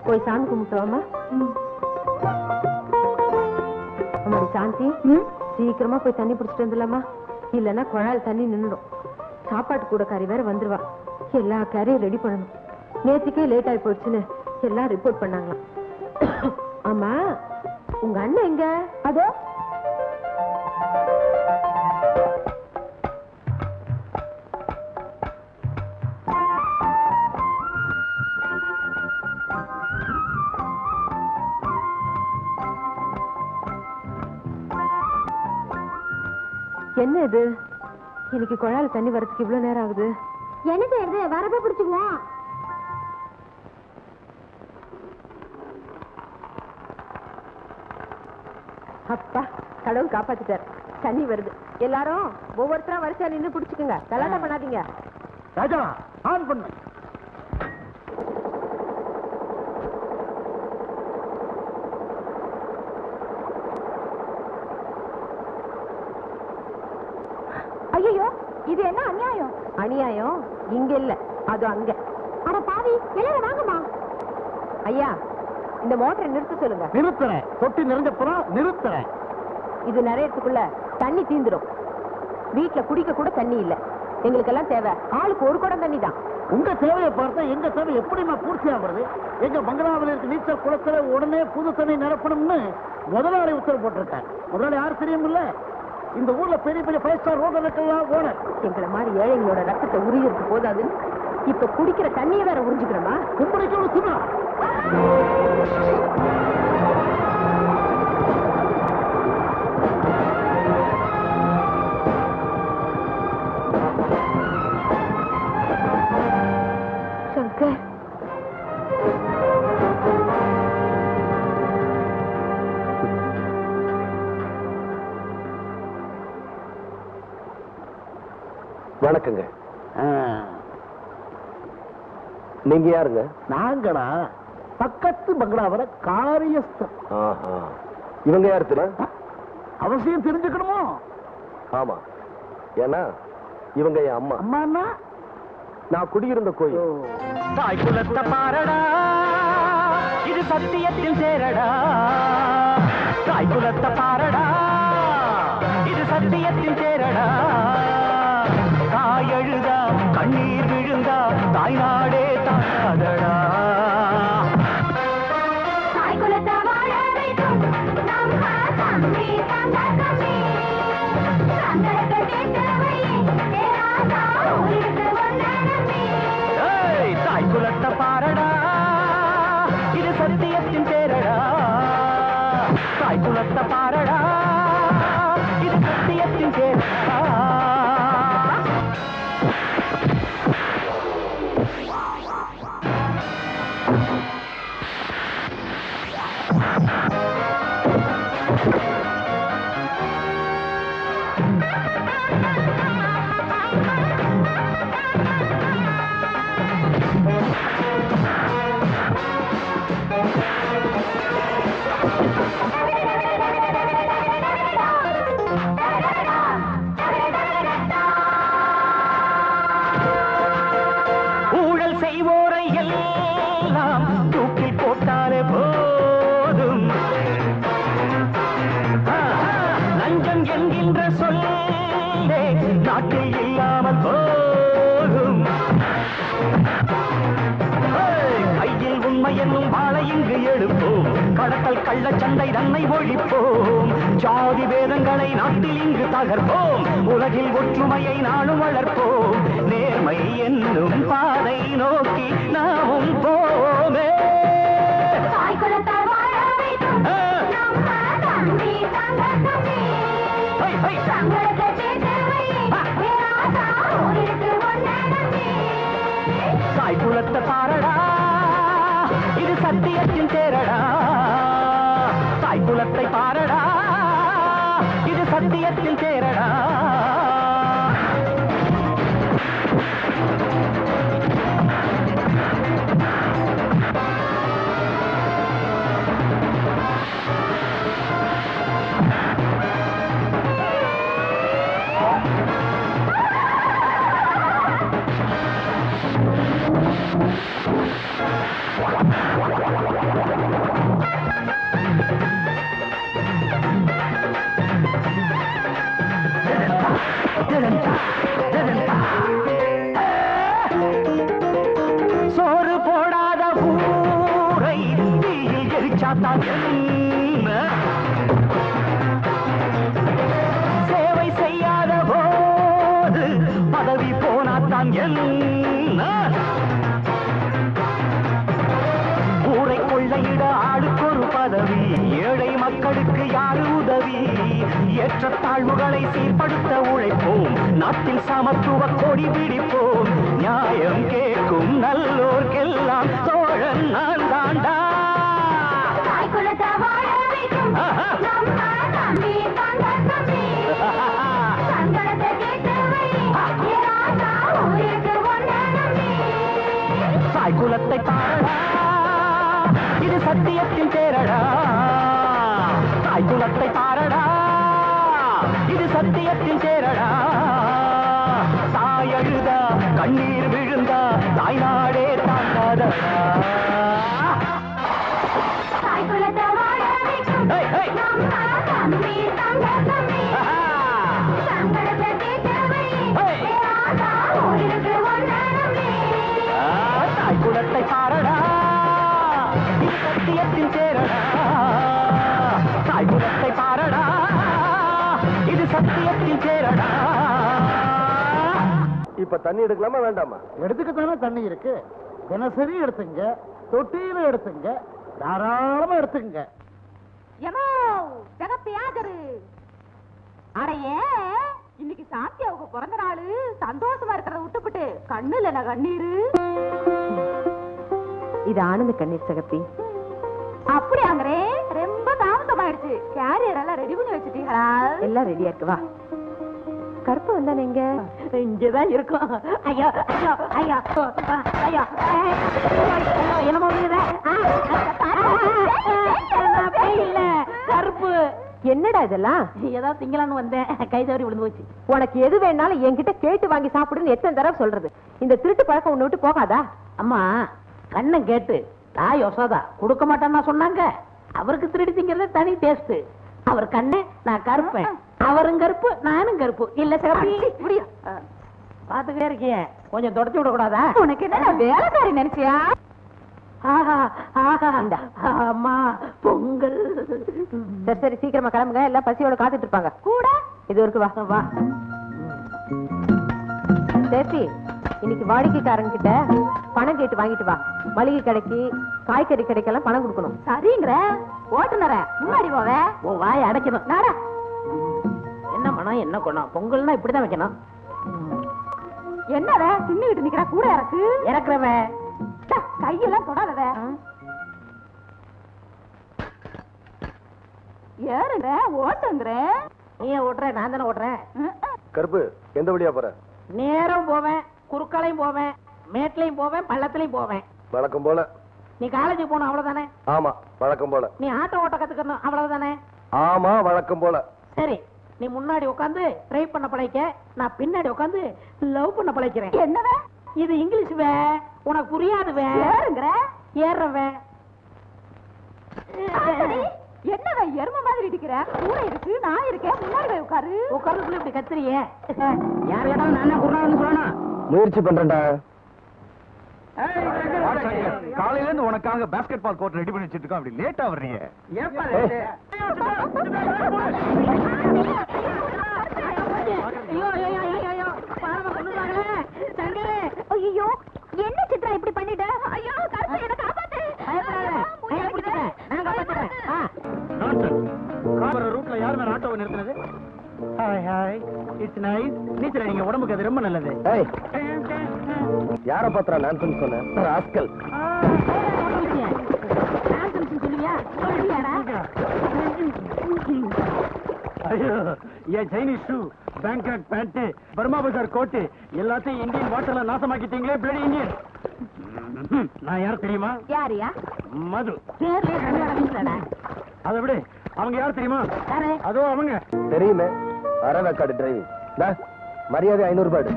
போய் சாமி கும்பிட்டுவாமா அம்மாடி சாந்தி சீக்கிரமா போய் தண்ணி பிடிச்சிட்டு வந்துடலாமா இல்லைன்னா குழாயில் தண்ணி நின்னுடும் சாப்பாட்டு கூட கறி வேற வந்துருவா எல்லா கறியும் ரெடி பண்ணணும் நேத்துக்கே லேட் ஆகி போச்சுன்னு எல்லாம் ரிப்போர்ட் பண்ணாங்களாம் ஆமா உங்க அண்ணன் எங்க அதோ என்ன இது இன்னைக்கு குழாயில் தண்ணி வரதுக்கு இவ்வளவு நேரம் ஆகுது என்ன செய்யறது வரப்ப பிடிச்சுக்குவோம் அப்பா கடவுள் காப்பாத்திட்டார் தண்ணி வருது எல்லாரும் ஒவ்வொருத்தரும் வரிசையா நின்னு புடிச்சுக்குங்க கலாட்டம் பண்ணாதீங்க ராஜா ஆன் பண்ணு ஐயோ இது என்ன அநியாயம் அநியாயம் இங்க இல்ல அது அங்க அட பாவி எல்லாரும் வாங்கம்மா ஐயா இந்த மோட்டரை நிறுத்த சொல்லுங்க நிறுத்துறேன் தொட்டி நிறைஞ்சப்புறம் நிறுத்துறேன் இது நிறையறதுக்குள்ள தண்ணி தீந்துடும் வீட்டுல குடிக்க கூட தண்ணி இல்ல எங்களுக்கெல்லாம் தேவை ஆளுக்கு ஒரு குடம் தண்ணி தான் உங்க தேவையை பார்த்தா எங்க தேவை எப்படிமா பூர்த்தி ஆகுறது எங்க பங்களாவில் இருக்க நீச்சல் குளத்துல உடனே புது தண்ணி நிரப்பணும்னு முதலாளி உத்தரவு போட்டிருக்கார் முதலாளி யார் தெரியுமில்ல இந்த ஊர்ல பெரிய பெரிய ஃபைவ் ஸ்டார் ஹோட்டலுக்கெல்லாம் ஓனர் எங்களை மாதிரி ஏழைங்களோட ரத்தத்தை உரியறது போதாதுன்னு இப்ப குடிக்கிற தண்ணியை வேற உறிஞ்சுக்கிறோமா கும்படிக்கு ஒரு சும்மா சங்கர் வணக்கங்க நீங்க யாருங்க நாங்களா பக்கத்து பங்களாவில காரியஸ்தர் ஆஹா. இவங்க யார் தெரியும் அவசியம் தெரிஞ்சுக்கணுமோ ஆமா ஏன்னா இவங்க என் அம்மா அம்மான்னா நான் குடியிருந்த கோயில் தாய் குலத்த பாரடா இது சத்தியத்தில் சேரடா தாய் குலத்த பாரடா இது சத்தியத்தில் சேரடா தாய் அழுதா கண்ணீர் விழுந்தா தாய் நாடே தாழாதடா தாய் குலத்தை வாழ வைக்கும் நம்ம தம்பி தங்க தம்பி தங்களுக்கு தேவை ஏராசா உயிருக்கு ஒன்ன நம்பி ஏய், தாய் குலத்த பாரடா இது சத்தியத்தின் சேரடா தாய் குலத்த பாரடா இது சத்தியத்தின் சேரடா ஊழல் செய்வோரை எல்லாம் தூக்கில் போட்டாலே போதும் ஆ, லஞ்சம் என்கின்ற சொல்லே நாட்டில் இல்லாமல் போதும் ஏய், கையில் உண்மை என்னும் வாழை இங்கு எழுப்போம் கடத்தல் கள்ளச்சந்தை தன்னை ஒழிப்போம் ஜாதி வேதங்களை நாட்டில் இங்கு தகர்ப்போம் உலகில் ஒற்றுமையை நாளும் வளர்ப்போம் நேர்மை என்னும் பாதை நோக்கி நாமும் போவோமே தாய் குலத்தை வாழ வைக்கும் ஆ, நம்ம தம்பி தங்க தம்பி ஹை, ஹை. தங்களுக்கு தேவை ஏராசா உயிருக்கு ஒன்ன நம்பி தாய் குலத்தை பாரடா இது சத்தியத்தின் தேரடா தாய் குலத்தை பாரடா இது சத்தியத்தின் தேரடா தாய் கிடைச்சாத்தான் என்ன சேவை செய்யாத போது பதவி போனாத்தான் என்ன ஊரை கொள்ளையிட ஆளுக்கொரு பதவி ஏழை மக்களுக்கு யாரு உதவி ஏற்றத்தாழ்வுகளை சீர்படுத்த உழைப்போம் நாட்டில் சமத்துவ கொடி பிடிப்போம் நியாயம் கேட்கும் நல்லோர்க்கெல்லாம் தோழன் நான் தாண்டா தாய் குலத்தை வாழ வைக்கும் நம்ம தம்பி தங்க தம்பி சங்கடத்தை கேட்டு வை ஏ ராசா ஊருக்கு ஒன்ன நம்பி தாய் குலத்தை பாரடா இது சத்தியத்தின் தேரடா தாய் குலத்தை பாரடா இது சத்தியத்தின் தேரடா தாய் அழுதா கண்ணீர் விழுந்தா தாய் நாடே தாங்காதடா தாய் குலத்தை வாழ வைக்கும் ஹே, ஹே. நம்ம தம்பி தங்க தம்பி ஆஹா. சங்கடத்தை கேட்டு வை ஹே. ஏ ராசா ஊருக்கு ஒன்ன நம்பி ஆ, தாய் குலத்தை பாரடா இது சத்தியத்தின் தேரடா தாய் குலத்தை பாரடா இது சத்தியத்தின் தேரடா இப்ப தண்ணி எடுக்கலாமா வேண்டாமா எடுத்துக்கத்தானே தண்ணி இருக்கு தினசரி எடுத்துங்க தொட்டியில எடுத்துங்க தாராளமா எடுத்துங்க எமோ ஜகத்து யாதரு அடையே இன்னைக்கு சாந்தியாவுக்கு பிறந்த நாள் சந்தோஷமா இருக்கிறத விட்டுப்புட்டு கண்ணுல நான் கண்ணீரு இது ஆனந்த கண்ணீர் சகப்பி அப்படியாங்கறே ரொம்ப தாமதமாயிடுச்சு கேரியர் எல்லாம் ரெடி பண்ணி வச்சிட்டீங்களா எல்லாம் ரெடியா இருக்கு வா கருப்பு வந்தா நீங்க இங்கதான் இருக்கும் ஐயோ ஐயோ ஐயோ ஐயோ என்னமோ இல்ல கருப்பு என்னடா இதெல்லாம் ஏதோ திங்களான்னு வந்தேன் கை தவறி விழுந்து போச்சு உனக்கு எது வேணாலும் என்கிட்ட கேட்டு வாங்கி சாப்பிடுன்னு எத்தனை தடவை சொல்றது இந்த திருட்டு பழக்கம் உன்னை விட்டு போகாதா அம்மா கண்ணன் கேட்டு தாய் யசோதா கொடுக்க மாட்டேன்னா சொன்னாங்க அவருக்கு திருடி திங்கிறது தனி டேஸ்ட் அவர் கண்ணு நான் கருப்பேன் அவரும் கருப்பு நானும் கருப்பு இல்ல சிறப்பி முடியும் பாத்துக்கிட்டே இருக்கீங்க கொஞ்சம் தொடச்சு விடக்கூடாதா உனக்கு என்ன வேலைக்காரி நினைச்சியா ஆஹா ஆஹா அம்மா பொங்கல் சரி சரி சீக்கிரமா கிளம்புங்க எல்லாம் பசியோட காத்துட்டு இருப்பாங்க கூட இது இருக்கு வா வா சேச்சி இன்னைக்கு வாடிக்கைக்காரங்க கிட்ட பணம் கேட்டு வாங்கிட்டு வா மளிகை கடைக்கு காய்கறி கடைக்கெல்லாம் பணம் கொடுக்கணும் சரிங்கிற ஓட்டுனர முன்னாடி போவ உன் வாயை அடைக்கணும் நாடா என்ன மனம் என்ன குணம் பொங்கல்னா இப்படிதான் வைக்கணும் என்னத தின்னுகிட்டு நிக்கிற கூட இறக்கு இறக்குறவன் கையெல்லாம் தொடாதத ஏறுங்க ஓட்டுங்கிற நீ ஓட்டுற நான் தானே ஓட்டுறேன் கருப்பு எந்த வழியா போற நேரம் போவேன் குறுக்களையும் போவேன் மேட்லையும் போவேன் பள்ளத்துலயும் போவேன் வழக்கம் போல நீ காலேஜுக்கு போகணும் அவ்வளவுதானே ஆமா வழக்கம் போல நீ ஆட்டோ ஓட்ட கத்துக்கணும் அவ்வளவுதானே ஆமா வழக்கம் போல சரி நீ முன்னாடி உட்காந்து ட்ரை பண்ண பழைக்க நான் பின்னாடி உட்காந்து லவ் பண்ண பழைக்கிறேன் என்னத இது இங்கிலீஷ் வே உனக்கு புரியாது வே ஏறுங்கிற ஏறவே என்னத எரும மாதிரி இடிக்கிற கூட இருக்கு நான் இருக்கேன் முன்னாடி போய் உட்காரு உட்கார்றதுக்குள்ள இப்படி கத்துறியே யார் கேட்டாலும் நான் தான் குருநாதன் சொல்லணும் முயற்சி பண்றேன்டா காலையில இருந்து உனக்காக பாஸ்கெட் பால் கோர்ட் ரெடி பண்ணி வச்சிட்டு இருக்கோம் அப்படி லேட்டா வர்றீங்க ஐயோ ஐயோ ஐயோ ஐயோ பாரமா கொண்டுட்டாங்களே சங்கரே ஐயோ என்ன சித்ரா இப்படி பண்ணிட்ட ஐயோ கருப்பு என்ன காப்பாத்து பயப்படாத கையை பிடிச்சுக்க நான் காப்பாத்துறேன் ஆ கார் ரூட்ல யார் மேல ஆட்டோவை நிறுத்தினது ஹாய் ஹாய் இட்ஸ் நைஸ் நீச்சல் நீங்க உடம்புக்கு அது ரொம்ப நல்லது ஏய் யார பாத்திரா நான் சொன்னேன் ராஸ்கல் சொல்லுவியா சொல்லுவியாடா ஐயோ என் Chinese shoe Bangkok pant Burma Bazaar coat Indian இந்தியன் வாட்டர்ல நாசமாக்கிட்டீங்களே பிளடி இந்தியன் நான் யார் தெரியுமா யாரியா மது பேர்லயே கண்ணாட வீசுறடா அதை விட அவங்க யார் தெரியுமா யாரு அதோ அவங்க தெரியுமே அரவேக்காடு டிரைவிங் மரியாதை ஐநூறு ரூபாய்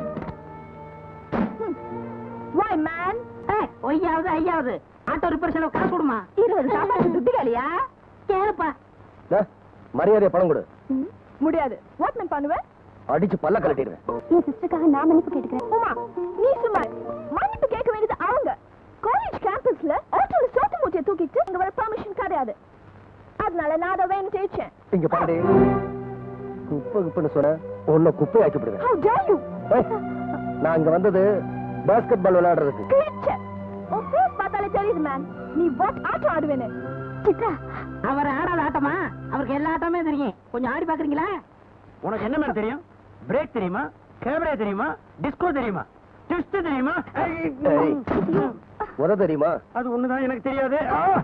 வாய் மேன் ஏய், ஒய்யாவது ஐயாவது ஆட்டோ ரிப்பேர் செலவு காசு கொடுமா இருபது சாப்பாடு துட்டு காலியா கேளுப்பா மரியாதை பணம் கொடு முடியாது வாட் மேன் பண்ணுவேன் அடிச்சு பல்ல கலட்டிடுவேன் என் சிஸ்டருக்காக நான் மன்னிப்பு கேட்டுக்கிறேன் உமா நீ சும்மா மன்னிப்பு கேட்க வேண்டியது அவங்க காலேஜ் கேம்பஸ்ல ஆட்டோல சோத்து மூட்டையை தூக்கிட்டு இங்க வர பெர்மிஷன் கிடையாது அதனால நான் அதை வேணும் ஜெயிச்சேன் இங்க பாரு குப்பை குப்பைன்னு சொன்ன உன்னை குப்பை ஆக்கி விடுவேன் How dare you? ஏய், நான் இங்க வந்தது பாஸ்கெட் பால் விளையாடுறதுக்கு கிழிச்ச உன் ஃபேஸ் பார்த்தாலே தெரியுது மேன் நீ வாட் ஆட்டம் ஆடுவேன்னு சித்ரா அவர் ஆடாத ஆட்டமா அவருக்கு எல்லா ஆட்டமே தெரியும் கொஞ்சம் ஆடி பாக்குறீங்களா உனக்கு என்ன மேம் தெரியும் பிரேக் தெரியுமா கேமரா தெரியுமா டிஸ்கோ தெரியுமா ட்விஸ்ட் தெரியுமா ஏய், உத தெரியுமா அது ஒண்ணுதான் எனக்கு தெரியாது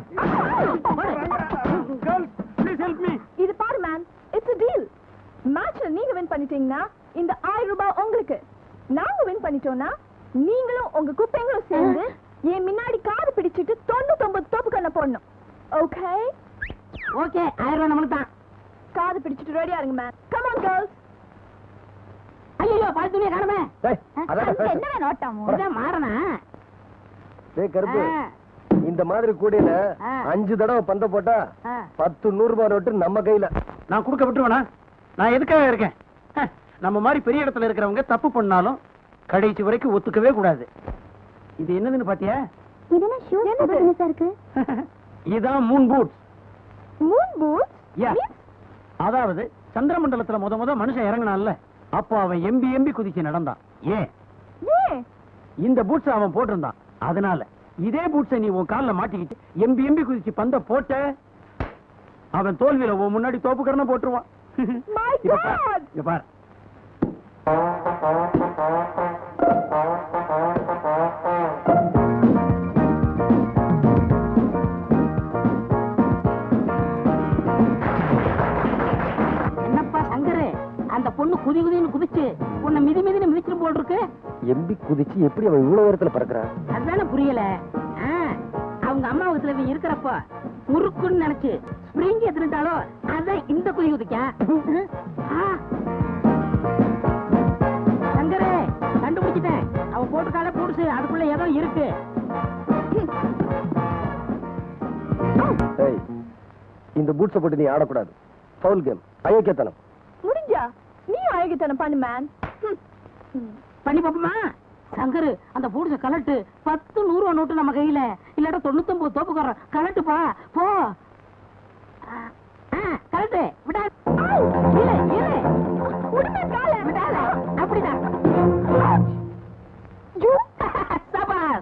ப்ளீஸ் ஹெல்ப் மீ இது பாரு மேன் இட்ஸ் டீல் மேட்ச்ல நீங்க வின் பண்ணிட்டீங்கன்னா இந்த ஆயிரம் ரூபாய் உங்களுக்கு நாங்க வின் பண்ணிட்டோம்னா நீங்களும் உங்க குப்பைங்களும் சேர்ந்து என் முன்னாடி காது பிடிச்சிட்டு தொண்ணூத்தொன்பது தோப்பு கண்ண போடணும் ஓகே ஓகே ஆயிரம் ரூபாய் நம்மளுக்கு தான் காது பிடிச்சிட்டு ரெடியா இருங்க மேன் கம் ஆன் கேர்ள்ஸ் ஐயோ பால் துணியை காணுமே டேய், அதான் என்ன வேணும் ஓட்டம் இதான் மாறனா டேய் கருப்பு ஆ. இந்த மாதிரி கூடையில ஆ. அஞ்சு தடவை பந்த போட்டா ஆ. பத்து நூறு ரூபாய் நோட்டு நம்ம கையில நான் கொடுக்க விட்டுருவேனா நான் எதுக்காக இருக்கேன் ஹ, நம்ம மாதிரி பெரிய இடத்துல இருக்கிறவங்க தப்பு பண்ணாலும் கடைசி வரைக்கும் ஒத்துக்கவே கூடாது இது என்னதுன்னு பாத்தியா இது ஷூ என்ன இருக்கு இதான் moon boots moon boot yeah அதாவது சந்திரமண்டலத்துல முத முத மனுஷன் இறங்கினான்ல அப்போ அவன் எம்பி எம்பி குதிச்சு நடந்தான் ஏன் ஏ இந்த பூட்ஸ் அவன் போட்டிருந்தான் அதனால இதே பூட்ஸை நீ உன் கால்ல மாட்டிக்கிட்டு எம்பி எம்பி குதிச்சு பந்த போட்ட அவன் தோல்வியில உன் முன்னாடி தோப்புக்கரண போட்டுருவான் My இப்ப பார், God! இப்ப பார் என்னப்பா சங்கரு அந்த பொண்ணு குதி குதின்னு குதிச்சு உன்னை மிதி மிதின்னு மிதிச்சிட்டு போல் இருக்கு எம்பி குதிச்சு எப்படி அவன் இவ்வளவு உயரத்துல பறக்குறான் அதுதானே புரியல ஆ, அவங்க அம்மா வீட்டுல இவன் இருக்கிறப்ப முறுக்குன்னு நினைச்சு ஸ்ப்ரிங் எத்திருந்தாலோ அதான் இந்த குதி குதிக்கா ஆ. சங்கரே கண்டுபிடிச்சிட்டேன் அவ போட்டுக்கால போடுச்சு அதுக்குள்ள ஏதோ இருக்கு ஏய் இந்த பூட்ஸை போட்டு நீ ஆடக்கூடாது ஃபவுல் கேம் அயோக்கியத்தனம் முடிஞ்சா நீ அழகித்தனம் பண்ணு மேன் பண்ணி பாப்போமா சங்கரு அந்த பூடிச்ச கலட்டு பத்து நூறு ரூபா நோட்டு நம்ம கையில இல்லாட்டா தொண்ணூத்தொன்பது தோப்புக்காரன் கலட்டுப்பா போ ஆ, ஆ, கலட்டு விடா இரு, இரு. விடாத. அப்படிதான் சபாஸ்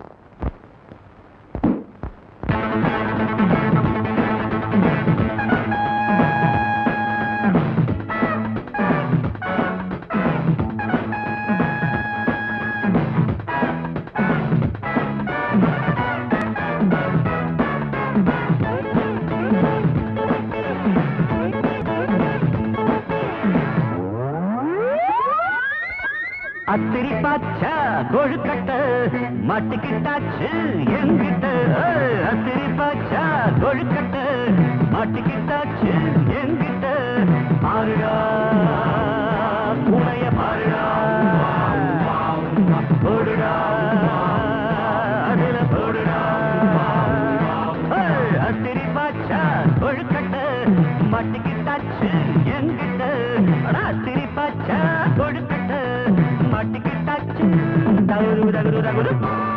அத்திரி பாச்சா கொழுக்கட்ட மாட்டிக்கிட்டாச்சு என்கிட்ட அத்திரி பாச்சா கொழுக்கட்ட மாட்டிக்கிட்டாச்சு என்கிட்ட பாருடா உடைய பாருடா போடுடா அதுல போடுடா ஏய், அத்திரி பாச்சா கொழுக்கட்ட மாட்டிக்கிட்டாச்சு என்கிட்ட அடா, அத்திரி பாச்சா கொழுக்கட்ட மாட்டிக்கிட்டாச்சு தகுரு தகுரு தகுரு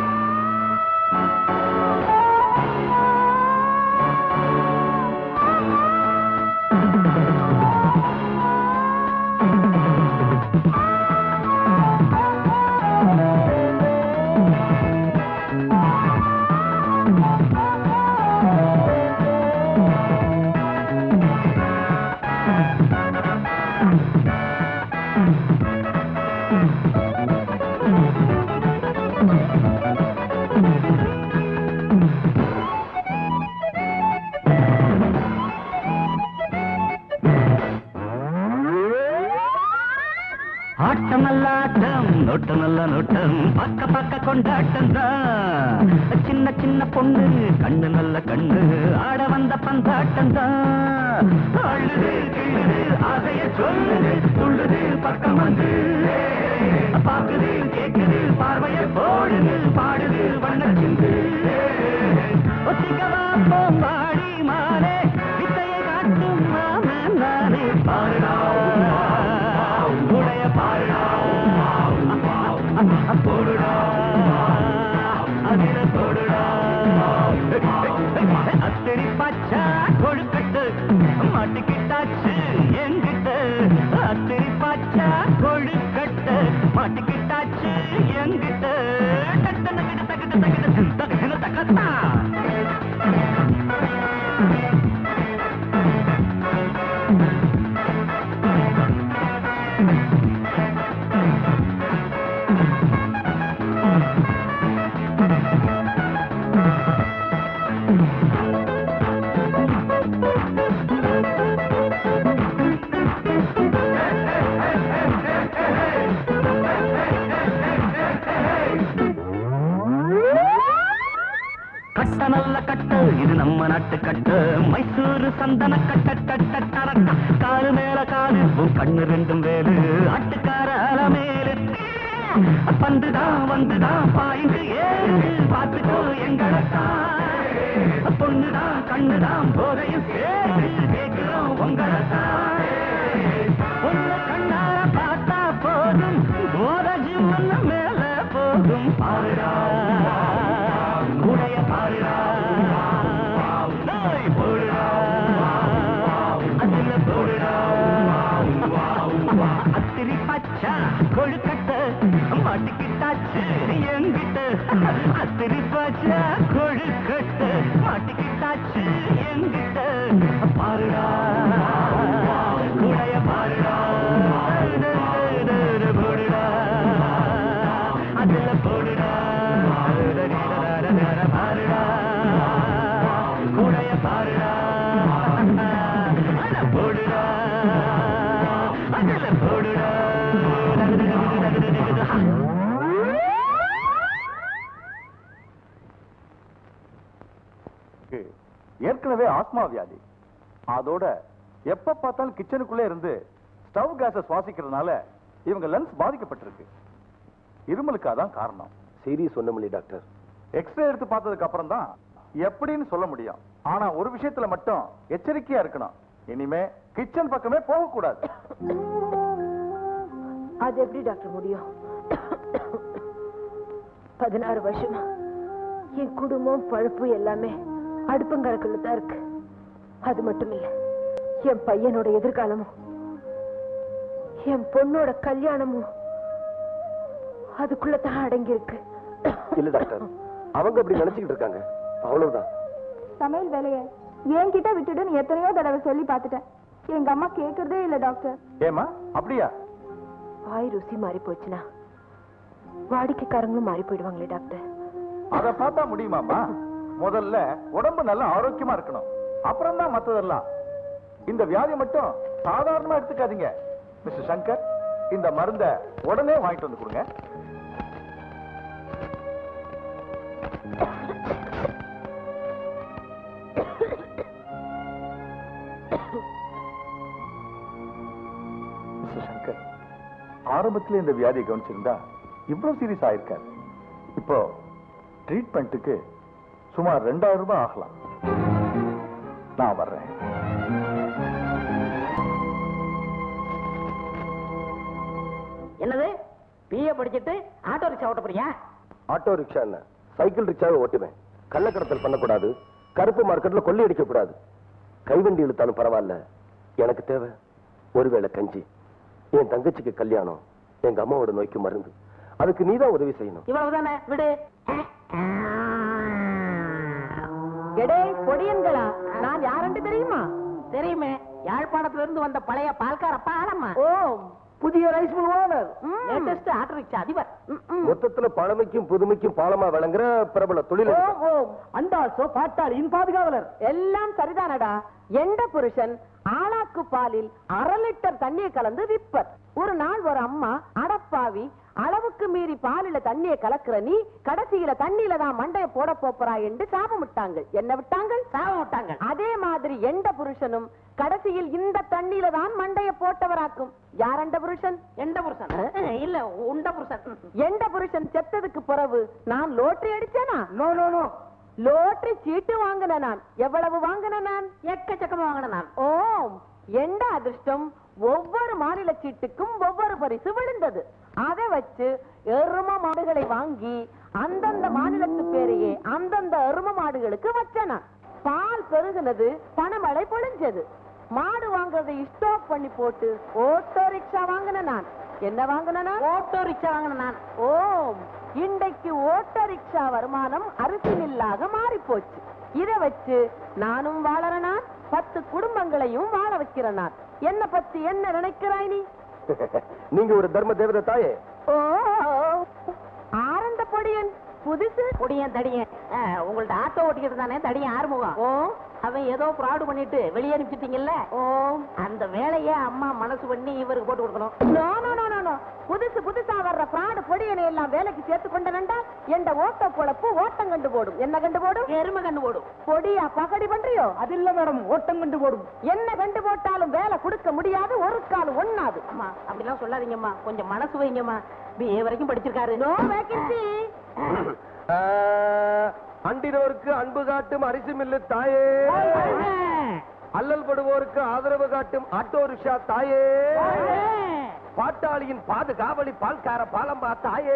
ஆட்டம் நல்ல ஆட்டம் நோட்டம் நல்ல நோட்டம் பக்க பக்க கொண்டாட்டம் தான் சின்ன சின்ன பொண்ணு கண்ணு நல்ல கண்ணு ஆட வந்த பந்தாட்டம் தான் அழுது கிள்ளுது ஆசைய சொல்லுது துள்ளுது பக்கம் வந்து பாக்குது கேக்குது பார்வைய போடுது பாடுது வண்ண சிந்து ஒத்திக்கவா போம்பாடி மாறே வித்தையை காட்டும் மாமன் நானே பாருடா உடைய பாருடா போடுடா அதில போடு அத்திரி பச்சா கொழுக்கட்டு மாட்டிக்கிட்டாச்சு எங்கிட்ட அத்திரி பச்சா கொழுக்கட்டு மாட்டிக்கிட்டாச்சு எங்கிட்ட டக்கு டக்கு டக்கு டக்கு டக்கு டக்கு டக்கத்தா கட்ட நல்ல கட்டு இது நம்ம நாட்டு கட்டு மைசூரு சந்தன கட்ட கட்ட தரக்கா காலு மேல காலு உன் கண்ணு ரெண்டும் வேலு ஆட்டுக்கார அல மேலு பந்துதான் வந்துதான் பாய்ந்து ஏறு பார்த்துக்கோ எங்களைத்தான் பொண்ணுதான் கண்ணுதான் போதையும் சேரு கேட்கிறோம் உங்களைத்தான் உள்ள கண்ணார பார்த்தா போதும் போத ஜீவன் மேல போகும் பாருடா உடைய பாருடா நோய் போடுடா அதுல போடுடா அத்திரி பச்சா கொழுக்கட்ட மாட்டிக்கிட்டாச்சு எங்கிட்ட அத்திரி பச்சா கொழுக்கட்ட மாட்டிக்கிட்டாச்சு எங்கிட்ட பாருடா உடைய பாருடா போடுடா அதுல போடுடா பாருடா கூடைய பாருடா அட போடுடா அதுல போடுடா ஏற்கனவே ஆஸ்மா வியாதி அதோட எப்ப பார்த்தாலும் கிச்சனுக்குள்ளே இருந்து ஸ்டவ் கேஸ சுவாசிக்கிறதுனால இவங்க லங்ஸ் பாதிக்கப்பட்டிருக்கு இருமலுக்கு அதான் காரணம் சீரியஸ் ஒண்ணுமில்லை டாக்டர் எக்ஸ்ரே எடுத்து பார்த்ததுக்கு அப்புறம் தான் எப்படின்னு சொல்ல முடியும் ஆனா ஒரு விஷயத்துல மட்டும் எச்சரிக்கையா இருக்கணும் இனிமே கிச்சன் பக்கமே போக கூடாது அது எப்படி டாக்டர் முடியும் பதினாறு வருஷமா என் குடும்பம் பழப்பு எல்லாமே அடுப்பங்கரக்குள்ள தான் இருக்கு அது மட்டும் இல்ல என் பையனோட எதிர்காலமும் என் பொண்ணோட கல்யாணமும் அதுக்குள்ள தான் அடங்கி இருக்கு இல்ல டாக்டர் அவங்க அப்படி நினைச்சுக்கிட்டு இருக்காங்க அவ்வளவுதான் சமையல் வேலையை என்கிட்ட விட்டுடுன்னு எத்தனையோ தடவை சொல்லி பார்த்துட்டேன் எங்க அம்மா கேக்குறதே இல்ல டாக்டர் ஏமா அப்படியா வாய் ருசி மாறி போச்சுன்னா வாடிக்கைக்காரங்களும் மாறி போயிடுவாங்களே டாக்டர் அத பார்த்தா முடியுமாமா முதல்ல உடம்பு நல்லா ஆரோக்கியமா இருக்கணும் அப்புறம் தான் மத்ததெல்லாம் இந்த வியாதி மட்டும் சாதாரணமா எடுத்துக்காதீங்க மிஸ்டர் சங்கர் இந்த மருந்த உடனே வாங்கிட்டு வந்து கொடுங்க மிஸ்டர் சங்கர் ஆரம்பத்துல இந்த வியாதியை கவனிச்சிருந்தா இவ்வளவு சீரியஸ் ஆயிருக்காரு இப்போ ட்ரீட்மெண்ட்டுக்கு சுமார் ரெண்டாயிரம் ரூபாய் ஆகலாம் நான் வர்றேன் என்னது பிஏ படிச்சுட்டு ஆட்டோ ரிக்ஷா ஓட்ட போறியா ஆட்டோ ரிக்ஷா என்ன சைக்கிள் ரிக்ஷாவை ஓட்டுவேன் கள்ளக்கடத்தல் பண்ணக்கூடாது கருப்பு மார்க்கெட்ல கொள்ளை அடிக்க கூடாது கைவண்டி இழுத்தாலும் பரவாயில்ல எனக்கு தேவை ஒருவேளை கஞ்சி என் தங்கச்சிக்கு கல்யாணம் எங்க அம்மாவோட நோய்க்கு மருந்து அதுக்கு நீதான் உதவி செய்யணும் இவ்வளவுதானே விடு எடே பொடியன்களா நான் யாருன்னு தெரியுமா தெரியுமே யாழ்ப்பாணத்துல இருந்து வந்த பழைய பால்கார பாலம்மா ஓ புதிய rice mill owner latest auto rickshaw அதிபர் மொத்தத்துல பழமைக்கும் புதுமைக்கும் பாலமா விளங்குற பிரபல தொழில் ஓம் ஓம் அண்டாசோ பாட்டாளியின் பாதுகாவலர் எல்லாம் சரிதானடா எந்த புருஷன் ஆளாக்கு பாலில் அரை லிட்டர் தண்ணியை கலந்து விப்பர் ஒரு நாள் ஒரு அம்மா அடப்பாவி அளவுக்கு மீறி பாலில தண்ணியை கலக்குற நீ கடைசியில தண்ணியில தான் மண்டைய போட போப்பறா என்று சாபம் விட்டாங்க என்ன விட்டாங்க சாபம் விட்டாங்க அதே மாதிரி எந்த புருஷனும் கடைசியில் இந்த தண்ணியில தான் மண்டைய போட்டவராக்கும் யார் அந்த புருஷன் எந்த புருஷன் அஹ், இல்ல உண்ட புருஷன் எந்த புருஷன் செத்ததுக்கு பிறகு நான் லோட்டரி அடிச்சேனா நோ நோ நோ லோட்டரி சீட்டு வாங்கின நான் எவ்வளவு வாங்கின நான் எக்கச்சக்கமா வாங்கின நான் ஓம் எந்த அதிர்ஷ்டம் ஒவ்வொரு மாநில சீட்டுக்கும் ஒவ்வொரு பரிசு விழுந்தது அதை வச்சு எரும மாடுகளை வாங்கி அந்தந்த மாநிலத்து பேரையே அந்தந்த எரும மாடுகளுக்கு வச்சேன் நான் பால் பெருகுனது பணமழை பொழிஞ்சது மாடு வாங்குறதை ஸ்டாப் பண்ணி போட்டு ஓட்டோ ரிக்ஷா வாங்கின நான் என்ன வாங்கின நான் ஓட்டோ ரிக்ஷா வாங்கின நான் ஓம் இன்றைக்கு ஓட்டோ ரிக்ஷா வருமானம் அரிசி மில்லாக மாறி போச்சு இதை வச்சு நானும் வாழறேன் நான் பத்து குடும்பங்களையும் வாழ வைக்கிறேன் நான் என்ன பத்தி என்ன நினைக்கிறாய் நீ நீங்க ஒரு தர்ம தேவதை தாயே ஓ ஆனந்த பொடியன் புதுசு பொடியன் தடியன் ஆ, உங்கள்ட்ட ஆட்டோ ஓட்டிக்கிட்டு தானே தடியன் ஆறுமுகம் ஓ அவன் ஏதோ ஃப்ராடு பண்ணிட்டு வெளியே அனுப்பிச்சிட்டீங்கல்ல ஓ அந்த வேலையை அம்மா மனசு பண்ணி இவருக்கு போட்டு கொடுக்கணும் no no no no no புதுசு புதுசா வர்ற பிராடு பொடியனை எல்லாம் வேலைக்கு சேர்த்து கொண்டனண்டா என்ற ஓட்ட பொழப்பு ஓட்டம் கண்டு போடும் என்ன கண்டு போடும் எருமை கண்டு போடும் பொடியா பகடி பண்றியோ அது இல்ல மேடம் ஓட்டம் கண்டு போடும் என்ன கண்டு போட்டாலும் வேலை கொடுக்க முடியாது ஒரு கால் ஒண்ணாது அம்மா அப்படிலாம் சொல்லாதீங்கம்மா கொஞ்சம் மனசு வைங்கம்மா பிஏ வரைக்கும் படிச்சிருக்காரு நோ வேகன்சி அண்டினோருக்கு அன்பு காட்டும் அரிசி மில்லு தாயே அல்லல் படுவோருக்கு ஆதரவு காட்டும் ஆட்டோ ரிக்ஷா தாயே பாட்டாளியின் பாதுகாவலி பால்கார பாலம்பா தாயே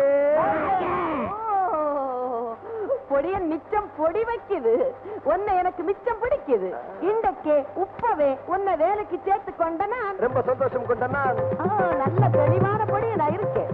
பொடியன் மிச்சம் பொடி வைக்குது உன்னை எனக்கு மிச்சம் பிடிக்குது இன்றைக்கே உப்பவே உன்னை வேலைக்கு சேர்த்து கொண்ட நான் ரொம்ப சந்தோஷம் கொண்ட நான் ஆ, நல்ல தெளிவான பொடியனா இருக்கேன்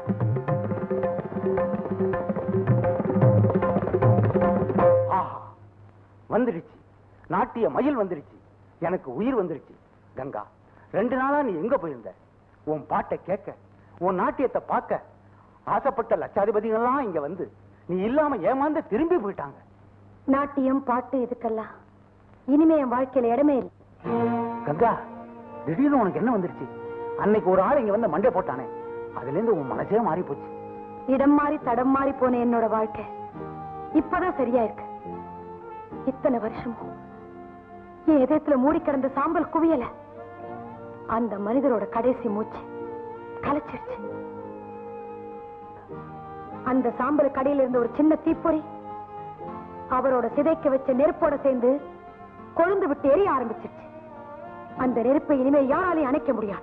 ஆஹா வந்துடுச்சு நாட்டிய மயில் வந்துடுச்சு எனக்கு உயிர் வந்துடுச்சு கங்கா ரெண்டு நாளா நீ எங்க போயிருந்த உன் பாட்டை கேட்க உன் நாட்டியத்தை பார்க்க ஆசைப்பட்ட லட்சாதிபதிகள்லாம் இங்க வந்து நீ இல்லாம ஏமாந்து திரும்பி போயிட்டாங்க நாட்டியம் பாட்டு இதுக்கெல்லாம் இனிமே என் வாழ்க்கையில இடமே இல்லை கங்கா திடீர்னு உனக்கு என்ன வந்துருச்சு அன்னைக்கு ஒரு ஆள் இங்க வந்து மண்டை போட்டானே அதுல இருந்து உன் மனசே மாறி போச்சு இடம் மாறி தடம் மாறி போன என்னோட வாழ்க்கை இப்பதான் சரியா இருக்கு இத்தனை வருஷமும் என் இதயத்துல மூடி கிடந்த சாம்பல் குவியல அந்த மனிதரோட கடைசி மூச்சு கலைச்சிருச்சு அந்த சாம்பல் கடையில இருந்த ஒரு சின்ன தீப்பொறி அவரோட சிதைக்க வச்ச நெருப்போட சேர்ந்து கொழுந்து விட்டு எரிய ஆரம்பிச்சிருச்சு அந்த நெருப்பை இனிமே யாராலையும் அணைக்க முடியாது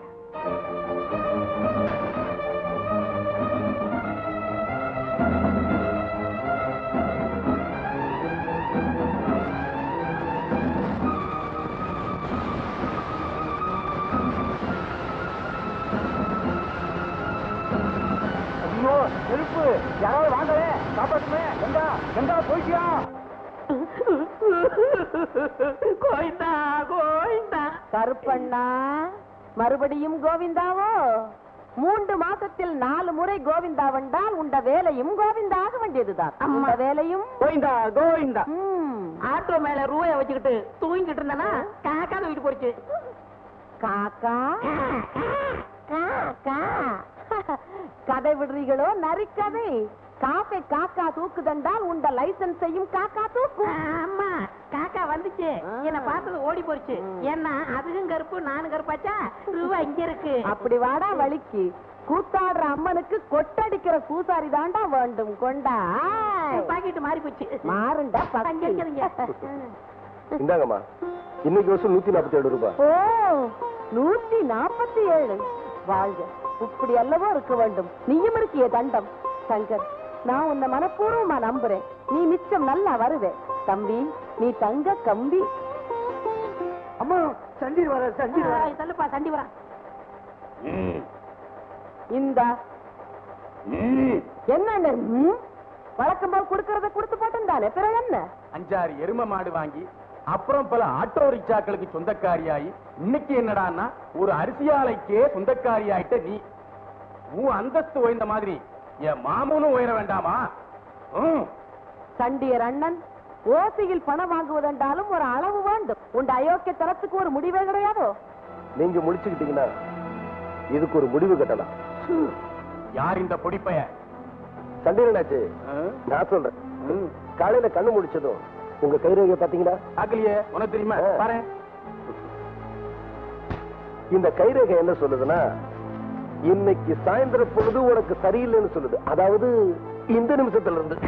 ஐயோ நெருப்பு யாராவது வாங்கவே காப்பாத்துமே கங்கா கங்கா போயிட்டியா கோயிந்தா கோயிந்தா கருப்பண்ணா மறுபடியும் கோவிந்தாவோ மூன்று மாசத்தில் நாலு முறை கோவிந்தா வந்தால் உண்ட வேலையும் கோவிந்தாக வேண்டியதுதான் உண்ட வேலையும் கோயிந்தா கோயிந்தா ம், ஆட்டோ மேல ரூபாய வச்சுக்கிட்டு தூங்கிட்டு இருந்தனா காக்கா தூக்கிட்டு போச்சு காக்கா காக்கா கதை விடுறீங்களோ நரிக்கதை காக்கை காக்கா தூக்குதண்டால் உண்ட லைசன்ஸையும் காக்கா தூக்கும் ஆமா காக்கா வந்துச்சு ஆ. என்ன பார்த்தது ஓடி போச்சு ஏன்னா அதுவும் கருப்பு நானும் கருப்பாச்சா ரூபா இங்க இருக்கு அப்படி வாடா வலிக்கு கூத்தாடுற அம்மனுக்கு கொட்டடிக்கிற பூசாரி தாண்டா வேண்டும் கொண்டா பாக்கெட் மாறி போச்சு மாறுண்டா அங்க இருக்குதுங்க இந்தாங்கம்மா இன்னைக்கு வருஷம் நூத்தி நாற்பத்தி ஏழு ரூபாய் ஓ நூத்தி நாற்பத்தி ஏழு வாழ்க இப்படி அல்லவோ இருக்க வேண்டும் நீயும் இருக்கிய தண்டம் சங்கர் நான் உன்னை மனப்பூர்வமா நம்புறேன் நீ மிச்சம் நல்லா வருவே தம்பி நீ தங்க கம்பி அம்மா சண்டீர் வர சண்டீர் வர தள்ளுப்பா தண்டி வரா இந்த என்ன ம்? வழக்கம் போல் கொடுக்கறத கொடுத்து போட்டும் தானே பிறகு என்ன அஞ்சாறு எரும மாடு வாங்கி அப்புறம் பல ஆட்டோ ரிக்ஷாக்களுக்கு சொந்தக்காரியாயி இன்னைக்கு என்னடான்னா ஒரு அரிசியாலைக்கே சொந்தக்காரியாயிட்ட நீ உன் அந்தஸ்து உயர்ந்த மாதிரி என் மாமனும் உயர வேண்டாமா ம். சண்டியர் அண்ணன் ஓசையில் பணம் வாங்குவதென்றாலும் ஒரு அளவு வேண்டும் உண்ட அயோக்கிய தரத்துக்கு ஒரு முடிவே கிடையாதோ நீங்க முடிச்சுக்கிட்டீங்கன்னா இதுக்கு ஒரு முடிவு கட்டலாம் யார் இந்த பொடிப்பைய சண்டீரனாச்சு நான் சொல்றேன் காலையில கண்ணு முடிச்சதும் உங்க கைரேகை பாத்தீங்களா ஆக்கலையே உனக்கு தெரியுமா ஆ. பாரு இந்த கைரேகை என்ன சொல்லுதுன்னா இன்னைக்கு சாயந்தர பொழுது உனக்கு சரியில்லைன்னு சொல்லுது அதாவது இந்த நிமிஷத்துல இருந்து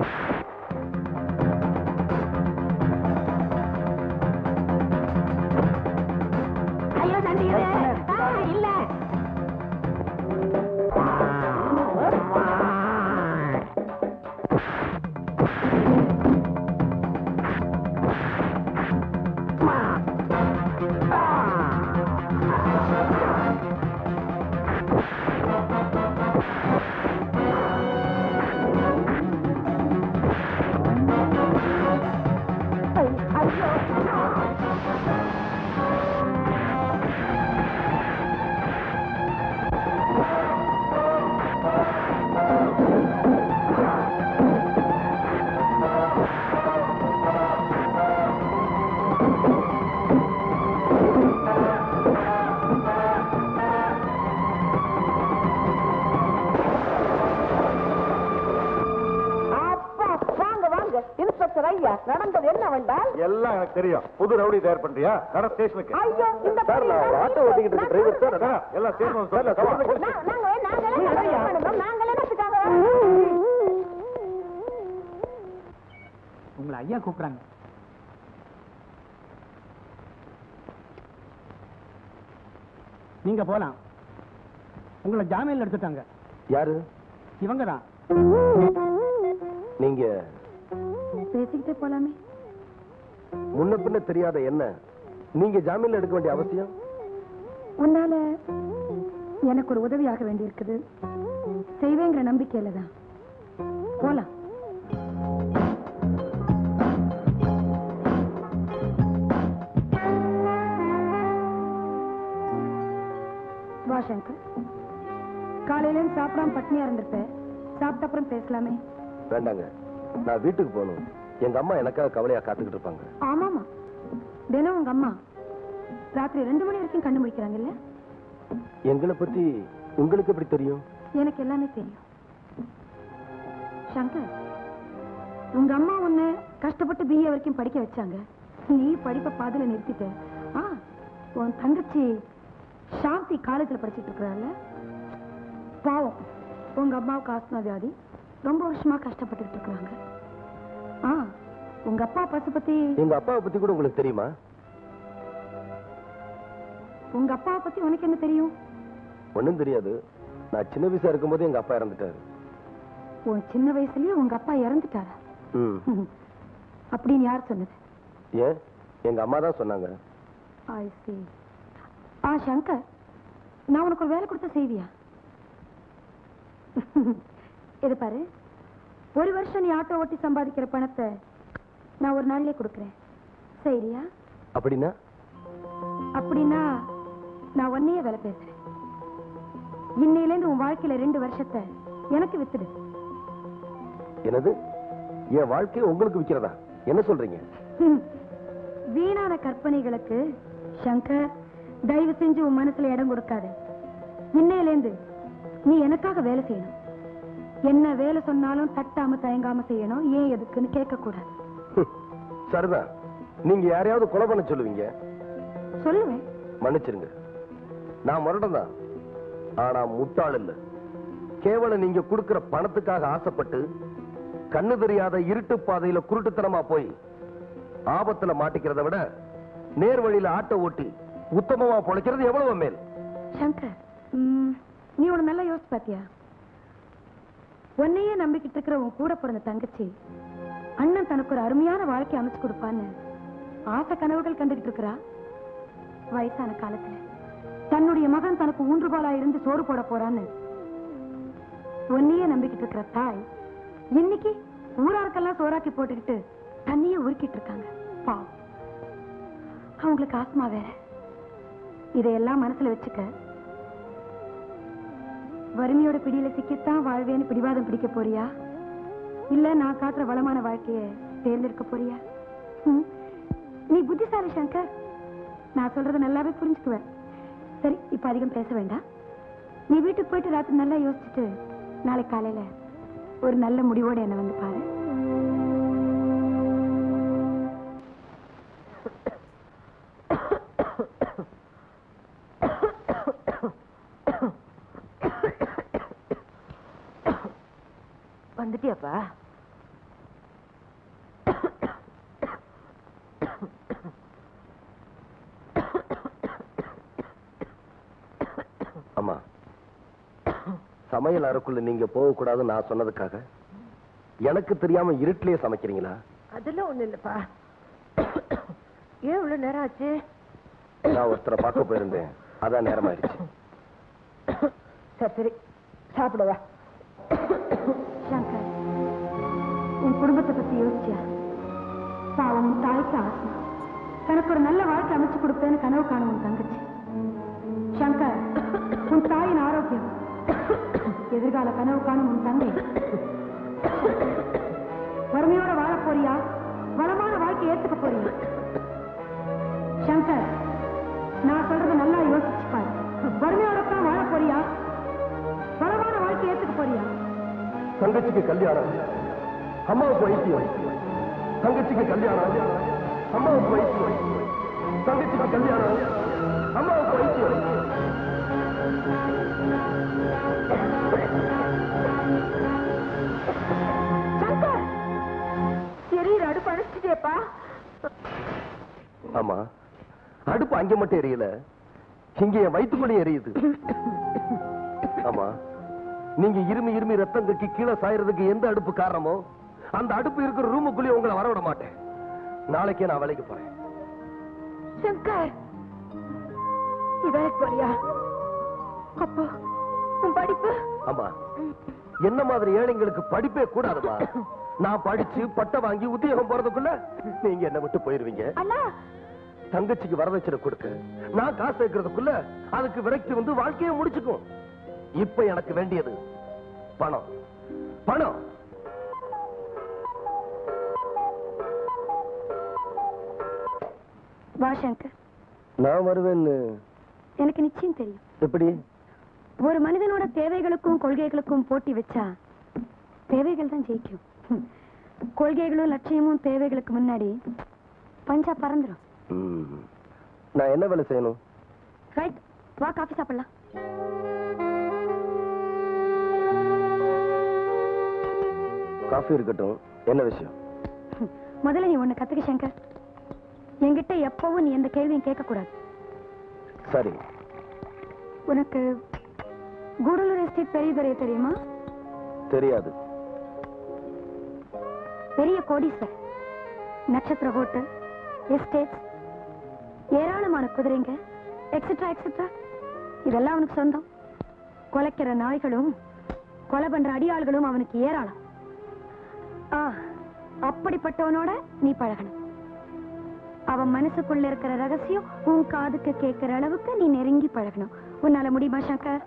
ஐயோ சண்டிகரே ஆ, இல்ல அப்பா வாங்க வாங்க இன்ஸ்பெக்டர் ஐயா நடந்தது என்னவென்றால் எல்லாம் எனக்கு தெரியும் புது ரவுடி தயார் பண்றியா நட ஸ்டேஷனுக்கு ஐயோ இந்த சார் நான் ஆட்டோ ஓட்டிக்கிட்டு இருக்க டிரைவர் சார் நட, எல்லாம் ஸ்டேஷன் சார் நா- நாங்க நாங்களே பண்ணுவோம் நாங்களே என்னத்துக்காக வரோம்? உங்களை ஐயா கூப்பிடுறாங்க நீங்க போலாம் உங்களை ஜாமீன்ல எடுத்துட்டாங்க யாரு இவங்க தான் நீங்க பேசிக்கிட்டே போலாமே முன்ன பின்ன தெரியாத என்ன நீங்க ஜாமீன்ல எடுக்க வேண்டிய அவசியம் உன்னால எனக்கு ஒரு உதவியாக வேண்டியிருக்குது செய்வேங்கிற நம்பிக்கையில தான் போலாம் வா சங்கர் காலையில இருந்து சாப்பிடாம பட்னியா இருந்திருப்பேன் சாப்பிட்ட அப்புறம் பேசலாமே வேண்டாங்க நான் வீட்டுக்கு போகணும் எங்க அம்மா எனக்காக கவலையா காத்துக்கிட்டு இருப்பாங்க ஆமாமா தினம் உங்க அம்மா ராத்திரி ரெண்டு மணி வரைக்கும் கண்ணு முடிக்கிறாங்கல்ல எங்களை பத்தி உங்களுக்கு எப்படி தெரியும் எனக்கு எல்லாமே தெரியும் சங்கர் உங்க அம்மா உன்னை கஷ்டப்பட்டு பிஏ வரைக்கும் படிக்க வச்சாங்க நீ படிப்பை பாதியில நிறுத்திட்ட ஆ உன் தங்கச்சி சாந்தி காலேஜ்ல படிச்சிட்டு இருக்கிறாள் பாவம் உங்க அம்மாவுக்கு ஆஸ்மா வியாதி ரொம்ப வருஷமா கஷ்டப்பட்டுட்டு இருக்கிறாங்க ஆ உங்க அப்பா பசு பத்தி எங்க அப்பாவை பத்தி கூட உங்களுக்கு தெரியுமா உங்க அப்பாவை பத்தி உனக்கு என்ன தெரியும் ஒண்ணும் தெரியாது நான் சின்ன வயசா இருக்கும்போது எங்க அப்பா இறந்துட்டாரு உன் சின்ன வயசுலயே உங்க அப்பா இறந்துட்டாரா ம் அப்படின்னு யார் சொன்னது ஏன் எங்க அம்மா தான் சொன்னாங்க ஐ see ஆ சங்கர் நான் உனக்கு ஒரு வேலை கொடுத்தா செய்வியா இது பாரு ஒரு வருஷம் நீ ஆட்டோ ஓட்டி சம்பாதிக்கிற பணத்தை நான் ஒரு நாள்லயே கொடுக்குறேன் சரியா அப்படின்னா அப்படின்னா நான் ஒன்னையே வேலை பேசுறேன் இன்னையிலேருந்து உன் வாழ்க்கையில ரெண்டு வருஷத்தை எனக்கு வித்துடு என்னது என் வாழ்க்கையை உங்களுக்கு விக்கிறதா என்ன சொல்றீங்க ஹம். வீணான கற்பனைகளுக்கு சங்கர் தயவு செஞ்சு உன் மனசுல இடம் கொடுக்காத இன்னையிலேந்து நீ எனக்காக வேலை செய்யணும் என்ன வேலை சொன்னாலும் தட்டாம தயங்காம செய்யணும் ஏன் எதுக்குன்னு கேட்க கூடாது ஹம், சரிதான் நீங்க யாரையாவது கொலை பண்ண சொல்லுவீங்க சொல்லுவேன் மன்னிச்சிருங்க நான் முரடன் தான் ஆனா முட்டாள் இல்ல கேவலம் நீங்க கொடுக்கிற பணத்துக்காக ஆசைப்பட்டு கண்ணு தெரியாத இருட்டு பாதையில குருட்டுத்தனமா போய் ஆபத்துல மாட்டிக்கிறத விட நேர் வழியில ஆட்டோ ஓட்டி உத்தமமா பொழைக்கிறது எவ்வளவு மேல் சங்கர் ம், நீ ஒண்ணு நல்லா யோசிச்சு பாத்தியா உன்னையே நம்பிக்கிட்டு இருக்கிற உன் கூட பிறந்த தங்கச்சி அண்ணன் தனக்கு ஒரு அருமையான வாழ்க்கை அமைச்சு கொடுப்பான்னு ஆசை கனவுகள் கண்டுகிட்டு இருக்கிறா வயசான காலத்துல தன்னுடைய மகன் தனக்கு ஊன்றுகோலா இருந்து சோறு போட போறான்னு உன்னையே நம்பிக்கிட்டு இருக்கிற தாய் இன்னைக்கு ஊராருக்கெல்லாம் சோறாக்கி போட்டுக்கிட்டு தண்ணியே உருக்கிட்டு இருக்காங்க பாவம் அவங்களுக்கு ஆஸ்மா வேற இதையெல்லாம் மனசுல வச்சுக்க வறுமையோட பிடியில சிக்கித்தான் வாழ்வேன்னு பிடிவாதம் பிடிக்க போறியா இல்ல நான் காட்டுற வளமான வாழ்க்கைய தேர்ந்தெடுக்க போறியா ம்? நீ புத்திசாலி சங்கர் நான் சொல்றத நல்லாவே புரிஞ்சுக்குவேன் சரி இப்ப அதிகம் பேச வேண்டாம் நீ வீட்டுக்கு போயிட்டு ராத்திரி நல்லா யோசிச்சுட்டு நாளைக்கு காலையில ஒரு நல்ல முடிவோட என்ன வந்து பாரு வந்துட்டியாப்பா சமையல் அறைக்குள்ள நீங்க போக கூடாதுன்னு நான் சொன்னதுக்காக எனக்கு தெரியாம இருட்டிலேயே சமைக்கிறீங்களா அதெல்லாம் ஒண்ணு இல்லப்பா ஏன் இவ்வளவு நேரம் ஆச்சு நான் ஒருத்தரை பார்க்க போயிருந்தேன் அதான் நேரம் ஆயிடுச்சு சரி சரி சாப்பிடவா சங்கர் உன் குடும்பத்தை பத்தி யோசிச்சியா பாவம் உன் தாய்க்கு ஆசை தனக்கு ஒரு நல்ல வாழ்க்கை அமைச்சு கொடுப்பேன்னு கனவு காணும் உன் தங்கச்சி சங்கர் உன் தாயின் ஆரோக்கியம் எதிர்கால கனவு காணும் உன் தங்கை வறுமையோட வாழ போறியா வளமான வாழ்க்கை ஏத்துக்க போறியா சங்கர் நான் சொல்றத நல்லா யோசிச்சு பாரு வறுமையோட தான் வாழ போறியா வளமான வாழ்க்கை ஏத்துக்க போறியா தங்கச்சிக்கு கல்யாணம் அம்மாவுக்கு வைத்தியம் தங்கச்சிக்கு கல்யாணம் அம்மாவுக்கு வைத்தியம் தங்கச்சிக்கு கல்யாணம் அம்மாவுக்கு வைத்தியம் சங்கர் எரியிற அடுப்பு அணைச்சிட்டேப்பா ஆமா அடுப்பு அங்க மட்டும் எரியல இங்க என் வயிற்றுக்குள்ளே எரியுது ஆமா நீங்க இருமி இருமி ரத்தம் கட்டி கீழே சாயறதுக்கு எந்த அடுப்பு காரணமோ அந்த அடுப்பு இருக்கிற ரூமுக்குள்ளேயே உங்களை வரவிட மாட்டேன் நாளைக்கே நான் வேலைக்கு போறேன் சங்கர் நீ வேலைக்கு போறியா அப்போ உன் படிப்பு ஆமா என்ன மாதிரி ஏழைங்களுக்கு படிப்பே கூடாதுமா நான் படிச்சு பட்டை வாங்கி உத்தியோகம் போறதுக்குள்ள நீங்க என்ன விட்டு போயிருவீங்க அண்ணா தங்கச்சிக்கு வரதட்சணை கொடுக்க நான் காசு வைக்கிறதுக்குள்ள அதுக்கு விரக்தி வந்து வாழ்க்கையை முடிச்சுக்கும் இப்ப எனக்கு வேண்டியது பணம் பணம் வா சங்கர் நான் வருவேன்னு எனக்கு நிச்சயம் தெரியும் எப்படி ஒரு மனிதனோட தேவைகளுக்கும் கொள்கைகளுக்கும் போட்டி வச்சா தேவைகள் தான் ஜெயிக்கும் ஹம். கொள்கைகளும் லட்சியமும் தேவைகளுக்கு முன்னாடி பஞ்சா பறந்துடும் ம். நான் என்ன வேலை செய்யணும் ரைட் வா காஃபி சாப்பிடலாம் காஃபி இருக்கட்டும் என்ன விஷயம் ஹம். முதல்ல நீ ஒண்ணு கத்துக்க சங்கர் என்கிட்ட எப்பவும் நீ எந்த கேள்வியும் கேட்க கூடாது சரி உனக்கு கூடலூர் எஸ்டேட் பெரியதுரை தெரியுமா தெரியாது பெரிய கோடீஸ்வர் நட்சத்திர ஹோட்டல் எஸ்டேட்ஸ் ஏராளமான குதிரைங்க எக்ஸெட்ரா எக்ஸெட்ரா இதெல்லாம் அவனுக்கு சொந்தம் கொலைக்கிற நாய்களும் கொலை பண்ற அடியாள்களும் அவனுக்கு ஏராளம் ஆ அப்படிப்பட்டவனோட நீ பழகணும் அவன் மனசுக்குள்ள இருக்கிற ரகசியம் உன் காதுக்கு கேட்கிற அளவுக்கு நீ நெருங்கி பழகணும் உன்னால முடியுமா சங்கர்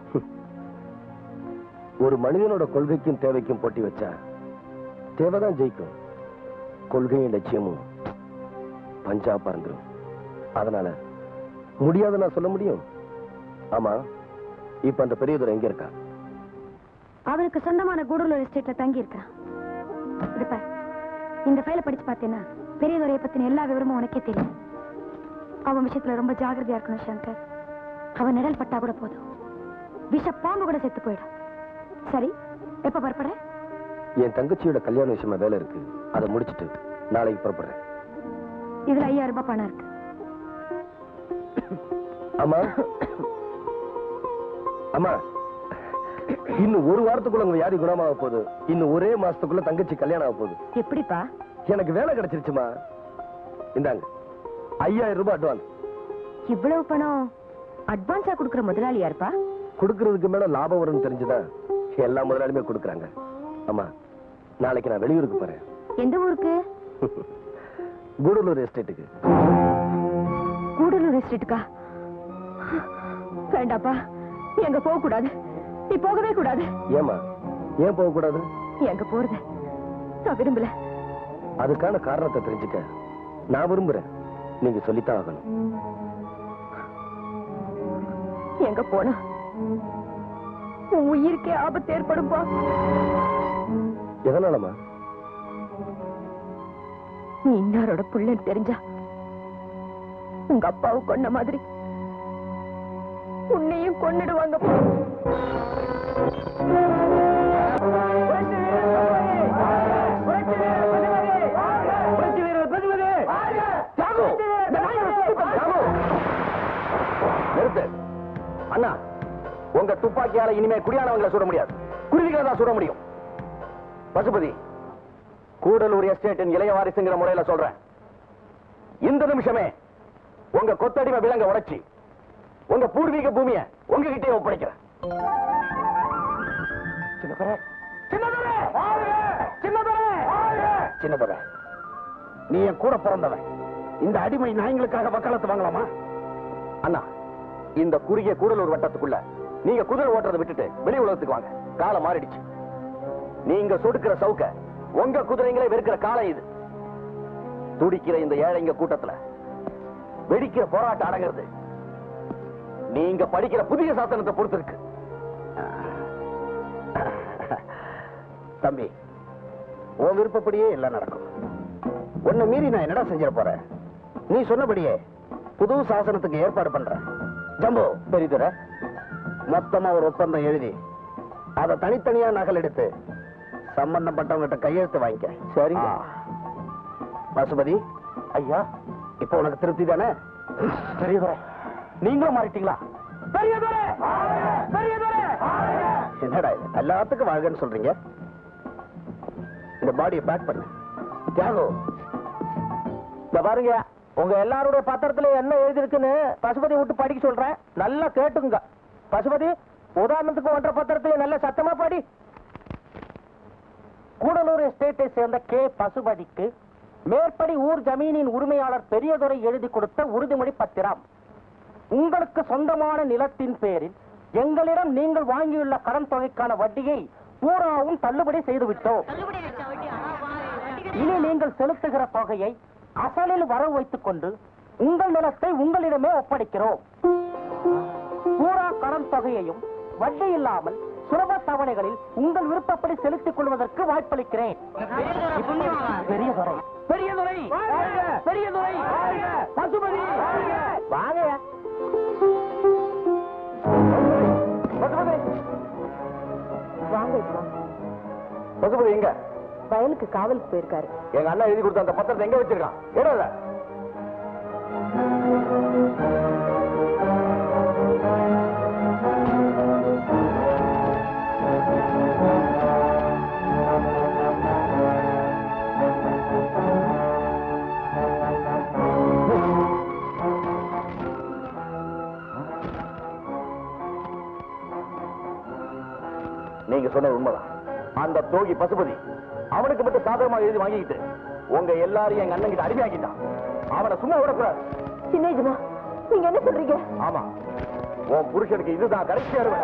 ஒரு மனிதனோட கொள்கைக்கும் தேவைக்கும் போட்டி வச்சா தேவைதான் ஜெயிக்கும் கொள்கையும் லட்சியமும் பஞ்சா பறந்துரும் அதனால முடியாத நான் சொல்ல முடியும் ஆமா இப்ப அந்த பெரியதுரை எங்க இருக்கா அவனுக்கு சொந்தமான கூடலூர் எஸ்டேட்ல தங்கி இருக்கான் இது பார் இந்த ஃபைல படிச்சு பார்த்தேன்னா பெரியதுரையை பத்தின எல்லா விவரமும் உனக்கே தெரியும் அவன் விஷயத்துல ரொம்ப ஜாகிரதையா இருக்கணும் சங்கர் அவன் நிழல் பட்டா கூட போதும் விஷ பாம்பு கூட செத்து போயிடும் சரி எப்ப புறப்பட என் தங்கச்சியோட கல்யாண விஷயமா வேலை இருக்கு அதை முடிச்சிட்டு நாளைக்கு புறப்படுறேன் இதுல ஐயாயிரம் ரூபாய் பணம் இருக்கு ஆமா ஆமா இன்னும் ஒரு வாரத்துக்குள்ள உங்க வியாதி குணமாக போகுது இன்னும் ஒரே மாசத்துக்குள்ள தங்கச்சி கல்யாணம் ஆக போகுது எப்படிப்பா எனக்கு வேலை கிடைச்சிருச்சுமா இந்தாங்க ஐயாயிரம் ரூபாய் அட்வான்ஸ் இவ்வளவு பணம் அட்வான்ஸா கொடுக்கிற முதலாளி யாருப்பா கொடுக்கறதுக்கு மேல லாபம் வரும்னு தெரிஞ்சுதான் எல்லா முதலாளியுமே கொடுக்குறாங்க ஆமா நாளைக்கு நான் வெளியூருக்கு போறேன் எந்த ஊருக்கு கூடலூர் எஸ்டேட்டுக்கு கூடலூர் எஸ்டேட்டுக்கா வேண்டாப்பா நீ அங்க போக கூடாது நீ போகவே கூடாது ஏமா ஏன் போக கூடாது நீ அங்க போறது நான் விரும்பல அதுக்கான காரணத்தை தெரிஞ்சுக்க நான் விரும்புறேன் நீங்க சொல்லித்தான் ஆகணும் நீ அங்க போனா உன் உயிருக்கே ஆபத்து ஏற்படும்பா எதனாலமா நீ இன்னாரோட புள்ளன்னு தெரிஞ்சா உங்க அப்பாவை கொன்ன மாதிரி உன்னையும் கொன்னுடுவாங்க நிறுத்து அண்ணா உங்க துப்பாக்கியால இனிமே குடியானவங்களை சுட முடியாது குருவிகளை தான் சுட முடியும் பசுபதி கூடலூர் எஸ்டேட்டின் இளைய வாரிசுங்கிற முறையில சொல்றேன் இந்த நிமிஷமே உங்க கொத்தடிமை விலங்க உடைச்சி உங்க பூர்வீக பூமிய உங்ககிட்டயே ஒப்படைக்கிறேன் சின்னதுரை சின்னதுரை சின்னதுரை சின்னதுரை நீ என் கூட பிறந்தவன் இந்த அடிமை நாய்களுக்காக வக்காலத்து வாங்கலாமா அண்ணா இந்த குறுகிய கூடலூர் வட்டத்துக்குள்ள நீங்க குதிரை ஓட்டுறதை விட்டுட்டு வெளி உலகத்துக்கு வாங்க காலம் மாறிடுச்சு நீங்க சொடுக்கிற சவுக்க உங்க குதிரைங்களே வெறுக்கிற காலம் இது துடிக்கிற இந்த ஏழைங்க கூட்டத்துல வெடிக்கிற போராட்டம் அடங்கிறது நீங்க படிக்கிற புதிய சாசனத்தை பொறுத்து இருக்கு தம்பி உன் விருப்பப்படியே எல்லாம் நடக்கும் உன்னை மீறி நான் என்னடா செஞ்சிட போறேன் நீ சொன்னபடியே புது சாசனத்துக்கு ஏற்பாடு பண்றேன் ஜம்பு பெரியதுரை மொத்தமா ஒரு ஒப்பந்தம் எழுதி அதை தனித்தனியா நகல் எடுத்து சம்பந்தப்பட்டவங்கிட்ட கையெழுத்து வாங்கிக்க சரிங்க. பசுபதி ஐயா இப்போ உனக்கு திருப்தி தானே பெரியதுரை நீங்களும் மாறிட்டீங்களா பெரியதுரை பெரியதுரை என்னடா இது எல்லாத்துக்கும் வாழ்கன்னு சொல்றீங்க இந்த பாடியை பேக் பண்ணு தியாகு இந்த பாருங்க உங்க எல்லாருடைய பத்திரத்துல என்ன எழுதிருக்குன்னு பசுபதி விட்டு படிக்க சொல்றேன் நல்லா கேட்டுங்க பசுபதி உதாரணத்துக்கு ஒன்றரை பத்திரத்தையும் நல்ல சத்தமா படி கூடலூர் எஸ்டேட்டை சேர்ந்த கே பசுபதிக்கு மேற்படி ஊர் ஜமீனின் உரிமையாளர் பெரியதுரை எழுதி கொடுத்த உறுதிமொழி பத்திரம் உங்களுக்கு சொந்தமான நிலத்தின் பேரில் எங்களிடம் நீங்கள் வாங்கியுள்ள கடன் தொகைக்கான வட்டியை பூராவும் தள்ளுபடி செய்துவிட்டோம் இனி நீங்கள் செலுத்துகிற தொகையை அசலில் வரவு வைத்துக் கொண்டு உங்கள் நிலத்தை உங்களிடமே ஒப்படைக்கிறோம் பூரா கடன் தொகையையும் வட்டி இல்லாமல் சுலப தவணைகளில் உங்கள் விருப்பப்படி செலுத்திக் கொள்வதற்கு வாய்ப்பளிக்கிறேன் பெரியதுரை பெரியதுரை பெரியதுரை பசுபதி வாங்க பசுபதி வாங்க இப்போ. பசுபதி எங்க வயலுக்கு காவலுக்கு போயிருக்காரு எங்க அண்ணா எழுதி கொடுத்த அந்த பத்திரத்தை எங்க வச்சிருக்கான் இடல நீங்க சொன்னது உண்மைதான் அந்த தோகி பசுபதி அவனுக்கு மட்டும் சாதகமா எழுதி வாங்கிக்கிட்டு உங்க எல்லாரையும் எங்க அண்ணன் கிட்ட அடிமையாக்கிட்டான் அவனை சும்மா விடக்கூடாது சின்னேஜமா நீங்க என்ன சொல்றீங்க ஆமா உன் புருஷனுக்கு இதுதான் கடைசி அறுவை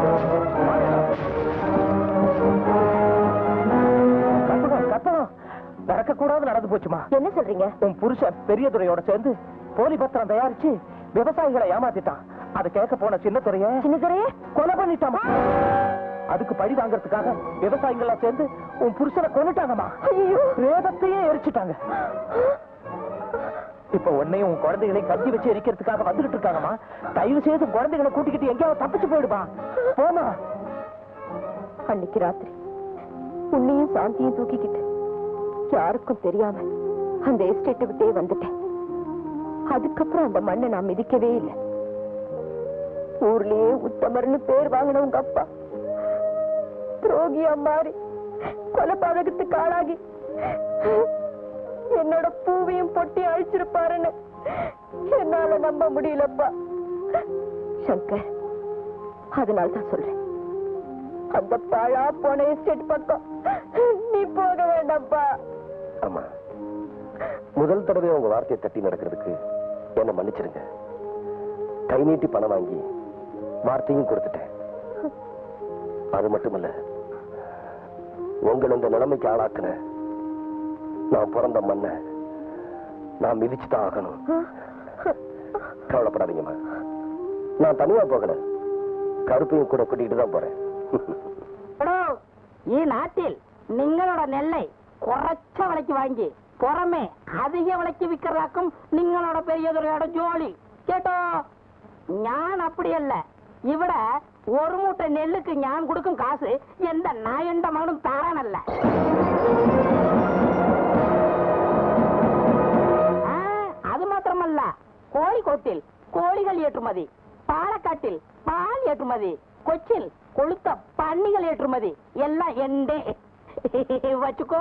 கத்தணும் கத்தணும் நடக்க கூடாது நடந்து போச்சுமா என்ன சொல்றீங்க உன் புருஷன் பெரியதுரையோட சேர்ந்து போலி பத்திரம் தயாரிச்சு விவசாயிகளை ஏமாத்திட்டான் அதை கேட்க போன சின்னத்துறைய சின்னதுரையே கொலை பண்ணிட்டாமா அதுக்கு பழி வாங்கறதுக்காக விவசாயிகளா சேர்ந்து உன் புருஷனை கொன்னுட்டாங்கம்மா ஐயோ வேதத்தையே எரிச்சிட்டாங்க இப்ப உன்னையும் உன் குழந்தைகளையும் கஞ்சி வச்சு எரிக்கிறதுக்காக வந்துகிட்டு இருக்காங்கம்மா தயவு செய்து குழந்தைகளை கூட்டிக்கிட்டு எங்கேயாவது தப்பிச்சு போயிடுமா போமா அன்னைக்கு ராத்திரி உன்னையும் சாந்தியும் தூக்கிக்கிட்டு யாருக்கும் தெரியாம அந்த எஸ்டேட்டை விட்டே வந்துட்டேன் அதுக்கப்புறம் அந்த மண்ணை நான் மிதிக்கவே இல்லை ஊர்லயே உத்தமர்னு பேர் வாங்கின உங்க அப்பா துரோகியா மாறி கொலைபாதகத்துக்கு ஆளாகி என்னோட பூவையும் பொட்டி அழிச்சிருப்பாருன்னு என்னால நம்ப முடியலப்பா சங்கர் அதனால தான் சொல்றேன் அந்த பாழா போன எஸ்டேட் பக்கம் நீ போக வேண்டாம்ப்பா ஆமா முதல் தடவை உங்க வார்த்தையை தட்டி நடக்கிறதுக்கு என்ன மன்னிச்சிருங்க கை நீட்டி பணம் வாங்கி வார்த்தையும் கொடுத்துட்டேன் அது மட்டுமல்ல உங்களை இந்த நிலைமைக்கு ஆளாக்குன நான் பிறந்த மண்ணை நான் மிதிச்சு தான் ஆகணும் கவலைப்படாதீங்கம்மா நான் தனியா போகல கருப்பையும் கூட கூட்டிட்டு தான் போறேன் ഈ നാട്ടിൽ നിങ്ങളുടെ നെല്லை കുറച്ച വിലയ്ക്ക് വാങ്ങി പുറമെ അധിക വിലയ്ക്ക് വിൽക്കറാക്കും നിങ്ങളുടെ പെരിയതുറയുടെ ജോലി കേട്ടോ ഞാൻ അപ്പടിയല്ല ഇവിടെ ഒരു മൂട്ട നെല്ലുക്ക് ഞാൻ കൊടുക്കും കാശ് എന്റെ നായന്റെ മകനും താറാനല്ല ആ, അത് മാത്രമല്ല കോഴിക്കോട്ടിൽ കോഴികൾ ഏറ്റുമതി പാലക്കാട്ടിൽ പാൽ ഏറ്റുമതി கொச்சில் கொளுத்த பன்னிகள் ஏற்றுமதி எல்லாம் எண்டே வச்சுக்கோ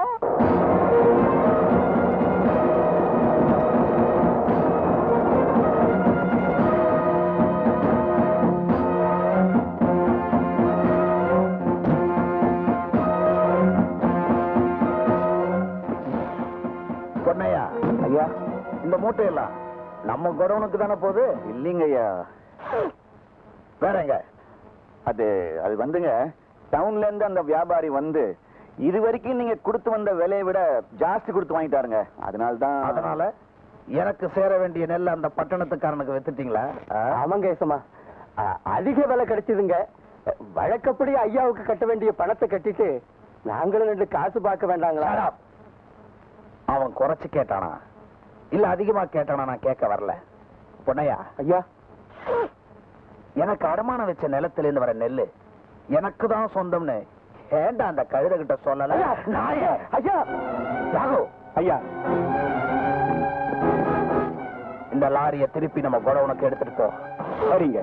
பொன்னையா ஐயா இந்த மூட்டையெல்லாம் நம்ம குடோனுக்கு தானே போகுது இல்லைங்க ஐயா வேறங்க அது அது வந்துங்க டவுன்ல இருந்து அந்த வியாபாரி வந்து இது வரைக்கும் நீங்க கொடுத்து வந்த விலையை விட ஜாஸ்தி கொடுத்து வாங்கிட்டாருங்க அதனால தான் அதனால எனக்கு சேர வேண்டிய நெல் அந்த பட்டணத்துக்காரனுக்கு வித்துட்டீங்களா ஆமாங்க ஏசமா அதிக விலை கிடைச்சதுங்க வழக்கப்படி ஐயாவுக்கு கட்ட வேண்டிய பணத்தை கட்டிட்டு நாங்களும் ரெண்டு காசு பார்க்க வேண்டாங்களா Shut up. அவன் குறைச்சு கேட்டானா இல்ல அதிகமா கேட்டானா நான் கேட்க வரல பொன்னையா ஐயா எனக்கு அடமானம் வச்ச நிலத்துல இருந்து வர நெல்லு எனக்கு தான் சொந்தம்னு ஏண்டா அந்த கழுத கிட்ட சொல்லல நாயே ஐயா ராகு ஐயா இந்த லாரிய திருப்பி நம்ம குடவுனுக்கு எடுத்துட்டு போ சரிங்க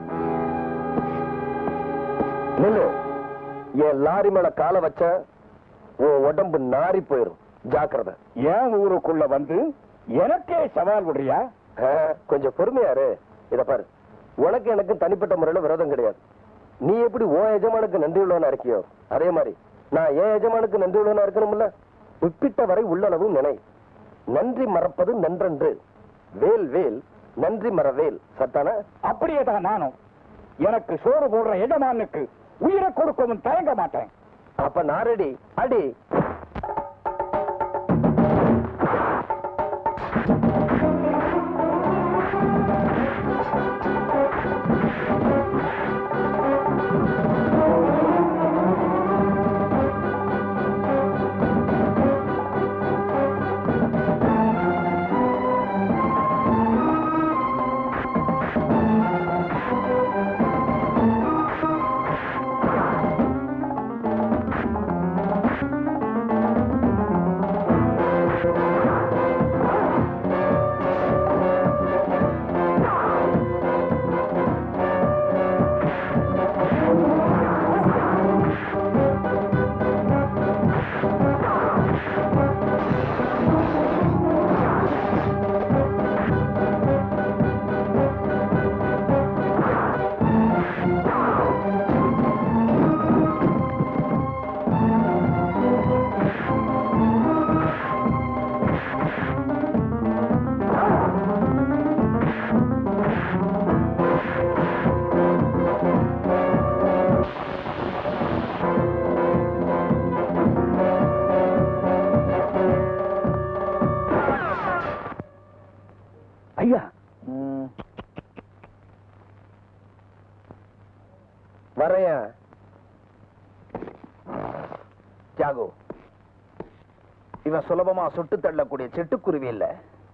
நில்லு என் லாரி மேல காலை வச்ச உன் உடம்பு நாரி போயிரும் ஜாக்கிரதை ஏன் ஊருக்குள்ள வந்து எனக்கே சவால் விடுறியா ஆ, கொஞ்சம் பொறுமையாரு இத பாரு உனக்கு எனக்கு தனிப்பட்ட முறையில விரோதம் கிடையாது நீ எப்படி உன் எஜமானுக்கு நன்றி உள்ளவனா இருக்கியோ அதே மாதிரி நான் என் எஜமானுக்கு நன்றி உள்ளவனா இருக்கணும்ல உட்பிட்ட வரை உள்ளளவும் நினை நன்றி மறப்பது நன்றன்று வேல் வேல் நன்றி மறவேல் சத்தானா அப்படியே தான் நானும் எனக்கு சோறு போடுற எஜமானுக்கு உயிரை கொடுக்கவும் தயங்க மாட்டேன் அப்ப நான் ரெடி அடி ஐயா வரையா தியாகு இவன் சுலபமா சுட்டு தள்ளக்கூடிய சிட்டுக்குருவி இல்ல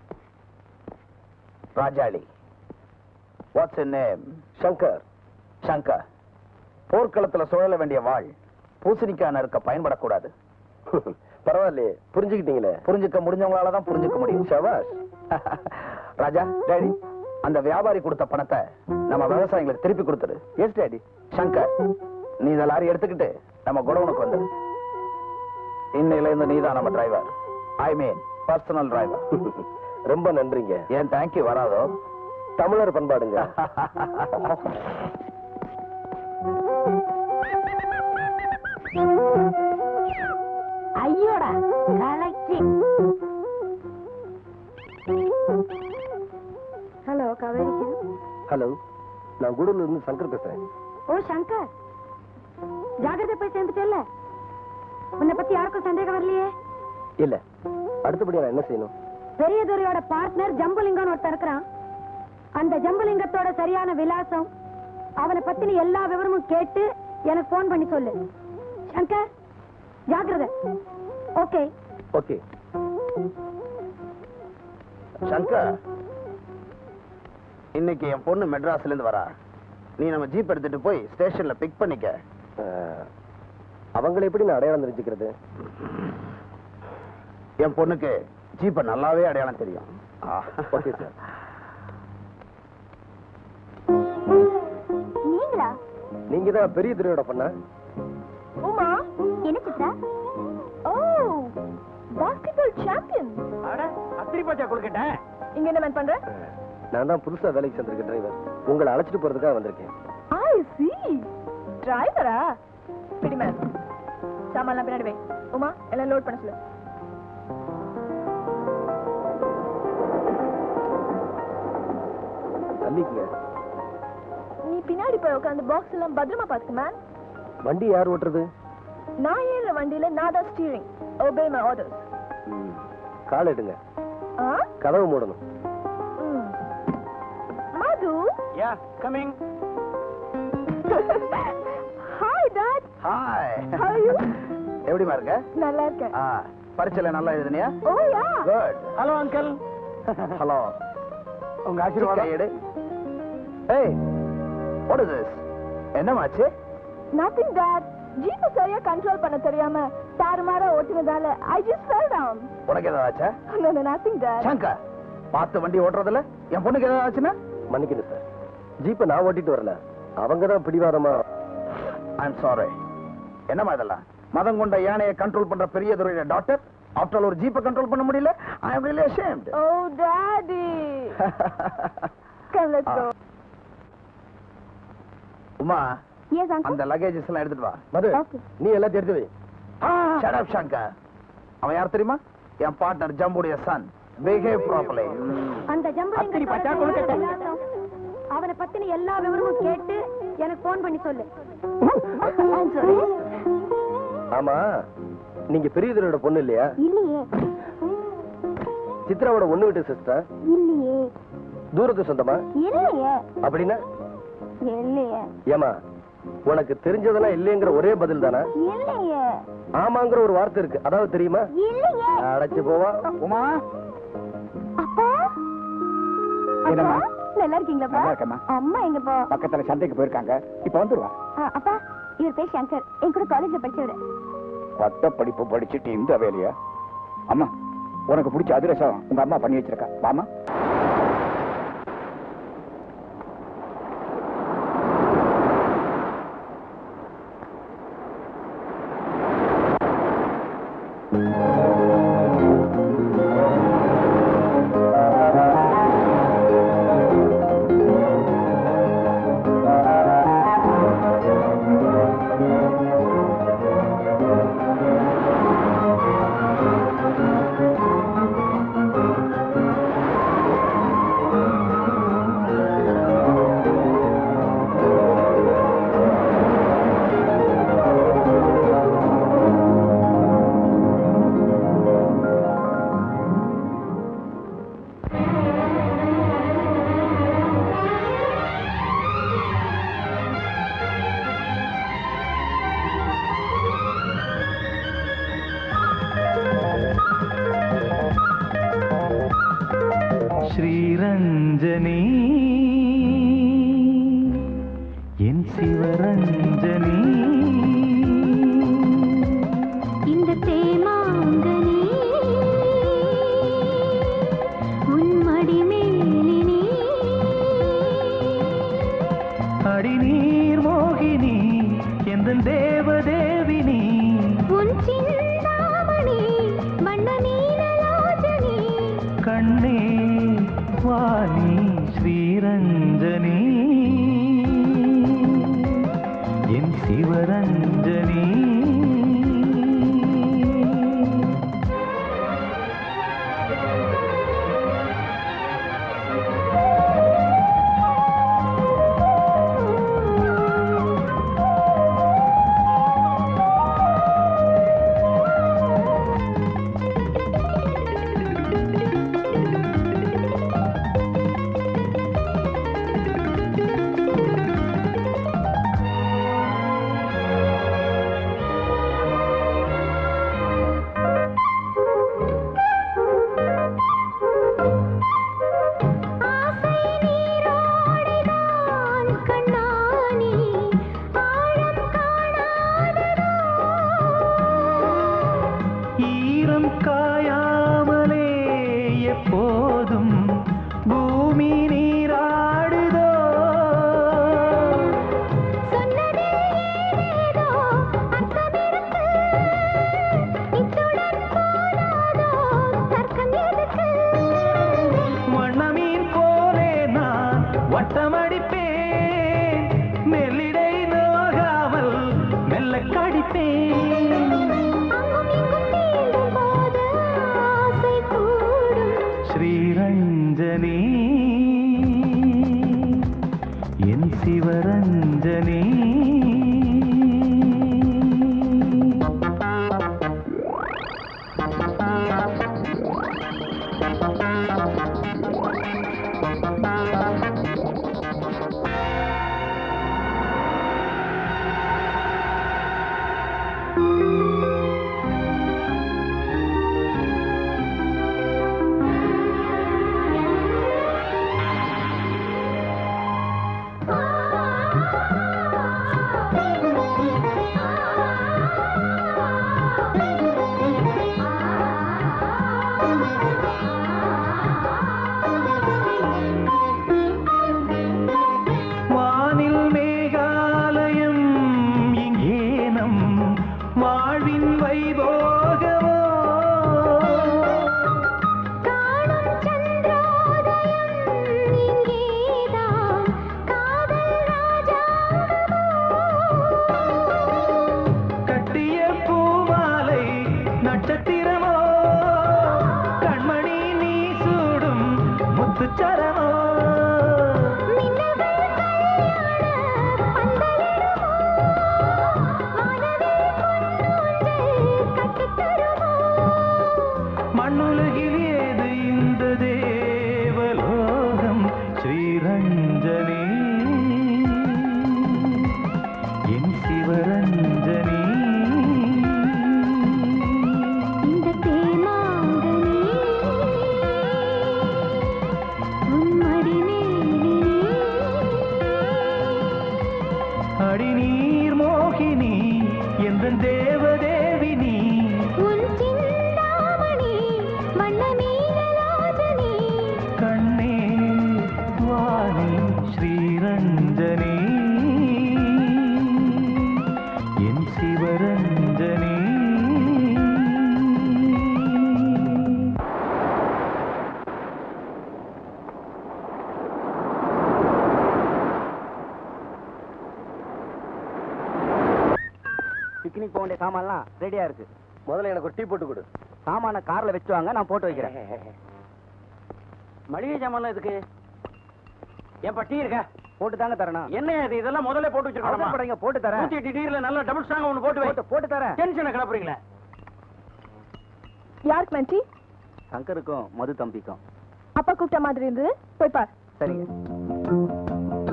ராஜாளி வாட்ஸ் நேம் சங்கர் சங்கர் போர்க்களத்துல சுழல வேண்டிய வாழ் பூசணிக்காய் நறுக்க பயன்படக்கூடாது பரவாயில்லையே புரிஞ்சுக்கிட்டீங்களே புரிஞ்சுக்க முடிஞ்சவங்களால தான் புரிஞ்சுக்க முடியும் சபாஷ் ராஜா டேடி அந்த வியாபாரி கொடுத்த பணத்தை நம்ம விவசாயிகளுக்கு திருப்பி கொடுத்துரு எஸ் டேடி சங்கர் நீ இந்த லாரி எடுத்துக்கிட்டு நம்ம குடவுனுக்கு வந்துரு இன்னையில இருந்து நீதான் நம்ம driver I mean personal driver ரொம்ப நன்றிங்க ஏன் தேங்க்யூ வராதோ தமிழர் பண்பாடுங்க ஐயோடா கலக்கி ஹலோ காவேரி ஹலோ நான் குடூர்ல இருந்து சங்கர் பேசுறேன் ஓ சங்கர் ஜாகிரதை போய் சேர்ந்துட்டேல்ல உன்னை பத்தி யாருக்கும் சந்தேகம் வரலையே இல்ல அடுத்தபடியா நான் என்ன செய்யணும் பெரியதுரையோட பார்ட்னர் ஜம்புலிங்கம்னு ஒருத்தன் இருக்கிறான் அந்த ஜம்புலிங்கத்தோட சரியான விலாசம் அவனை பத்தின எல்லா விவரமும் கேட்டு எனக்கு போன் பண்ணி சொல்லு சங்கர் ஜாகிரதை ஓகே ஓகே சங்கர் இன்னைக்கு என் பொண்ணு மெட்ராஸ்ல இருந்து வரா நீ நம்ம ஜீப் எடுத்துட்டு போய் ஸ்டேஷன்ல பிக் பண்ணிக்க அவங்களை எப்படி நான் அடையாளம் தெரிஞ்சுக்கிறது என் பொண்ணுக்கு ஜீப்பை நல்லாவே அடையாளம் தெரியும் ஓகே சார் நீங்களா நீங்க நீங்க தான் பெரிய துறையோட பண்ண உமா என்ன சித்ரா ஓ பாஸ்கெட்பால் சாம்பியன் அத்திரி பாச்சா கொடுக்கட்ட இங்க என்ன மேன் பண்ற நான் தான் புதுசா வேலைக்கு சேர்ந்திருக்கேன் டிரைவர் உங்களை அழைச்சிட்டு போறதுக்காக வந்திருக்கேன் ஐ சி டிரைவரா பிடி மேன் சாமான்லாம் பின்னாடி வை உமா எல்லாம் லோட் பண்ண சொல்லு தள்ளிக்குங்க நீ பின்னாடி போய் உட்காந்து பாக்ஸ் எல்லாம் பத்திரமா பாத்துக்க மேன் வண்டி யார் ஓட்டுறது நான் ஏற வண்டியில நான் தான் ஸ்டீரிங் obey my orders ம், கால் எடுங்க ஆ கதவு மூடணும் ம். Madhu yeah coming hi dad hi how are you எப்படிமா இருக்க நல்லா இருக்கேன் ஆ, பரீட்சையில நல்லா எழுதுனியா oh yeah good hello uncle hello உங்க ஆசீர்வாதம் கையெடு ஏய் வாட் இஸ் திஸ் என்னமாச்சு நத்திங் டாட் ஜீப்பை சரியா கண்ட்ரோல் பண்ண தெரியாம தாறுமாறா ஓட்டினதால ஐ ஜஸ்ட் ஃபெல் டவுன் உனக்கு ஏதாவது ஆச்சா no no nothing dad Shankar பார்த்து வண்டி ஓட்டுறதுல என் பொண்ணுக்கு ஏதாவது ஆச்சுன்னா மன்னிக்கணும் சார் ஜீப்பை நான் ஓட்டிட்டு வரல அவங்க தான் பிடிவாதமா ஐம் சாரி என்னம்மா இதெல்லாம் மதம் கொண்ட யானையை கண்ட்ரோல் பண்ற பெரிய துறையில டாக்டர் ஆஃப்டர் ஒரு ஜீப்பை கண்ட்ரோல் பண்ண முடியல I am really ashamed oh daddy come let's go Uma yes uncle அந்த லக்கேஜஸ் எல்லாம் எடுத்துட்டு வா மது Okay. நீ எல்லாத்தையும் எடுத்து வை Shut up, சங்கர் அவன் யார் தெரியுமா என் பார்ட்னர் ஜம்புடைய சன் பிஹேவ் ப்ராப்பர்லி அந்த அத்திரி பச்சா கொடுக்கட்ட. ஜம்பு அவனை பத்தின எல்லா விவரமும் கேட்டு எனக்கு போன் பண்ணி சொல்லு ஆமா நீங்க பெரிய துறையோட பொண்ணு இல்லையா இல்லையே சித்ராவோட ஒண்ணு விட்டு சிஸ்டர் இல்லையே தூரத்து சொந்தமா இல்லையே அப்படின்னா இல்லையே ஏமா உனக்கு தெரிஞ்சதெல்லாம் இல்லைங்கிற ஒரே பதில் தானே இல்லையே ஆமாங்கிற ஒரு வார்த்தை இருக்கு அதாவது தெரியுமா இல்லையே அடைச்சு போவா உமா அப்பா என்னம்மா? அப்பா, நல்லா இருக்கீங்களாப்பா நல்லா இருக்கேம்மா. அம்மா எங்கப்பா பக்கத்துல சந்தைக்கு போயிருக்காங்க இப்ப வந்துருவா ஆ, அப்பா இவர் பேர் சங்கர் என் கூட காலேஜ்ல படிச்சவரு பட்ட படிப்பு படிச்சுட்டு இந்த வேலையா அம்மா உனக்கு பிடிச்ச அதிரசம் உங்க அம்மா பண்ணி வச்சிருக்கா வாமா ஸ்ரீரஞ்சனி என் சிவரஞ்சனி இந்த தேமாங்கனி உன் மடிமேலினி அடிநீர் மோகினி எந்த தேவதேவினி உன் சிந்தாமணி வண்ண நீலலோச்சனி கண்ணே வாணி ஸ்ரீரஞ்சனி என் சிவரஞ்சனி ஆசை நீரோடைதான் கண்ணானி ஆழம் காணாததோ ஈரம் காயாமலே எப்போதும் பூமி நீராடுதோ சொன்னதே மண்ணுலகில் ஏது இந்த தேவலோகம் ஸ்ரீரஞ்சனி என் சிவரஞ்சனி இந்த தேமாங்கனி உன்மடி அடிநீர் மோகினி எந்த தேவதேவி நீ உன் சிந்தாமணி வண்ண நீலராஜனி கண்ணே வாணி ஸ்ரீரஞ்சனி என் சிவரஞ்சனி பிக்னிக் போக வேண்டிய சாமான்லாம் ரெடியா இருக்கு முதல்ல எனக்கு ஒரு டீ போட்டு கொடு சாமான கார்ல வச்சு வாங்க நான் போட்டு வைக்கிறேன் மளிகை சாமான்லாம் எதுக்கு ஏன்பா டீ இருக்க போட்டு தாங்க தரணும் என்ன இது இதெல்லாம் முதல்ல போட்டு வச்சிருக்கோம் அவசரப்படாதீங்க, போட்டு தரேன் நூத்தி எட்டு டீர்ல நல்ல டபுள் ஸ்ட்ராங் ஒன்னு போட்டு வை போட்டு போட்டு தரேன் டென்ஷனை கிளப்புறீங்களே யாருக்கு மேம் டீ சங்கருக்கும் மது தம்பிக்கும் அப்பா கூப்பிட்ட மாதிரி இருந்தது போய் பார் சரிங்க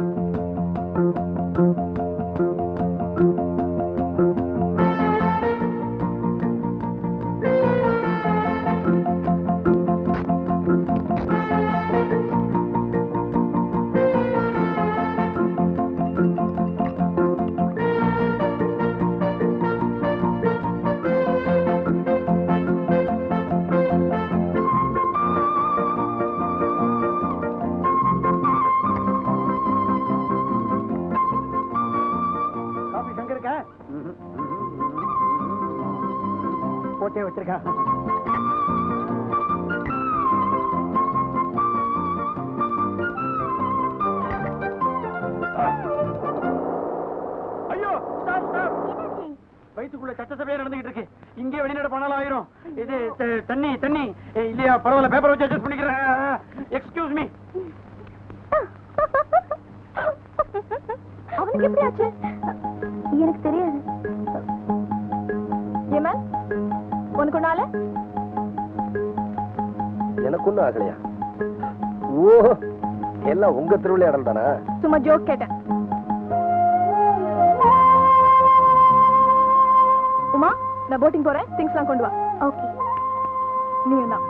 காபி சங்கருக்கா போட்டே வச்சிருக்கேன் ஐயோ ஸ்டாப் ஸ்டாப் வயிற்றுக்குள்ள சட்டசபையா நடந்துகிட்டு இருக்கு இங்கே வெளிநாடு போனாலும் ஆயிரும் இது த- தண்ணி தண்ணி ஏ, இல்லையா பரவாயில்ல பேப்பர் வச்சு அட்ஜஸ்ட் பண்ணிக்கிறேன் எக்ஸ்கியூஸ் மீ அவனுக்கு எப்படி ஆச்சு எனக்கு தெரியாது ஏன் மேம் உனக்கு ஒன்னால எனக்கு ஒண்ணும் ஆகலையா ஓ எல்லாம் உங்க திருவிளையாடல் தானா சும்மா ஜோக் கேட்டேன் உமா நான் போட்டிங் போறேன் திங்ஸ்லாம் கொண்டு வா ஓகே நீ தான்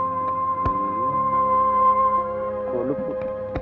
கொழுப்பு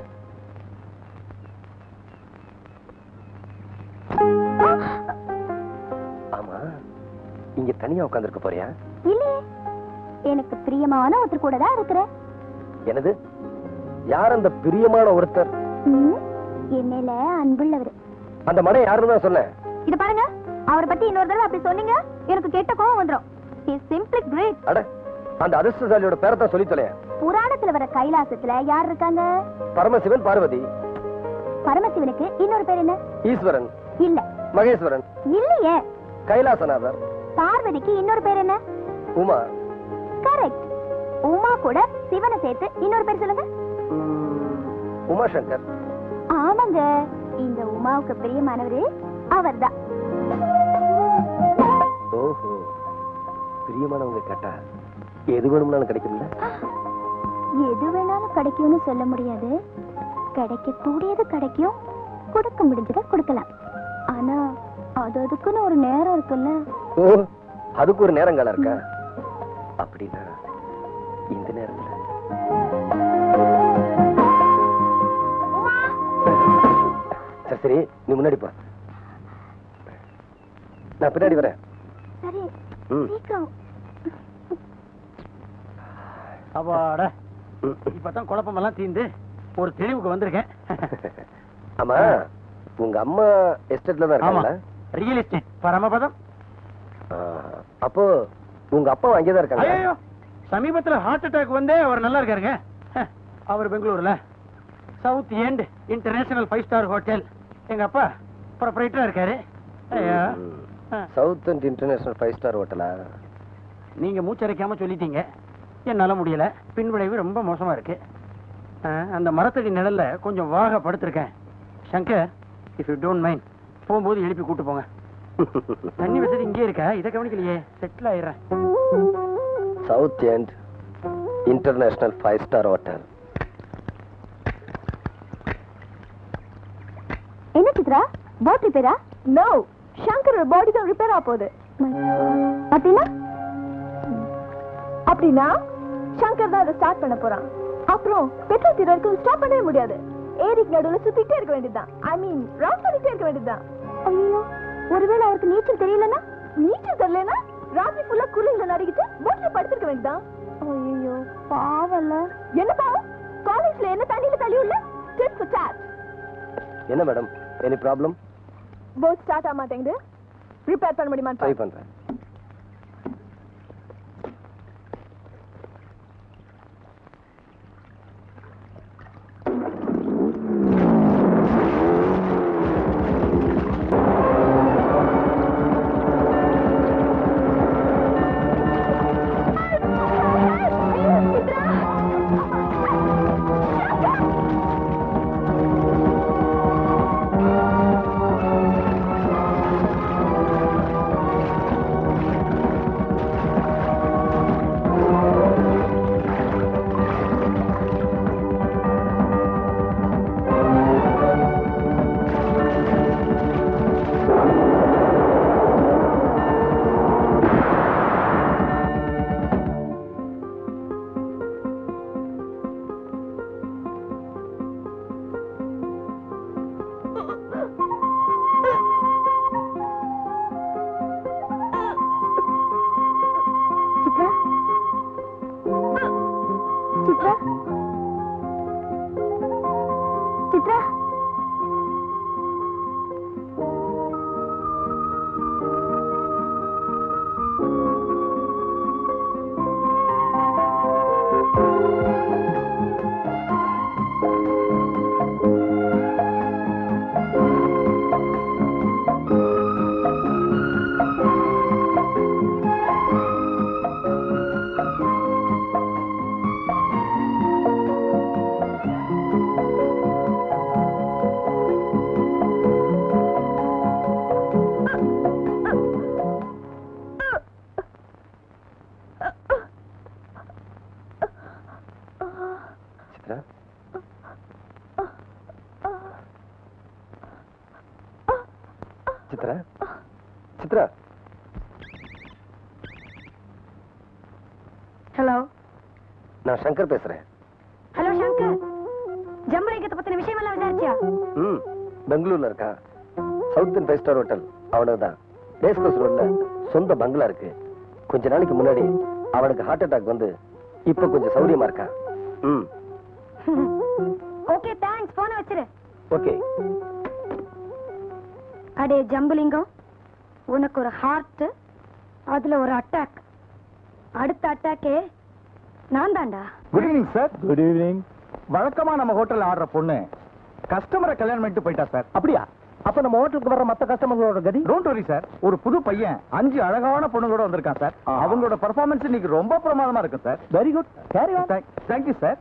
ஆமா இங்க தனியா உட்கார்ந்திருக்க போறியா இல்லையே எனக்கு பிரியமான ஒருத்தர் கூட தான் இருக்கிறேன் எனது யார் அந்த பிரியமான ஒருத்தர் ம், என் மேல அன்புள்ளவர் அந்த மனை யாருன்னு தான் சொன்னேன் இது பாருங்க அவரை பத்தி இன்னொரு தடவை அப்படி சொன்னீங்க எனக்கு கெட்ட கோவம் வந்துரும் இஸ் சிம்பிளி கிரேட் அட அந்த அதிர்ஷ்டசாலியோட பேரத்தான் சொல்லி தொலைய புராணத்துல வர கைலாசத்துல யார் இருக்காங்க பரமசிவன் பார்வதி பரமசிவனுக்கு இன்னொரு பேர் என்ன ஈஸ்வரன் இல்ல மகேஸ்வரன் இல்லையே கைலாசநாதர் பார்வதிக்கு இன்னொரு பேர் என்ன உமா கரெக்ட் உமா கூட சிவனை சேர்த்து இன்னொரு பேர் சொல்லுங்க ம், உமாசங்கர் ஆமாங்க இந்த உமாவுக்கு பிரியமானவரு அவர்தான் ஓஹோ பிரியமானவங்க கேட்டா எது வேணும்னாலும் கிடைக்கும்ல எது வேணாலும் கிடைக்கும்னு சொல்ல முடியாது கிடைக்க கூடியது கிடைக்கும் கொடுக்க முடிஞ்சதை கொடுக்கலாம் ஆனா அது அதுக்குன்னு ஒரு நேரம் இருக்குல்ல ஓ அதுக்கு ஒரு நேரங்காலம் இருக்கா அப்படின்னா இந்த நேரத்துல சரி சரி நீ முன்னாடி போ நான் பின்னாடி வரேன் சரி ம். சீக்கிரம் அப்பாட இப்பதான் குழப்பமெல்லாம் தீந்து ஒரு தெளிவுக்கு வந்திருக்கேன் ஆமா உங்க அம்மா எஸ்டேட்ல தான் ஆமா இருக்காங்களா ரியல் எஸ்டேட் பரமபதம் ஆ, அப்போ உங்க அப்பா அங்கேதான் இருக்காங்க ஐயோ சமீபத்துல ஹார்ட் அட்டாக் வந்தே அவர் நல்லா இருக்காருங்க ஹ, அவர் பெங்களூர்ல south end international five star hotel எங்க அப்பா ப்ரொப்ரைட்டரா இருக்காரு ஐயா ஆ. South and international five star ஹோட்டலா நீங்க மூச்சரைக்காம சொல்லிட்டீங்க என்னால முடியல பின்விளைவு ரொம்ப மோசமா இருக்கு ஆ, அந்த மரத்தடி நிழல்ல கொஞ்சம் வாக படுத்திருக்கேன் Shankar if you don't mind போகும்போது எழுப்பி கூட்டு போங்க தண்ணி வசதி இங்கே இருக்கா இதை கவனிக்கலையே செட்டில் ஆயிடுறேன் south end international five star hotel என்ன சித்ரா போட் ரிப்பேரா நோ சங்கர் பாடி தான் ரிப்பேர் ஆக போகுது அப்படின்னா அப்படின்னா சங்கர் தான் அதை ஸ்டார்ட் பண்ண போறான் அப்புறம் பெட்ரோல் தீர வரைக்கும் ஸ்டாப் பண்ணவே முடியாது ஏரிக்கு நடுவுல சுத்திட்டே இருக்க வேண்டியதுதான் ஐ மீன் ரவுண்ட் பண்ணிட்டே இருக்க வேண்டியதுதான் ஐயோ ஒருவேளை அவருக்கு நீச்சல் தெரியலன்னா நீச்சல் தெரியலனா ராத்திரி ஃபுல்லா குளிர்ல நடிக்கிட்டு போட்ல படுத்திருக்க வேண்டியதுதான் ஐயோ பாவல்ல என்ன பாவம் காலேஜ்ல என்ன தண்ணியில தள்ளி உள்ள டிட் ஃபார் டாட் என்ன madam any problem boat start ஆக மாட்டேங்குது ரிப்பேர் பண்ண முடியுமான்னு ட்ரை பாரு. பண்றேன் சித்ரா சித்ரா சித்ரா சித்ரா சித்ரா சித்ரா ஹலோ நான் சங்கர் பேசுறேன் ஹலோ சங்கர் ஜம்பரேகத்தை பத்தின விஷயம் எல்லாம் விசாரிச்சியா ம் பெங்களூர்ல இருக்கான் சவுத் ஃபைவ் ஸ்டார் ஹோட்டல் அவனுக்கு தான் ரேஸ் கோர்ஸ் ரோட்ல சொந்த பங்களா இருக்கு கொஞ்ச நாளைக்கு முன்னாடி அவனுக்கு ஹார்ட் அட்டாக் வந்து இப்ப கொஞ்சம் சௌரியமா இருக்கான் ம் ஓகே தேங்க்ஸ் போன வச்சிரு ஓகே அடே ஜம்புலிங்கம் உனக்கு ஒரு ஹார்ட் அதுல ஒரு அட்டாக் அடுத்த அட்டாக்கே நான் தான்டா good evening sir good evening வழக்கமா நம்ம ஹோட்டல்ல ஆடுற பொண்ணு கஸ்டமரை கல்யாணம் பண்ணிட்டு போயிட்டா சார் அப்படியா அப்ப நம்ம ஹோட்டலுக்கு வர மத்த கஸ்டமர்களோட கதி டோன்ட் வரி சார் ஒரு புது பையன் அஞ்சு அழகான பொண்ணுங்களோட வந்திருக்கான் சார் அவங்களோட பெர்ஃபார்மன்ஸ் இன்னைக்கு ரொம்ப பிரமாதமா இருக்கும் sir very good carry on thank you sir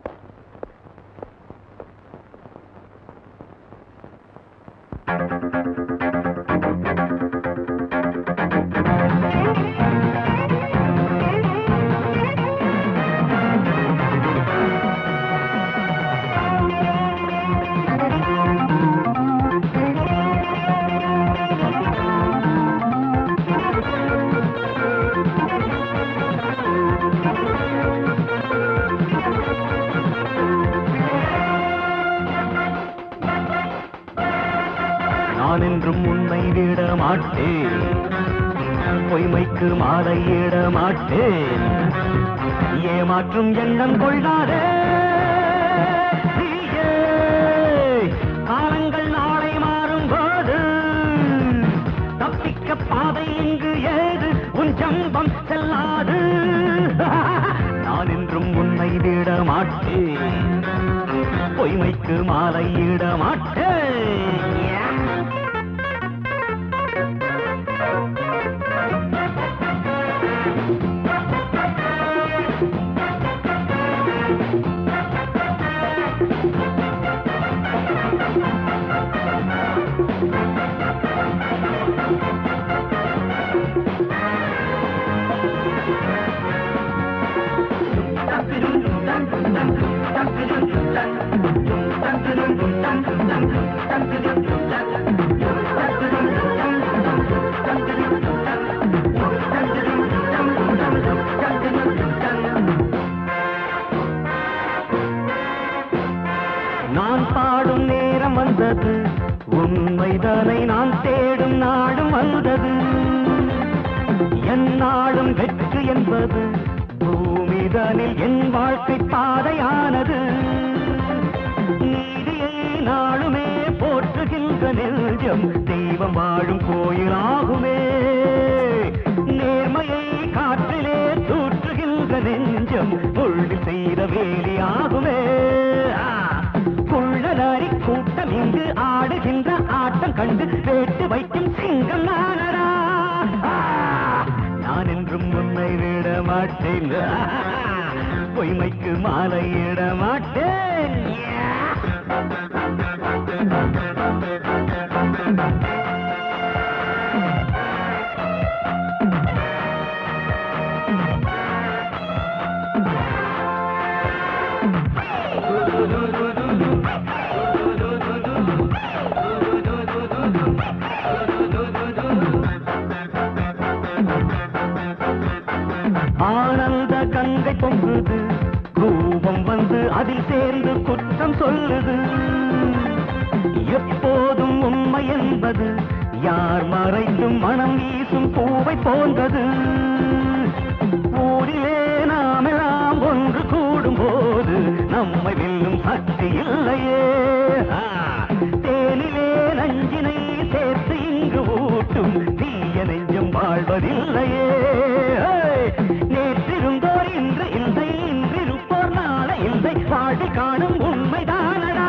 நான் என்றும் உன்னை விட மாட்டேன் பொய்மைக்கு மாலையிட மாட்டேன் ஏமாற்றும் எண்ணம் கொள்ளாதே நீயே காலங்கள் நாளை மாறும் போது தப்பிக்க பாதை இங்கு ஏது உன் ஜம்பம் செல்லாது நான் என்றும் உன்னை விட மாட்டேன் பொய்மைக்கு மாலையிட மாட்டேன் Thank you. நான் பாடும் நேரம் வந்தது உண்மைதானை நான் தேடும் நாடும் வந்தது என் நாடும் வெற்றி என்பது பூமிதனில் என் வாழ்க்கை பாதையானது நீதியை நாளுமே போற்றுகின்ற நெஞ்சம் தெய்வம் வாழும் கோயிலாகுமே நேர்மையை காற்றிலே தூற்றுகின்ற நெஞ்சம் பொழுது செய்த வேலியாகுமே ஆ! குள்ளநரி கூட்டம் இங்கு ஆடுகின்ற ஆட்டம் கண்டு வேட்டு வைக்கும் சிங்கம் நானடா ஆ! நான் என்றும் உன்னை விட மாட்டேன் பொய்மைக்கு மாலையிட மாட்டேன் ஆனந்த கங்கை பொங்குது ரூபம் வந்து அதில் சேர்ந்து குற்றம் சொல்லுது எப்போதும் உண்மை என்பது யார் மறைக்கும் மனம் வீசும் பூவை போன்றது ஊரிலே நாமெல்லாம் ஒன்று கூடும் போது நம்மை வெல்லும் சக்தி இல்லையே ஆ, தேனிலே நஞ்சினை சேர்த்து இங்கு ஊட்டும் தீய நெஞ்சம் வாழ்வதில்லையே ஏய், நேற்றிருந்தோர் இன்று இல்லை இன்றிருப்போர் நாளை இல்லை பாடி காணும் உண்மைதானடா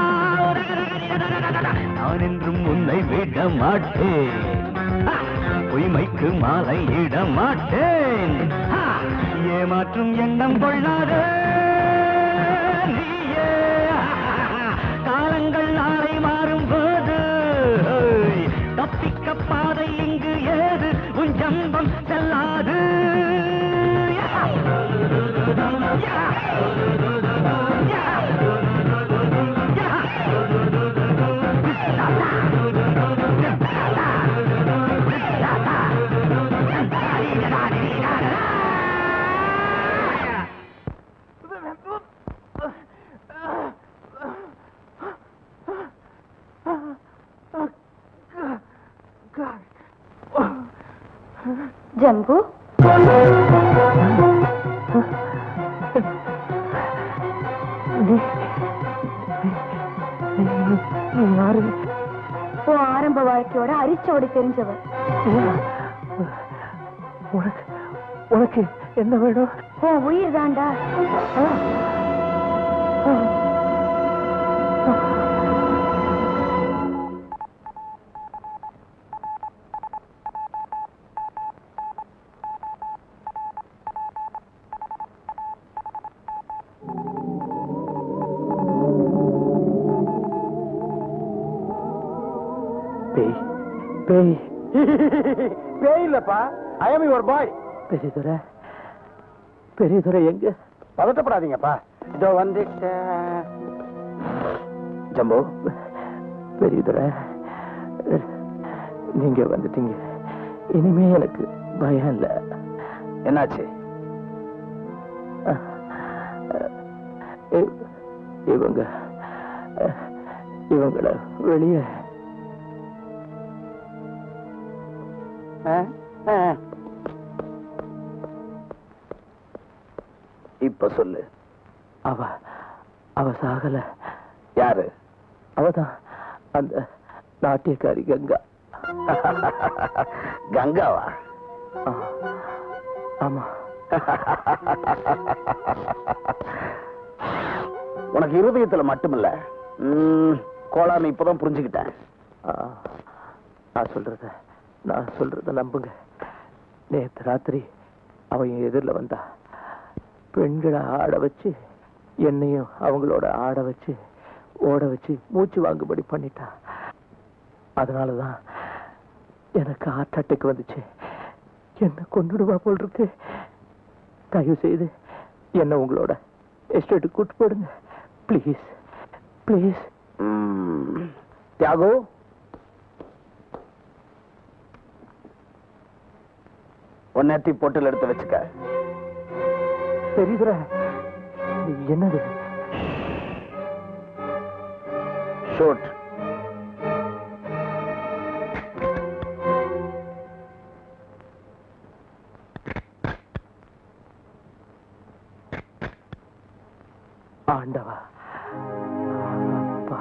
நான் என்றும் உன்னை விட மாட்டேன் ஆ, பொய்மைக்கு மாலை இட மாட்டேன் ஆ, ஏமாற்றும் எண்ணம் கொள்ளாதே நீயே காலங்கள் நாளை மாறும் போது ஏய், தப்பிக்க பாதை இங்கு ஏது உன் ஜம்பம் செல்லாது ஜம்பு உன் ஆரம்ப வாழ்க்கையோட அரிச்சோடி தெரிஞ்சவன் உனக்கு உனக்கு என்ன வேணும் உன் உயிர் தாண்டா பேய் பேய் பேய் இல்லப்பா ஐ அம் யுவர் பாய் பெரியதுரை பெரியதுரை எங்க பதட்டப்படாதீங்கப்பா இதோ வந்துட்டேன் ஜம்போ பெரியதுரை நீங்க வந்துட்டீங்க இனிமே எனக்கு பயம் இல்ல என்னாச்சு இ- இவங்க இவங்கள வெளியே இப்ப சொல்லு அவ அவ சாகல யாரு அவதான் அந்த நாட்டியக்காரி கங்கா கங்காவா ஆ, ஆமா உனக்கு இருதயத்துல மட்டுமில்ல ம், கோளாறுன்னு இப்பதான் புரிஞ்சுக்கிட்டேன் ஆ, நான் சொல்றத நான் சொல்றத நம்புங்க நேத்து ராத்திரி அவன் என் எதிரில வந்தா பெண்களை ஆட வச்சு என்னையும் அவங்களோட ஆட வச்சு ஓட வச்சு மூச்சு வாங்கும்படி பண்ணிட்டா அதனாலதான் எனக்கு ஹார்ட் அட்டாக் வந்துச்சு என்ன கொண்டுடுவா போல் இருக்கு தயவு செய்து என்ன உங்களோட எஸ்டேட்டு கூட்டு போடுங்க ப்ளீஸ் ப்ளீஸ் தியாகு ஒன்னேத்தி பொட்டில் எடுத்து வச்சுக்க தெரியுதுற என்னது ஷூட் ஆண்டவா அப்பா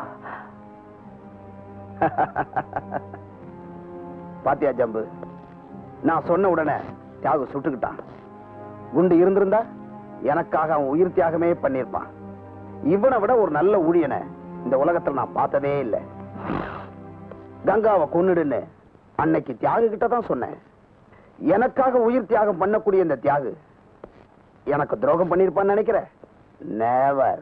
பாத்தியா ஜம்பு நான் சொன்ன உடனே தியாகு சுட்டுக்கிட்டான் குண்டு இருந்திருந்தா எனக்காக அவன் உயிர் தியாகமே பண்ணியிருப்பான் இவனை விட ஒரு நல்ல ஊழியனை இந்த உலகத்துல நான் பார்த்ததே இல்லை கங்காவை கொன்னுடுன்னு அன்னைக்கு தியாகு கிட்ட தான் சொன்னேன் எனக்காக உயிர் தியாகம் பண்ணக்கூடிய இந்த தியாகு எனக்கு துரோகம் பண்ணிருப்பான்னு நினைக்கிற நேவர்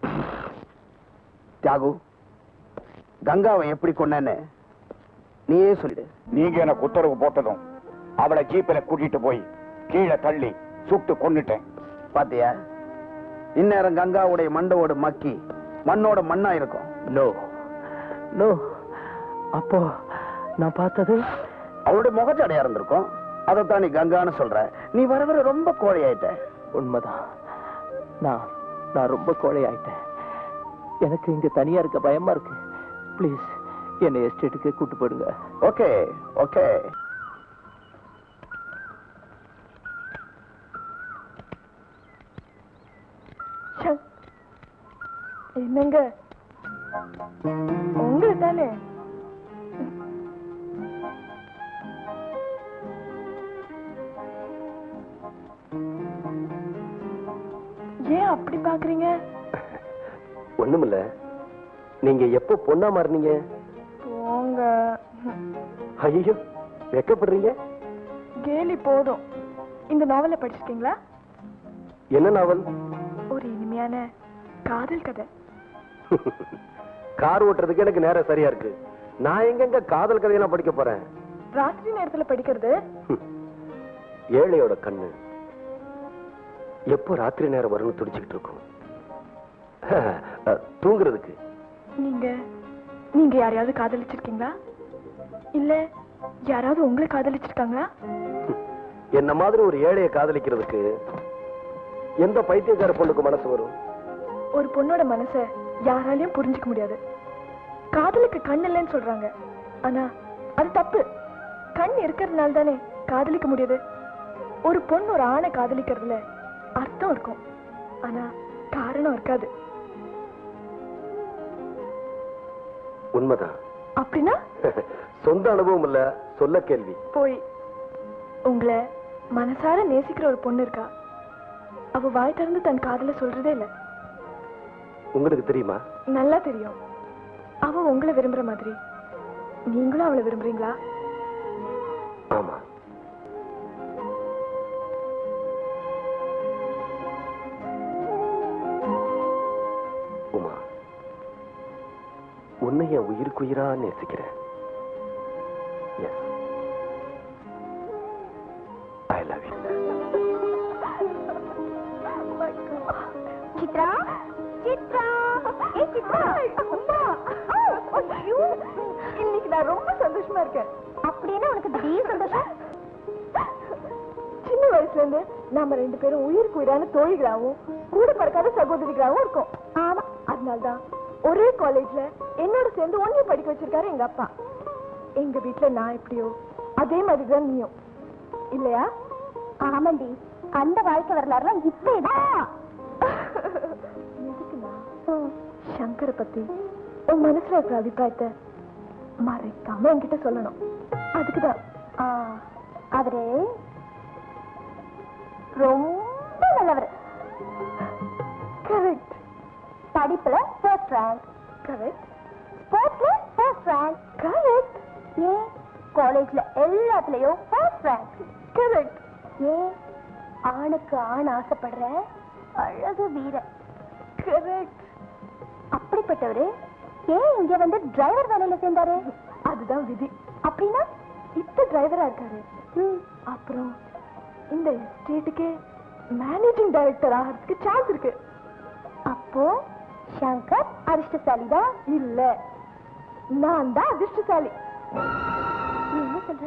தியாகு கங்காவை எப்படி கொன்னேன்னு நீயே சொல்லிடு நீங்க எனக்கு உத்தரவு போட்டதும் அவளை ஜீப்பில கூட்டிட்டு போய் கீழே தள்ளி சுட்டு கொன்னுட்டேன் பாத்தியா இந்நேரம் கங்காவுடைய மண்டவோடு மக்கி மண்ணோட மண்ணா இருக்கும் நோ நோ அப்போ நான் பார்த்தது அவளுடைய முகச்சடையா இருந்திருக்கும் அதைத்தான் நீ கங்கான்னு சொல்ற நீ வர வர ரொம்ப கோழையாயிட்ட உண்மைதான் நான் நான் ரொம்ப கோழை ஆயிட்டேன் எனக்கு இங்க தனியா இருக்க பயமா இருக்கு ப்ளீஸ் என்னை எஸ்டேட்டுக்கு கூட்டு போயிடுங்க ஓகே ஓகே என்னங்க உங்களை தானே ஏன் அப்படி பாக்குறீங்க ஒண்ணுமில்ல நீங்க எப்போ பொண்ணா மாறினீங்க போங்க ஐயோ வெக்கப்படுறீங்க கேலி போதும் இந்த நாவலை படிச்சிருக்கீங்களா என்ன நாவல் ஒரு இனிமையான காதல் கதை கார் ஓட்டுறதுக்கு எனக்கு நேரம் சரியா இருக்கு நான் எங்கெங்க காதல் கதையெல்லாம் படிக்க போறேன் ராத்திரி நேரத்துல படிக்கிறது ஏழையோட கண்ணு எப்போ ராத்திரி நேரம் வரும்னு துடிச்சுக்கிட்டு இருக்கும் அஹ், தூங்குறதுக்கு நீங்க நீங்க யாரையாவது காதலிச்சிருக்கீங்களா இல்ல யாராவது உங்களை காதலிச்சிருக்காங்களா என்ன மாதிரி ஒரு ஏழையை காதலிக்கிறதுக்கு எந்த பைத்தியக்கார பொண்ணுக்கு மனசு வரும் ஒரு பொண்ணோட மனச யாராலையும் புரிஞ்சுக்க முடியாது காதலுக்கு கண் இல்லைன்னு சொல்றாங்க ஆனா அது தப்பு கண் இருக்கிறதுனால தானே காதலிக்க முடியுது ஒரு பொண்ணு ஒரு ஆணை காதலிக்கிறதுல அர்த்தம் இருக்கும் ஆனா காரணம் இருக்காது உண்மைதான் அப்படின்னா சொந்த அனுபவம் இல்ல சொல்ல கேள்வி போய் உங்களை மனசார நேசிக்கிற ஒரு பொண்ணு இருக்கா அவ வாய் திறந்து தன் காதல சொல்றதே இல்ல உங்களுக்கு தெரியுமா நல்லா தெரியும் அவ உங்களை விரும்புற மாதிரி நீங்களும் அவளை விரும்புறீங்களா ஆமா உமா உன்னை என் உயிருக்குயிரா நேசிக்கிறேன் yes I love you Chitra Chitra ஏ சித்ரா அம்மா ஐயோ இன்னைக்கு நான் ரொம்ப சந்தோஷமா இருக்கேன் அப்படின்னா உனக்கு திடீர் சந்தோஷம் சின்ன வயசுல இருந்து நாம ரெண்டு பேரும் உயிருக்கு உயிரான தோழிகளாவும் கூட பறக்காத சகோதரிகளாவும் இருக்கோம் ஆமா அதனால்தான் ஒரே காலேஜ்ல என்னோட சேர்ந்து ஒன்னே படிக்க வச்சிருக்காரு எங்க அப்பா எங்க வீட்ல நான் எப்படியோ அதே மாதிரிதான் நீயும் இல்லையா ஆமாண்டி அந்த வாழ்க்கை வரலாறுலாம் இப்ப எதுக்குண்ணா சங்கரை பத்தி உன் மனசுல இருக்கிற அபிப்பிராயத்தை மறைக்காம என்கிட்ட சொல்லணும் அதுக்குதான் அவரு ரொம்ப நல்லவர் கரெக்ட் படிப்புல ஃபர்ஸ்ட் ரேங்க் கரெக்ட் ஸ்போர்ட்ஸ்ல ஃபர்ஸ்ட் ரேங்க் கரெக்ட் ஏன் காலேஜ்ல எல்லாத்துலயும் ஃபர்ஸ்ட் ரேங்க் கரெக்ட் ஏன் ஆணுக்கு ஆண் ஆசைப்படுற அழகு வீரன் கரெக்ட் அப்படிப்பட்டவரு ஏன் இங்க வந்து டிரைவர் வேலையில சேர்ந்தாரு அதுதான் விதி அப்படின்னா இப்ப டிரைவரா இருக்காரு அப்புறம் இந்த எஸ்டேட்டுக்கே மேனேஜிங் டைரக்டர் ஆகிறதுக்கு சான்ஸ் இருக்கு அப்போ சங்கர் அதிர்ஷ்டசாலிதான் இல்ல நான் தான் அதிர்ஷ்டசாலி நீ என்ன சொல்ற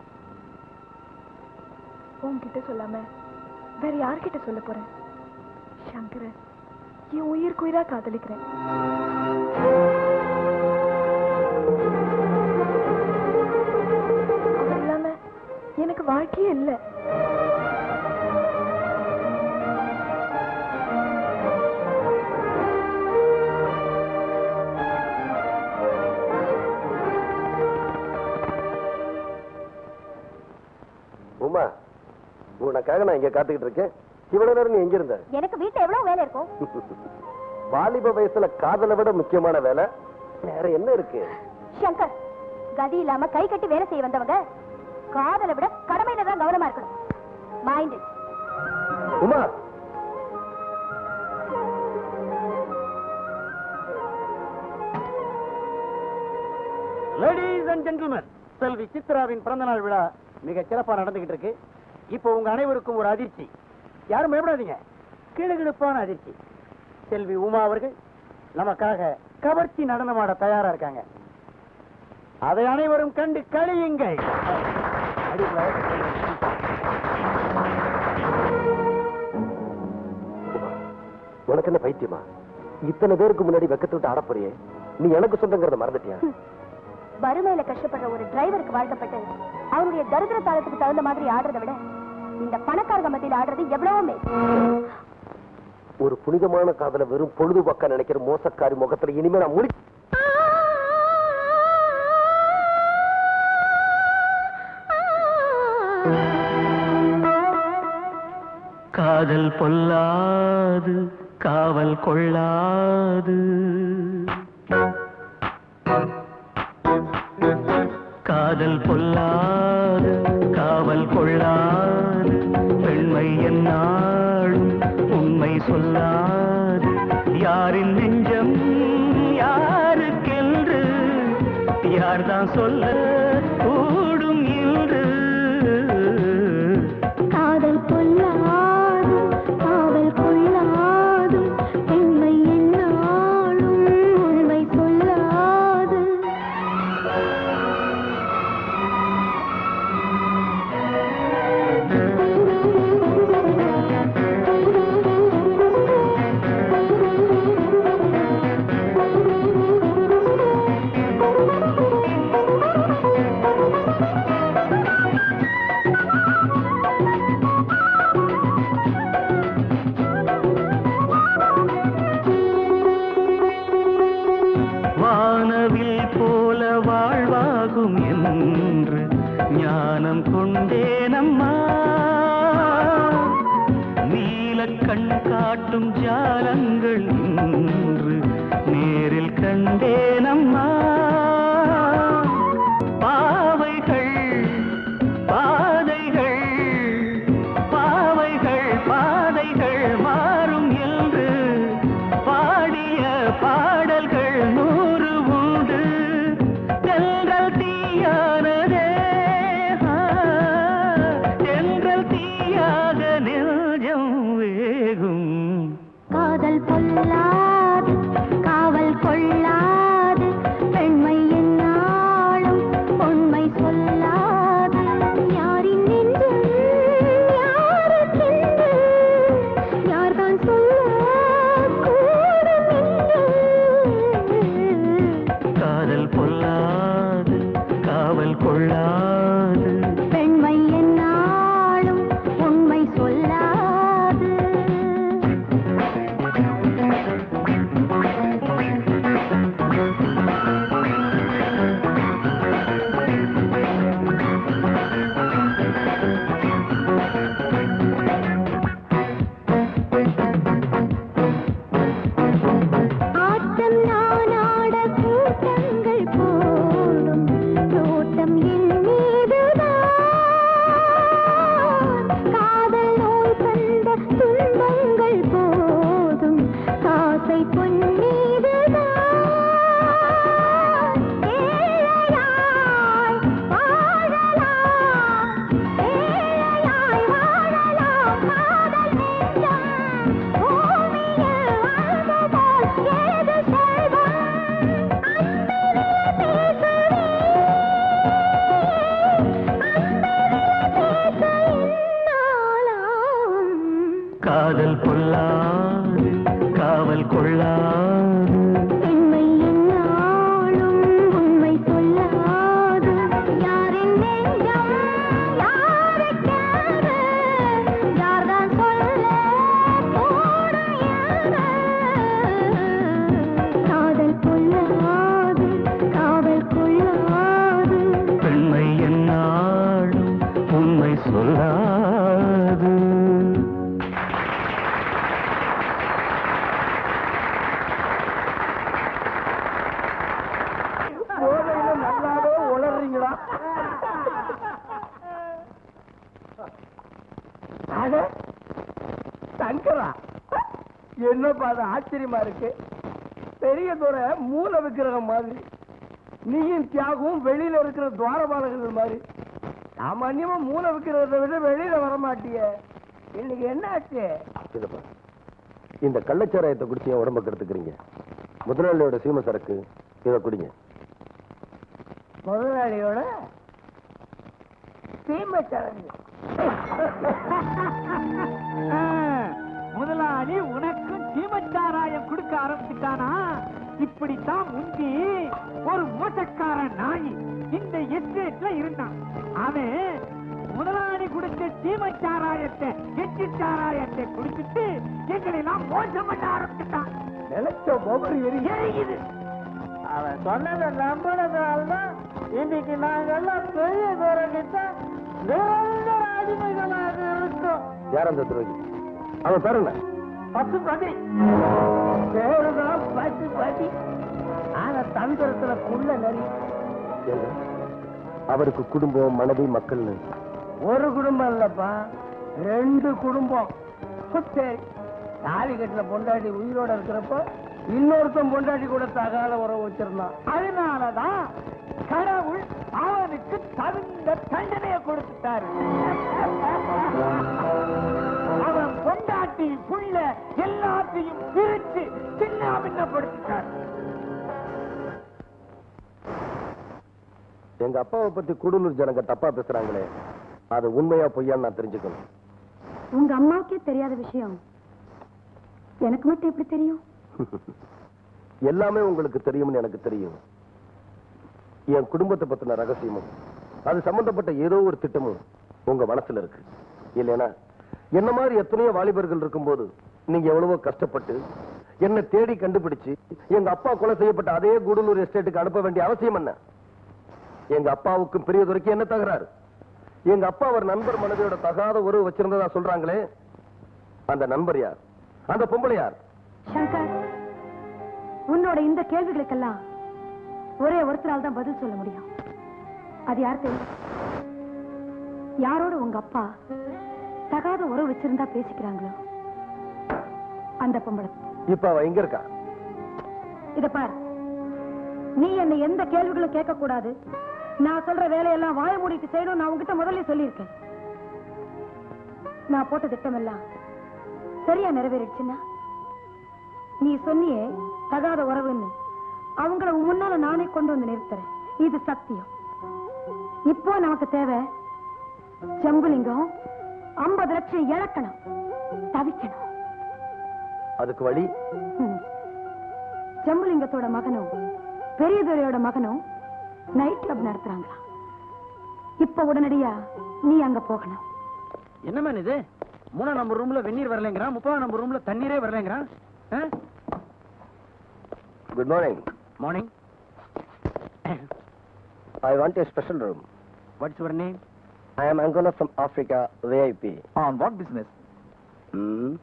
உன்கிட்ட சொல்லாம வேற யார்கிட்ட சொல்ல போறேன் சங்கர என் உயிருக்கு உயிரா காதலிக்கிறேன் அவர் இல்லாம எனக்கு வாழ்க்கையே இல்லை உமா உனக்காக நான் இங்க காத்துக்கிட்டு இருக்கேன் இவ்வளவு நேரம் நீ எங்க இருந்த எனக்கு வீட்டுல எவ்வளவு வேலை இருக்கும் வாலிப வயசுல காதலை விட முக்கியமான வேலை வேற என்ன இருக்கு சங்கர் கதி இல்லாம கை கட்டி வேலை செய்ய வந்தவங்க காதலை விட கடமையில தான் கவனமா இருக்கணும் mind Uma ladies and gentleman செல்வி சித்ராவின் பிறந்தநாள் விழா மிக சிறப்பா நடந்துகிட்டு இருக்கு இப்போ உங்க அனைவருக்கும் ஒரு அதிர்ச்சி யாரும் பயப்படாதீங்க கிடுகிடுப்பான அதிர்ச்சி செல்வி உமா அவர்கள் நமக்காக கவர்ச்சி நடனமாட தயாரா இருக்காங்க அதை அனைவரும் கண்டு கழியுங்கள் உனக்கு என்ன பைத்தியமா இத்தனை பேருக்கு முன்னாடி வெக்கத்து விட்டு ஆடப்போறியே நீ எனக்கு சொந்தங்கிறத மறந்துட்டியா வறுமையில கஷ்டப்படுற ஒரு டிரைவருக்கு வாழ்க்கப்பட்டு அவருடைய தரித்திர தாளத்துக்கு தகுந்த மாதிரி ஆடுறதை விட இந்த பணக்காரங்க மத்தியில் ஆடுறது எவ்வளவோ மேல் ஒரு புனிதமான காதல வெறும் பொழுதுபோக்கா நினைக்கிற மோசக்காரி முகத்துல இனிமே நான் முடி காதல் பொல்லாது காவல் கொள்ளாது காதல் பொல்லாது காவல் கொள்ளாது பெண்மை என்னாலும் உண்மை சொல்லாது யாரின் நெஞ்சம் யாருக்கென்று யார்தான் சொல்ல கூடும் என்று காதல் கொள்ளாது காவல் கொள்ளாது பெண்மை என்னாலும் உண்மை சொல்லாது வானவில் போல வாழ்வாகும் என்று ஞானம் கொண்டேனம்மா நீல கண் காட்டும் ஜாலங்கள் இன்று நேரில் கண்டேனம்மா பாவைகள் பாதைகள் பாவைகள் பாதைகள் மாறும் என்று பாடிய பாடல்கள் நூறு உண்டு தென்றல் தீயானதே ஆ, தென்றல் தீயாக நெஞ்சம் வேகும் காதல் பொல்லாது காவல் கொள்ளாது பெண்மை என்னாலும் உண்மை சொல்லாது யாரின் நெஞ்சம் யாருக்கென்று யார்தான் சொல்ல கூடும் என்று காதல் பொல்லாது காவல் கொள்ளாது பெண்மை என்னாலும் உண்மை சொல்லாது ஆட்டம் நான் ஆட கூட்டங்கள் போடும் நோட்டம் என் மீதுதான் காதல் நோய் தந்த துன்பங்கள் போதும் காசை பொன் மீதுதான் ஏழையாய் வாழலாம் ஏழையாய் வாழலாம் காதல் நெஞ்சம் பூமியில் வாழ்ந்திடலாம் என்னப்பா அது ஆச்சரியமா இருக்கு பெரிய துறை மூல விக்கிரகம் மாதிரி நீயும் தியாகவும் வெளியில இருக்கிற துவாரபாலகர்கள் மாதிரி சாமான்யமா மூல விக்கிரகத்தை விட வெளியில வர மாட்டியே இன்னைக்கு என்ன ஆச்சு இதப்பா இந்த கள்ளச்சாராயத்தை குடிச்சு என் உடம்ப கெடுத்துக்கிறீங்க முதலாளியோட சீம சரக்கு இதை குடிங்க முதலாளியோட சீமச்சரங்கு முதலாளி உனக்கு சீமச்சாராயம் கொடுக்க ஆரம்பிச்சுட்டானா இப்படித்தான் முந்தி ஒரு மோசக்கார நாய் இந்த எஸ்டேட்ல இருந்தான் அவன் முதலாளி குடிச்ச சீமச்சாராயத்தை எச்சி சாராயத்தை குடிச்சிட்டு எங்களை எல்லாம் மோசம் பண்ண ஆரம்பிச்சுட்டான் நினைச்ச மொபைல் எரியுது அவன் சொன்னதை நம்பினதால்தான் இன்னைக்கு நாங்கெல்லாம் பெரிய துறைகிட்ட நிரந்தர அடிமைகளாக இருக்கோம் யார் அந்த துரோகி அவன் பேர் என்ன பத்து பதி பேருதான் பத்து பதி ஆனா தந்திரத்துல குள்ள நரி ஏங்க, அவருக்கு குடும்பம் மனைவி மக்கள்னு ஒரு குடும்பம் இல்லப்பா ரெண்டு குடும்பம் சரி தாலி கட்டின பொண்டாட்டி உயிரோட இருக்கிறப்ப இன்னொருத்தன் பொண்டாட்டி கூட தகாத உறவு வச்சிருந்தான் அதனாலதான் கடவுள் அவனுக்கு தகுந்த தண்டனையை கொடுத்துட்டாரு அவன் பொண்டாட்டி புள்ள எல்லாத்தையும் பிரிச்சு சின்ன பின்னப்படுத்திட்டார் எங்க அப்பாவை பத்தி கூடலூர் ஜனங்க தப்பா பேசுறாங்களே அது உண்மையா பொய்யான்னு நான் தெரிஞ்சுக்கணும் உங்க அம்மாவுக்கே தெரியாத விஷயம் எனக்கு மட்டும் எப்படி தெரியும் எல்லாமே உங்களுக்கு தெரியும்னு எனக்கு தெரியும் என் குடும்பத்தை பத்தின ரகசியமும் அது சம்பந்தப்பட்ட ஏதோ ஒரு திட்டமும் உங்க மனசுல இருக்கு இல்லைனா என்ன மாதிரி எத்தனையோ வாலிபர்கள் இருக்கும்போது நீங்க எவ்வளவோ கஷ்டப்பட்டு என்ன தேடி கண்டுபிடிச்சு எங்க அப்பா கொலை செய்யப்பட்ட அதே கூடலூர் எஸ்டேட்டுக்கு அனுப்ப வேண்டிய அவசியம் என்ன எங்க அப்பாவுக்கும் பெரியதுரைக்கும் என்ன தகராறு எங்க அப்பா அவர் நண்பர் மனைவியோட தகாத உறவு வச்சிருந்ததா சொல்றாங்களே அந்த நண்பர் யார் அந்த பொம்பளை யார் சங்கர் உன்னோட இந்த கேள்விகளுக்கெல்லாம் ஒரே ஒருத்தரால் தான் பதில் சொல்ல முடியும் அது யார் தெரியும் யாரோட உங்க அப்பா தகாத உறவு வச்சிருந்தா பேசிக்கிறாங்களோ அந்த பொம்பளை இப்ப அவ எங்க இருக்கா இத பார் நீ என்னை எந்த கேள்விகளும் கேட்க கூடாது நான் சொல்ற வேலையெல்லாம் வாய மூடிட்டு செய்யணும் நான் உங்ககிட்ட முதல்ல சொல்லியிருக்கேன் நான் போட்ட திட்டம் எல்லாம் சரியா நிறைவேறிடுச்சுன்னா நீ சொன்னியே தகாத உறவுன்னு அவங்கள உன் முன்னால நானே கொண்டு வந்து நிறுத்துறேன் இது சத்தியம் இப்போ நமக்கு தேவை செம்புலிங்கம் ஐம்பது லட்சம் இழக்கணும் தவிக்கணும் அதுக்கு வழி ம். ஜம்புலிங்கத்தோட மகனும் பெரியதுரையோட மகனும் நைட் கிளப் நடத்துறாங்களா இப்ப உடனடியா நீ அங்க போகணும் என்ன மேன் இது மூணாம் நம்பர் ரூம்ல வெந்நீர் வரலைங்கிறான் முப்பதாம் நம்பர் ரூம்ல தண்ணீரே வரலைங்கிறான் good morning morning I want a special room what's your name I am Angola from Africa VIP on what business hmm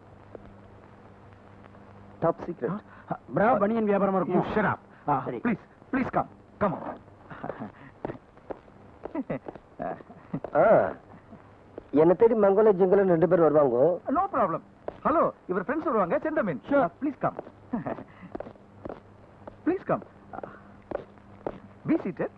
top secret bra banian வியாபாரமா இருக்கும் ஷட் அப் சரி. Please please come come ah என்ன தேடி மங்கோல ஜிங்கல ரெண்டு பேர் வருவாங்க நோ ப்ராப்ளம் ஹலோ இவர் ஃப்ரெண்ட்ஸ் வருவாங்க சென்ட் மீன் sure please come please come be seated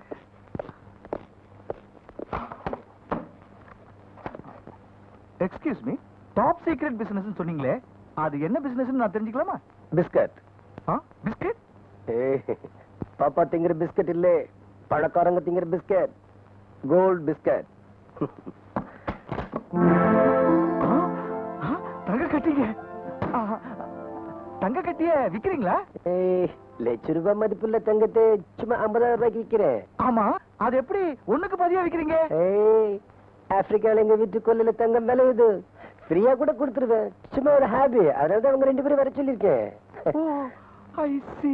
excuse me top secret business சொன்னீங்களே அது என்ன பிசினஸ் நான் தெரிஞ்சுக்கலாமா பிஸ்கட் ஆ பிஸ்கட் ஏய் பாப்பா திங்கிற பிஸ்கட் இல்லே பழக்காரங்க திங்கிற பிஸ்கட் கோல்ட் பிஸ்கட் தங்க கட்டிங்க ஆ, தங்க கட்டிய விக்கிறீங்களா ஏய் லட்ச ரூபாய் மதிப்புள்ள தங்கத்தை சும்மா ஐம்பதாயிரம் ரூபாய்க்கு விற்கிறேன் ஆமா அது எப்படி ஒண்ணுக்கு பாதியா விக்கிறீங்க ஏய் ஆப்பிரிக்கால எங்க வீட்டு கொல்லையில தங்கம் விளையுது ஃப்ரீயா கூட கொடுத்துருவேன் சும்மா ஒரு ஹாபி அதனால தான் அவங்க ரெண்டு பேரும் வர சொல்லியிருக்கேன் ஐ சி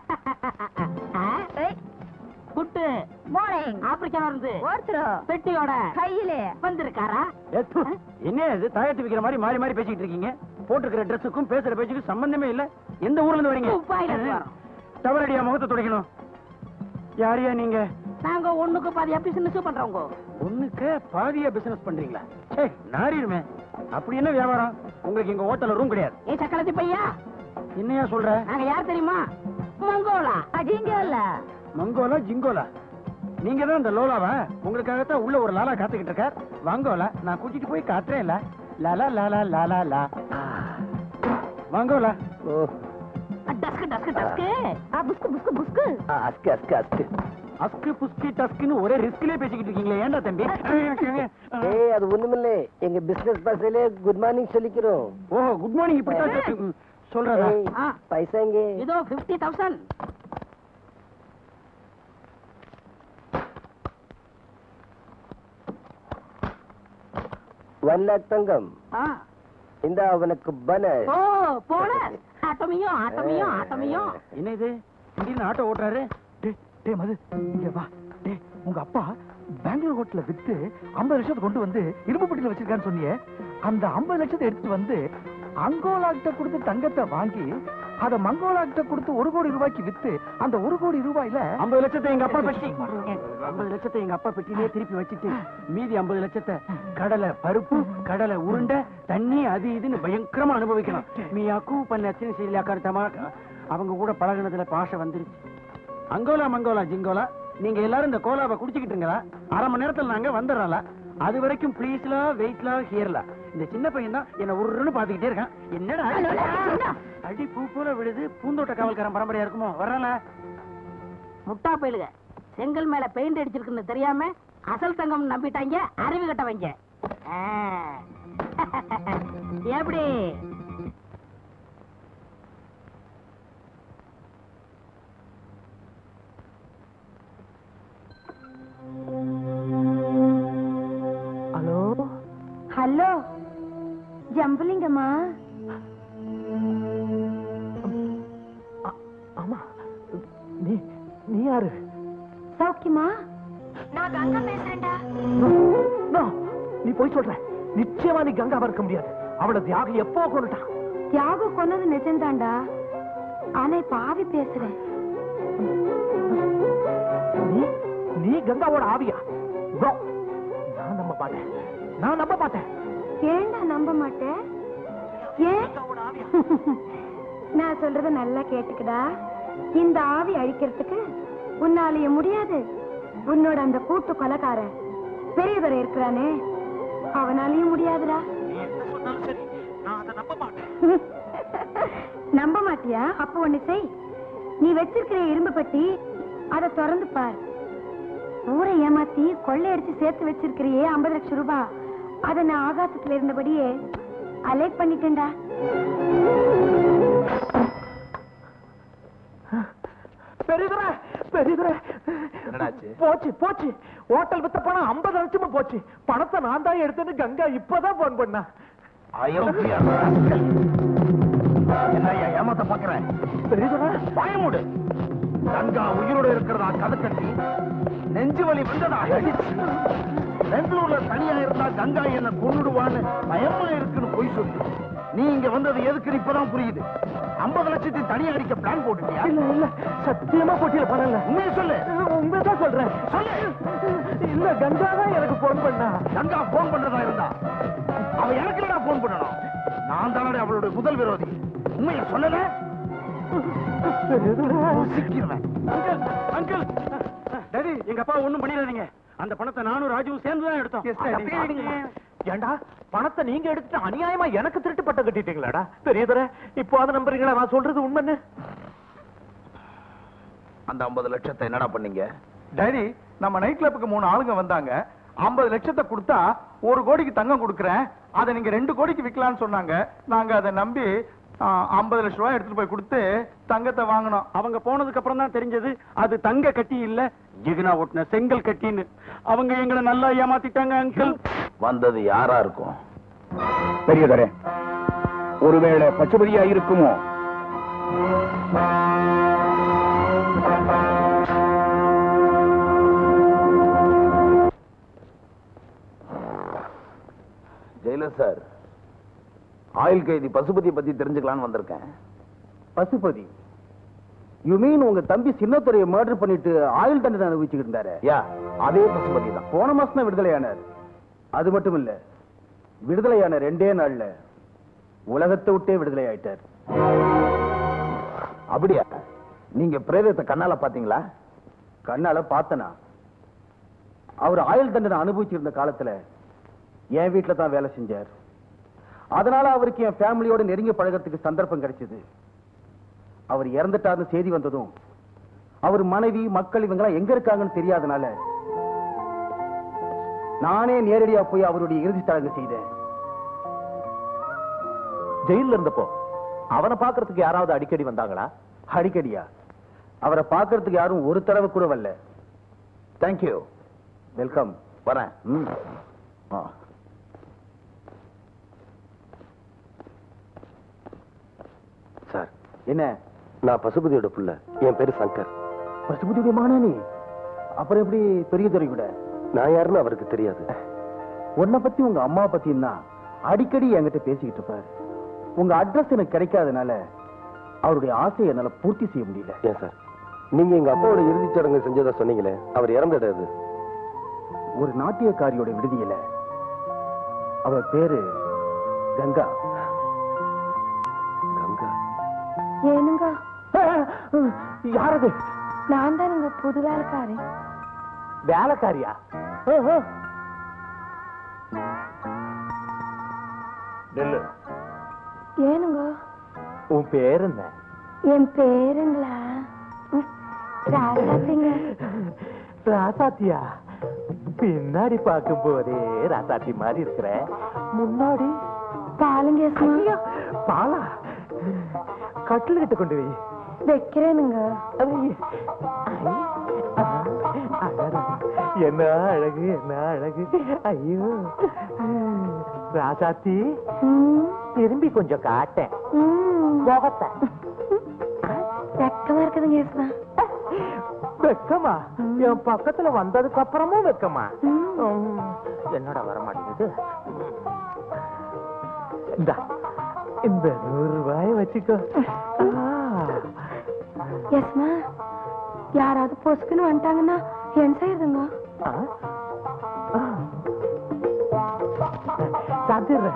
குட்டு மார்னிங் ஆப்பிரிக்கால இருந்து ஒருத்தர் பெட்டியோட கையிலே வந்திருக்காரா என்ன இது தாயத்து விக்கிற மாதிரி மாறி மாறி பேசிக்கிட்டு இருக்கீங்க போட்டுக்கிற ட்ரெஸ்ஸுக்கும் பேசுற பேச்சுக்கும் சம்பந்தமே இல்ல எந்த ஊர்ல இருந்து வரீங்க துப்பாக்கில இருந்து வரோம். தவறடியா முகத்தை துடைக்கணும் யாரையா நீங்க நாங்க ஒண்ணுக்கு பாதியா பிசினஸ் பண்றவங்க ஒண்ணுக்கு பாதியா பிசினஸ் பண்றீங்களா சே நாரிடுமே அப்படி என்ன வியாபாரம் உங்களுக்கு எங்க ஹோட்டல்ல ரூம் கிடையாது ஏ சக்கரத்தி பையா என்னையா சொல்ற நாங்க யார் தெரியுமா மங்கோலா அஜிங்கல்ல மங்கோலா ஜிங்கோலா நீங்க தான் இந்த லோலாவா உங்களுக்காகத்தான் உள்ள ஒரு லாலா காத்துக்கிட்டு இருக்கார் வாங்கோலா நான் கூட்டிட்டு போய் காட்டுறேன் இல்ல லாலா லாலா லாலா லா வாங்கோலா டஸ்க்கு டஸ்க்கு டஸ்க்கு புஸ்கு புஸ்கு புஸ்கு அஸ்கு அஸ்கு அஸ்கு அஸ்கு புஸ்கி டஸ்குன்னு ஒரே ரிஸ்க்லயே பேசிக்கிட்டு இருக்கீங்களே ஏன்டா தம்பி ஏய் அது ஒண்ணுமில்ல எங்க பிசினஸ் பாஷையில குட் மார்னிங் சொல்லிக்கிறோம் ஓ குட் மார்னிங் இப்படி சொல்றதா ஏய், பைசா எங்க இதோ பிப்டி தௌசண்ட் ஒன் லேக் தங்கம் இந்த அவனுக்கு பனஸ் ஓ போல ஆட்டமியும் ஆட்டமியும் ஆட்டமியும் என்ன இது திடீர்னு ஆட்டோ ஓட்டுறாரு டேய் டேய் மது இங்க வா டேய் உங்க அப்பா பெங்களூர் ஹோட்டல்ல வித்து 50 லட்சத்தை கொண்டு வந்து இரும்பு பெட்டியில வச்சிருக்கான்னு சொன்னியே அந்த 50 லட்சத்தை எடுத்துட்டு வந்து அங்கோலா கிட்ட கொடுத்து தங்கத்தை வாங்கி அத மங்கோலா கிட்ட கொடுத்து ஒரு கோடி ரூபாய்க்கு வித்து அந்த ஒரு கோடி ரூபாயில ஐம்பது லட்சத்தை எங்க அப்பா பெட்டி ஐம்பது லட்சத்தை எங்க அப்பா பெட்டிலேயே திருப்பி வச்சுட்டு மீதி ஐம்பது லட்சத்தை கடலை பருப்பு கடலை உருண்டை தண்ணி அது இதுன்னு பயங்கரமா அனுபவிக்கணும் மீயாக்கு பண்ண அச்சனை செய்யலையா கருத்தமா அவங்க கூட பழகுனதுல பாஷை வந்துருச்சு அங்கோலா மங்கோலா ஜிங்கோலா நீங்க எல்லாரும் இந்த கோலாவை குடிச்சுக்கிட்டுங்களா அரை மணி நேரத்துல நாங்க வந்துடுறோம்ல அது வரைக்கும் ப்ளீஸ்லா வெயிட்லா ஹியர்லா இந்த சின்ன பையன் தான் என்ன உருன்னு பாத்துக்கிட்டே இருக்கான் என்னடா அடி பூ போல விழுது பூந்தோட்ட காவல்காரன் பரம்பரையா இருக்குமோ வர்றால முட்டா போயிடுங்க செங்கல் மேல பெயிண்ட் அடிச்சிருக்குன்னு தெரியாம அசல் தங்கம் நம்பிட்டாங்க அறிவு கட்டவங்க ஆ. எப்படி ஹலோ ஹலோ ஜம்புலிங்கம்மா ஆமா நீ நீ யாரு சௌக்கியமா நான் கங்கா பேசுறேன்டா No, நீ போய் சொல்ற நிச்சயமா நீ கங்காவா இருக்க முடியாது அவளை தியாகம் எப்போ கொண்டுட்டான் தியாகு கொன்னது நிஜம்தான்டா ஆனா இப்ப ஆவி பேசுறேன் நீ நீ கங்காவோட ஆவியா No, நான் நம்ப மாட்டேன் நான் நம்ப மாட்டேன் ஏன்டா நம்ப மாட்டேன் ஏன் நான் சொல்றத நல்லா கேட்டுக்கடா இந்த ஆவி அழிக்கிறதுக்கு உன்னாலேயே முடியாது உன்னோட அந்த கூட்டு கொலைக்காரன் பெரியவரை இருக்கிறானே அவனாலையும் முடியாதுடா நம்ப மாட்டியா அப்ப ஒண்ணு செய் நீ வச்சிருக்கிற இரும்பு பட்டி அதை திறந்து பார் ஊரை ஏமாத்தி கொள்ளையடிச்சு சேர்த்து வச்சிருக்கிறியே ஐம்பது லட்சம் ரூபாய் அதை நான் ஆகாசத்துல இருந்தபடியே அலேட் பண்ணிட்டேன்டா பெரியதுரை பெரியதுரை என்னடாச்சு போச்சு போச்சு ஹோட்டல் வித்த பணம் ஐம்பது லட்சமும் போச்சு பணத்தை நான் தான் எடுத்தேன்னு கங்கா இப்பதான் போன் பண்ணா அயோக்கிய என்னையா ஏமாத்த பாக்குறேன் பெரியதுரை பயமுடு கங்கா உயிரோட இருக்கிறதா கதை கட்டி நெஞ்சு வலி வந்ததா பெங்களூர்ல தனியா இருந்தா கங்கா என்ன கொன்னுடுவான்னு பயமா இருக்குன்னு போய் சொல்லு நீ இங்க வந்தது எதுக்குன்னு இப்பதான் புரியுது ஐம்பது லட்சத்தை தனியா அடிக்க பிளான் போட்டுட்டியா இல்ல இல்ல சத்தியமா போட்டியில பணம் இல்ல உண்மையை சொல்லு உண்மையதான் சொல்றேன் சொல்லு இல்ல கங்கா தான் எனக்கு போன் பண்ணா கங்கா போன் பண்றதா இருந்தா அவ எனக்கு என்னடா போன் பண்ணணும் நான் தானே அவளுடைய முதல் விரோதி உண்மையை சொல்லல சிக்கிறேன் அங்கிள் அங்கிள் டாடி எங்க அப்பா ஒண்ணும் பண்ணிடாதீங்க அந்த பணத்தை நானும் ராஜுவும் சேர்ந்து தான் எடுத்தோம் ஏண்டா பணத்தை நீங்க எடுத்துட்டு அநியாயமா எனக்கு திருட்டு பட்டம் கட்டிட்டீங்களாடா பெரியதுரை இப்போ அதை நம்புறீங்களா நான் சொல்றது உண்மைன்னு அந்த ஐம்பது லட்சத்தை என்னடா பண்ணீங்க டைரி நம்ம நைட் கிளப்புக்கு மூணு ஆளுங்க வந்தாங்க ஐம்பது லட்சத்தை கொடுத்தா ஒரு கோடிக்கு தங்கம் கொடுக்குறேன் அதை நீங்க ரெண்டு கோடிக்கு விற்கலாம்னு சொன்னாங்க நாங்க அதை நம்பி ஐம்பது லட்சம் ரூபாய் எடுத்துட்டு போய் கொடுத்து தங்கத்தை வாங்கினோம் அவங்க போனதுக்கு அப்புறம் தான் தெரிஞ்சது அது தங்க கட்டி இல்ல ஜிகினா ஒட்டின செங்கல் கட்டின்னு அவங்க எங்களை நல்லா ஏமாத்திட்டாங்க அங்கிள் வந்தது யாரா இருக்கும் பெரியதரே ஒருவேளை பசுபதியா இருக்குமோ ஜெயிலர் சார் ஆயுள் கைதி பசுபதியை பத்தி தெரிஞ்சுக்கலாம்னு வந்திருக்கேன் பசுபதி யூ மீன் உங்க தம்பி சின்னத்துறையை மர்டர் பண்ணிட்டு ஆயுள் தண்டனை அனுபவிச்சுக்கிட்டு இருந்தாரு யா அதே பசுபதி தான் போன மாசம் தான் விடுதலையானார் அது மட்டும் இல்ல விடுதலையான ரெண்டே நாள்ல உலகத்தை விட்டே விடுதலை ஆயிட்டார் அப்படியா நீங்க பிரேதத்தை கண்ணால பாத்தீங்களா கண்ணால பார்த்தனா அவர் ஆயுள் தண்டனை அனுபவிச்சிருந்த காலத்துல என் வீட்டுல தான் வேலை செஞ்சார் அதனால அவருக்கு என் ஃபேமிலியோட நெருங்கி பழகிறதுக்கு சந்தர்ப்பம் கிடைச்சது அவர் இறந்துட்டாருன்னு செய்தி வந்ததும் அவர் மனைவி மக்கள் இவங்கெல்லாம் எங்க இருக்காங்கன்னு தெரியாதனால நானே நேரடியா போய் அவருடைய இறுதி சடங்கு செய்தேன் ஜெயில்ல இருந்தப்போ அவனை பாக்குறதுக்கு யாராவது அடிக்கடி வந்தாங்களா அடிக்கடியா அவரை பார்க்கறதுக்கு யாரும் ஒரு தடவை கூட வரல தேங்க்யூ வெல்கம் வரேன் ம். ஆ. சார் என்ன நான் பசுபதியோட புள்ள என் பேரு சங்கர் பசுபதியுடைய மகனா நீ அப்புறம் எப்படி பெரிய துறை விட நான் யாருன்னு அவருக்கு தெரியாது உன்னை பத்தி உங்க அம்மா பத்தின்னா அடிக்கடி என்கிட்ட பேசிக்கிட்டு இருப்பாரு உங்க அட்ரஸ் எனக்கு கிடைக்காதனால அவருடைய ஆசையை என்னால பூர்த்தி செய்ய முடியல ஏன் சார் நீங்க எங்க அப்பாவோட இறுதிச் சடங்கு செஞ்சதா சொன்னீங்களே அவர் இறந்த இடம் எது? ஒரு நாட்டியக்காரியோட விடுதியில அவ பேரு கங்கா கங்கா ஏனுங்க யாரது நான் தானுங்க புது வேலைக்காரி வேலைக்காரியா நெல்லு ஏனுங்க உன் பேர் என்ன என் பேருங்களா ம், ராசாத்திங்க ராசாத்தியா பின்னாடி பார்க்கும் போதே ராசாத்தி மாதிரி இருக்கிற முன்னாடி பாலுங்கேசமா பாலா கட்டில் கிட்ட கொண்டு வை வைக்கிறேனுங்க அடடா, என்ன அழகு என்ன அழகு ஐயோ ராசாத்தி ம், திரும்பி கொஞ்சம் காட்டேன் ம். முகத்தை வெக்கமா இருக்குதுங்க ஏசுமா வெக்கமா என் பக்கத்துல வந்ததுக்கு அப்புறமும் வெக்கமா உம், என்னடா வர மாட்டேங்குது இந்தா இந்த நூறு ரூபாய் வச்சுக்கோ ஆ. எஸ்மா யாராவது பொசுக்குன்னு வந்துட்டாங்கன்னா என்ன செய்யுதுங்க ஆ? ஆ. சாத்திடுறேன்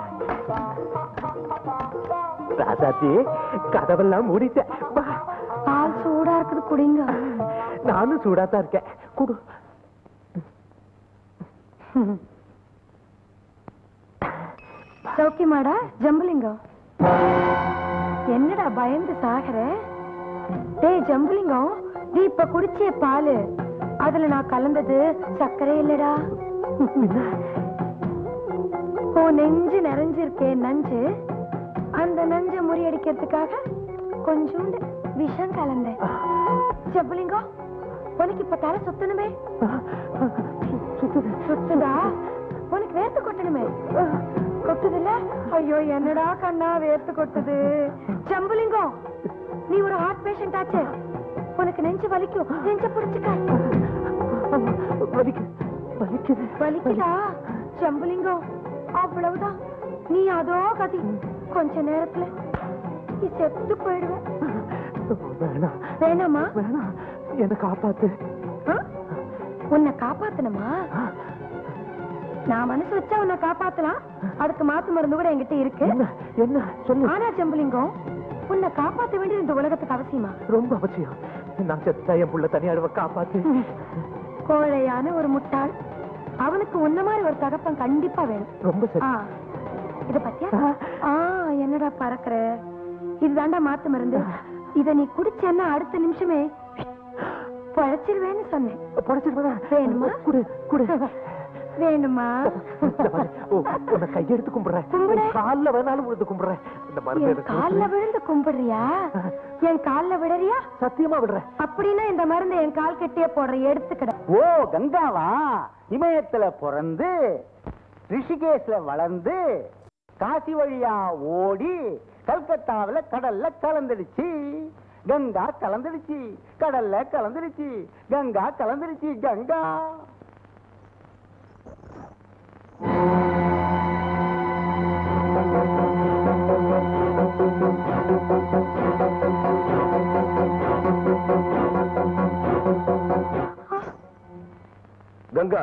ராசாத்தி கதவெல்லாம் மூடிட்டேன் வா பால் சூடா இருக்குது குடிங்க நானும் சூடாத்தான் இருக்கேன் குடு சௌக்கியமாடா ஜம்புலிங்கம் என்னடா பயந்து சாகர டேய் ஜம்புலிங்கம் நீ இப்ப குடிச்சிய பாலு அதுல நான் கலந்தது சர்க்கரை இல்லடா உன் நெஞ்சு நிறைஞ்சிருக்கேன் நஞ்சு அந்த நஞ்சை முறியடிக்கிறதுக்காக கொஞ்சோண்டு விஷம் கலந்தேன் ஜம்புலிங்கம் உனக்கு இப்ப தலை சுத்தணுமே சுத்துதா உனக்கு வேர்த்து கொட்டணுமே கொட்டுது இல்ல ஐயோ என்னடா கண்ணா வேர்த்து கொட்டுது ஜம்புலிங்கம் நீ ஒரு ஹார்ட் பேஷண்ட் ஆச்சு உனக்கு நெஞ்சு வலிக்கும் நெஞ்ச புடிச்சுக்க வலிக்கு வலிக்குது வலிக்குதா ஜம்புலிங்கம் அவ்வளவுதான் நீ அதோ கதி கொஞ்ச நேரத்துல நீ செத்து போயிடுவ வேணாம் வேணாமா வேணாம் என்ன காப்பாத்து ஆ? உன்னை காப்பாத்தணுமா நான் மனசு வச்சா உன்னை காப்பாத்தலாம் அதுக்கு மாத்து மருந்து கூட என்கிட்ட இருக்கு என்ன என்ன சொல்லு ஆனா ஜம்புலிங்கம் உன்னை காப்பாத்த வேண்டியது இந்த உலகத்துக்கு அவசியமா ரொம்ப அவசியம் நான் செத்தா என் புள்ள தனியாடுவ காப்பாத்து கோழையான ஒரு முட்டாள் அவனுக்கு உன்ன மாதிரி ஒரு தகப்பன் கண்டிப்பா வேணும் ரொம்ப சரி ஆ, இத பத்தியா ஆ என்னடா பறக்குற இதுதாண்டா மாத்து மருந்து இத நீ குடிச்சேன்னா அடுத்த நிமிஷமே பழச்சிருவேன்னு சொன்னேன் புடச்சிட்டு வேணுமா குடு குடு வேணுமா இந்த பாரு, ஓ, உன்னை கையெடுத்து கும்பிடுறேன் கும்பிடு. உன் கால்ல வேணாலும் விழுந்து கும்பிடுறேன் இந்த மருந்து என் எனக்கு கால்ல விழுந்து கும்பிடுறியா என் கால்ல விடுறியா சத்தியமா விடுறேன் அப்படின்னா இந்த மருந்து என் கால் கட்டியே போடுற எடுத்துக்கிட ஓ கங்காவா இமயத்துல பிறந்து ரிஷிகேஷ்ல வளர்ந்து காசி வழியா ஓடி கல்கத்தாவுல கடல்ல கலந்துடுச்சு கங்கா கலந்துடுச்சு கடல்ல கலந்துடுச்சு கங்கா கலந்துடுச்சு கங்கா கங்கா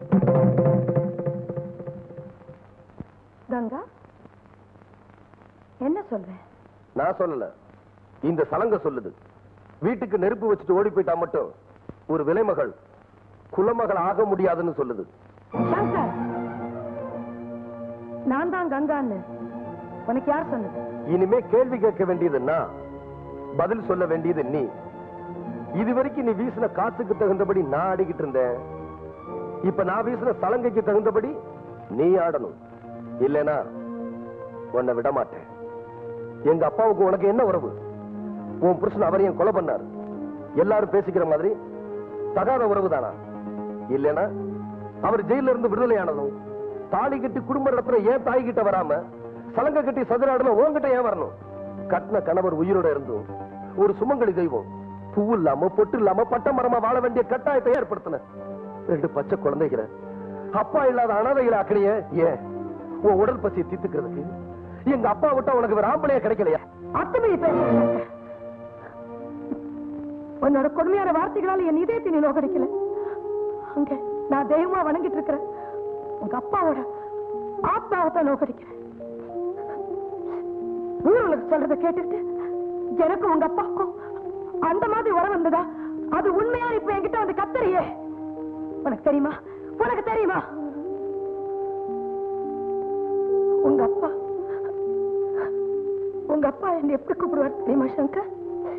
கங்கா என்ன சொல்றேன் நான் சொல்லல இந்த சலங்க சொல்லுது வீட்டுக்கு நெருப்பு வச்சுட்டு ஓடி போயிட்டா மட்டும் ஒரு விலைமகள் குலமகள் ஆக முடியாதுன்னு சொல்லுது சங்கர் நான் தான் கங்கான்னு உனக்கு யார் சொன்னது இனிமே கேள்வி கேட்க வேண்டியது நான் பதில் சொல்ல வேண்டியது நீ இதுவரைக்கும் நீ வீசின காத்துக்கு தகுந்தபடி நான் ஆடிக்கிட்டு இருந்தேன் இப்ப நான் வீசின சலங்கைக்கு தகுந்தபடி நீ ஆடணும் இல்லனா உன்னை விட மாட்டேன் எங்க அப்பாவுக்கு உனக்கு என்ன உறவு உன் புருஷன் அவரையும் கொலை பண்ணார் எல்லாரும் பேசிக்கிற மாதிரி தகாத உறவு தானா இல்லனா அவர் ஜெயில இருந்து விடுதலை ஆனதும் தாலி கட்டி குடும்ப நடத்துற ஏன் தாய் கிட்ட வராம சலங்க கட்டி சதுராடுன உன்கிட்ட ஏன் வரணும் கட்டின கணவர் உயிரோட இருந்தும் ஒரு சுமங்கலி தெய்வம் பூ இல்லாம பொட்டு இல்லாம பட்ட மரமா வாழ வேண்டிய கட்டாயத்தை ஏற்படுத்தின ரெண்டு பச்சை குழந்தைகிற அப்பா இல்லாத அனாதைகளை ஆக்கிறிய ஏன் உன் உடல் பசியை தீர்த்துக்கிறதுக்கு எங்க அப்பா விட்டா உனக்கு வேற ஆம்பளையா கிடைக்கலையா அத்துமீறி பேசுறீங்க உன்னோட கொடுமையான வார்த்தைகளால என் இதயத்தை நீ நோக்கடிக்கல அங்க நான் தெய்வமா வணங்கிட்டு இருக்கிறேன் உங்க அப்பாவோட ஆத்மாவத்தை நோக்கடிக்கிறேன் ஊர்களுக்கு சொல்றத கேட்டுட்டு எனக்கு உங்க அப்பாவுக்கும் அந்த மாதிரி உரம் வந்ததா அது உண்மையா இப்ப என்கிட்ட வந்து கத்தறியே உனக்கு தெரியுமா உனக்கு தெரியுமா உங்க அப்பா உங்க அப்பா என்ன எப்படி கூப்பிடுவார் தெரியுமா சங்கர்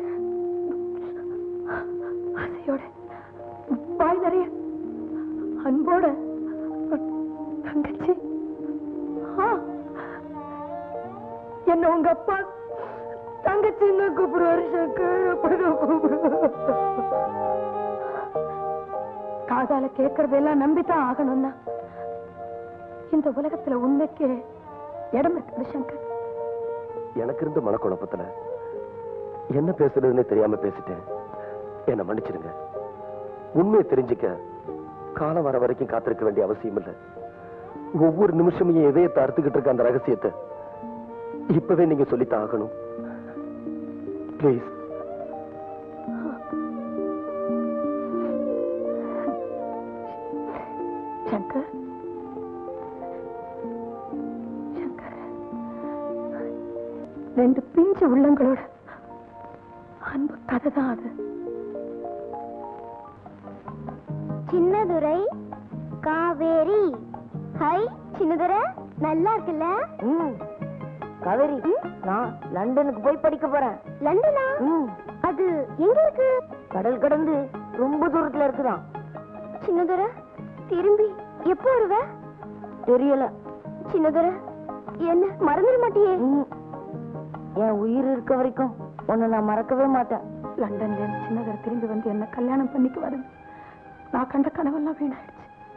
ஆசையோட வாய் நிறைய அன்போட தங்கச்சி ஆ, என்ன உங்க அப்பா தங்கச்சின்னு கூப்பிடுவாரு சங்கர் அப்படிதான் கூப்பிடுவார் காதால கேட்கறதெல்லாம் நம்பித்தான் ஆகணும்னா இந்த உலகத்துல உண்மைக்கு இடம் இருக்குது சங்கர் எனக்கு இருந்த மனக்குழப்பத்துல என்ன பேசுறதுன்னு தெரியாம பேசிட்டேன் என்ன மன்னிச்சிடுங்க உண்மையை தெரிஞ்சுக்க காலம் வர வரைக்கும் காத்திருக்க வேண்டிய அவசியம் இல்லை ஒவ்வொரு நிமிஷமும் என் இதயத்தை அறுத்துக்கிட்டு இருக்க அந்த ரகசியத்தை இப்பவே நீங்க சொல்லித்தான் ஆகணும் ப்ளீஸ் சங்கர் சங்கர் ரெண்டு பிஞ்சு உள்ளங்களோட அன்பு கதை தான் அது சின்னதுரை காவேரி ஹை சின்னதுரை நல்லா இருக்குல்ல காவேரி நான் லண்டனுக்கு போய் படிக்க போறேன் லண்டனா அது எங்க இருக்கு கடல் கடந்து ரொம்ப தூரத்துல இருக்குதான் சின்னதுரை திரும்பி எப்போ வருவ தெரியல சின்னதுரை என்ன மறந்துட மாட்டியே என் உயிர் இருக்க வரைக்கும் உன்னை நான் மறக்கவே மாட்டேன் லண்டன்ல இருந்து சின்னதர் திரும்பி வந்து என்ன கல்யாணம் பண்ணிக்கு வருது நான் கண்ட கனவெல்லாம் வீணாயிடுச்சு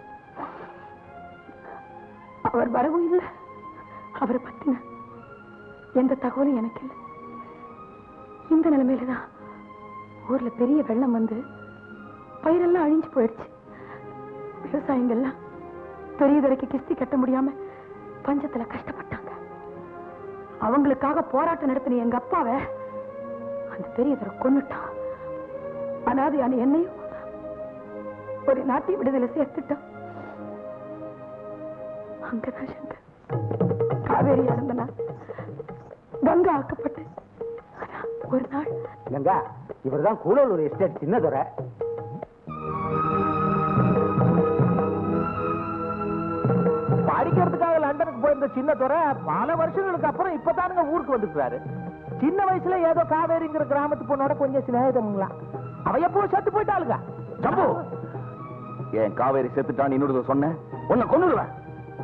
அவர் வரவும் இல்லை அவரை பத்தின எந்த தகவலும் எனக்கு இல்லை இந்த நிலைமையில தான் ஊர்ல பெரிய வெள்ளம் வந்து பயிரெல்லாம் அழிஞ்சு போயிடுச்சு விவசாயிங்கெல்லாம் பெரிய தரைக்கு கிஸ்தி கட்ட முடியாம பஞ்சத்துல கஷ்டப்பட்டாங்க அவங்களுக்காக போராட்டம் நடத்தின எங்க அப்பாவை அந்த பெரியதரை கொன்னுட்டான் அனாதையான என்னையும் ஒரு நாட்டை விடுதலை சேர்த்துட்டான் அங்கதான் சங்கர் காவேரி இறந்தனா கங்கா ஆக்கப்பட்டு ஆனா, ஒரு நாள் கங்கா இவர்தான் கூடலூர் எஸ்டேட் சின்னதுரை படிக்கிறதுக்காக லண்டனுக்கு போயிருந்த சின்ன துறை பல வருஷங்களுக்கு அப்புறம் இப்பதானுங்க ஊருக்கு வந்துருக்காரு சின்ன வயசுல ஏதோ காவேரிங்கிற கிராமத்து பொண்ணோட கொஞ்சம் சிநேகிதமுங்களாம் அவ எப்போ செத்து போயிட்டாளுங்க ஜம்பு என் காவேரி செத்துட்டான்னு இன்னொரு சொன்னேன் உன்னை கொன்னுடுவேன்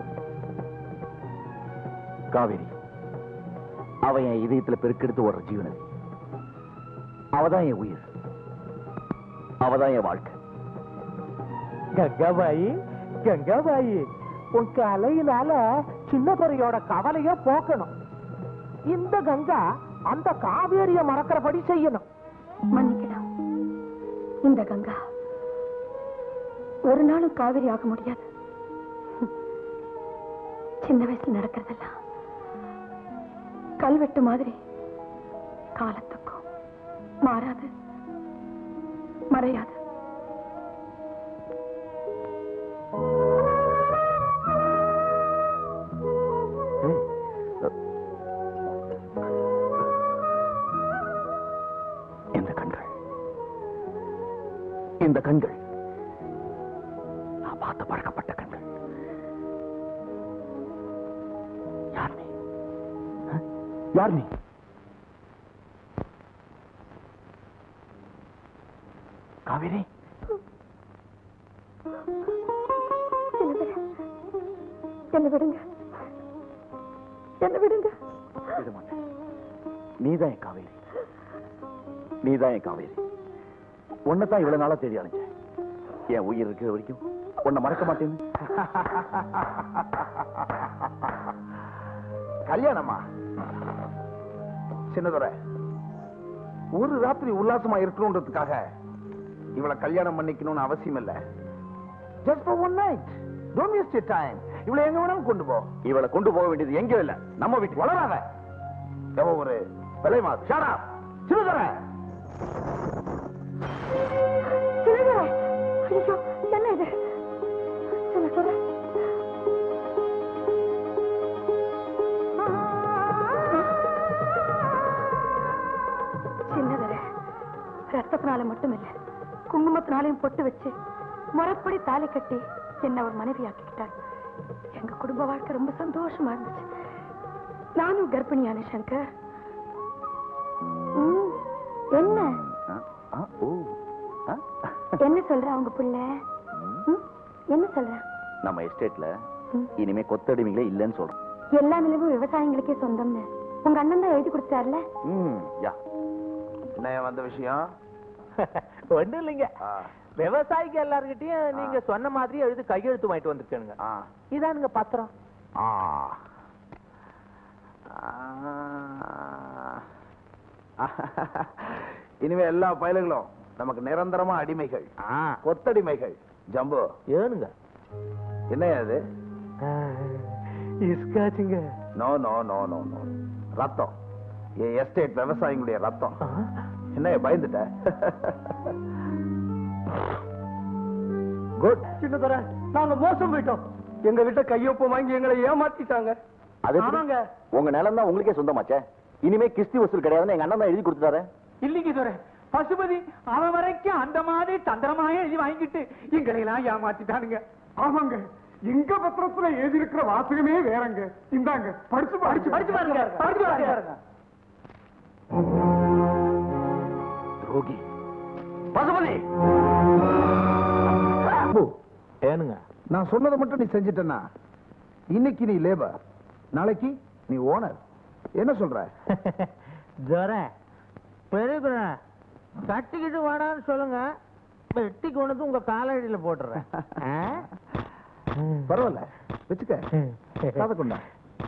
காவேரி அவ என் இதயத்துல பெருக்கெடுத்து ஓடுற ஜீவனதி அவதான் என் உயிர் அவதான் என் வாழ்க்கை கங்காபாயி கங்காபாயி உன் கலையினால சின்ன துறையோட கவலைய போக்கணும் இந்த கங்கா அந்த காவேரிய மறக்கிறபடி செய்யணும் மன்னிக்கணும் இந்த கங்கா ஒரு நாளும் காவிரி ஆக முடியாது சின்ன வயசுல நடக்கிறதெல்லாம் கல்வெட்டு மாதிரி காலத்துக்கும் மாறாது மறையாது இந்த கண்கள் நான் பார்த்து பழக்கப்பட்ட கண்கள் யார் நீ ஆ? யார் நீ காவேரி என்ன விடுங்க என்ன விடுங்க விட மாட்டேன் நீதான் என் காவேரி நீதான் என் காவேரி உன்னைத்தான் இவ்வளவு நாளா தேடி அலைஞ்சேன் என் உயிர் இருக்கிற வரைக்கும் உன்னை மறக்க மாட்டேன்னு கல்யாணமா சின்னதுரை ஒரு ராத்திரி உல்லாசமா இருக்கணுன்றதுக்காக இவளை கல்யாணம் பண்ணிக்கணும்னு அவசியம் இல்ல just for one night don't waste your time இவளை எங்க வேணாலும் கொண்டு போ இவளை கொண்டு போக வேண்டியது எங்கேயும் இல்ல நம்ம வீட்டு வளராத எவ ஒரு விலை மாது ஷாடா சின்னதுரை சின்னதுரை ஐயோ என்ன இது சின்னதுரை சின்னதுரை ரத்தத்தினால மட்டும் இல்ல குங்குமத்தினாலையும் பொட்டு வச்சு முறைப்படி தாலி கட்டி என்ன ஒரு மனைவி ஆக்கிக்கிட்டார் எங்க குடும்ப வாழ்க்கை ரொம்ப சந்தோஷமா இருந்துச்சு நானும் கர்ப்பிணியான சங்கர் ம், என்ன ஆ, ஓ ஆ? என்ன சொல்ற அவங்க புள்ள ம், என்ன சொல்ற நம்ம எஸ்டேட்ல இனிமே கொத்தடிமைகளே இல்லைன்னு சொல்றோம் எல்லா நிலவும் விவசாயிகளுக்கே சொந்தம்னு உங்க அண்ணன் தான் எழுதி கொடுத்தாருல ம் யா என்ன வந்த விஷயம் ஒண்ணும் இல்லைங்க விவசாயிக்கு எல்லார்கிட்டயும் நீங்க சொன்ன மாதிரி எழுதி கையெழுத்து வாங்கிட்டு வந்திருக்கேனுங்க இதானுங்க பத்திரம் ஆ இனிமே எல்லா பயலுகளும் நமக்கு நிரந்தரமா அடிமைகள் கொத்தடிமைகள் ஜம்பு ஏனுங்க என்ன அது இஸ்காச்சுங்க no no no no no ரத்தம் என் எஸ்டேட் விவசாயிகளுடைய ரத்தம் என்ன பயந்துட்ட குட் சின்னதர நாங்க மோசம் போயிட்டோம் எங்க கிட்ட கையொப்பம் வாங்கி எங்களை ஏமாத்திட்டாங்க அது எப்படி? ஆமாங்க. உங்க நிலம் தான் உங்களுக்கே சொந்தமாச்சே இனிமே கிஸ்தி வசூல் கிடையாதுன்னு எங்க அண்ணன் தான் எழுதி கொடுத்துட்டாரு இல்லைங்க துரை பசுபதி அவன் வரைக்கும் அந்த மாதிரி தந்திரமாக எழுதி வாங்கிட்டு எங்களை எல்லாம் ஏமாத்திட்டானுங்க ஆமாங்க எங்க பத்திரத்துல எழுதி இருக்கிற வாசகமே வேறங்க இந்தாங்க படிச்சு படிச்சு படிச்சு பாருங்க படிச்சு பாருங்க துரோகி பசுபதி ஏனுங்க நான் சொன்னதை மட்டும் நீ செஞ்சிட்டனா இன்னைக்கு நீ லேபர் நாளைக்கு நீ ஓனர் என்ன சொல்ற ஜொர பெரிய கட்டிக்கிட்டு வாடான்னு சொல்லுங்க வெட்டி கொண்டு வந்து உங்க காலடியில போட்டுறேன் ஆ? பரவாயில்ல வச்சுக்க காதை கொண்டா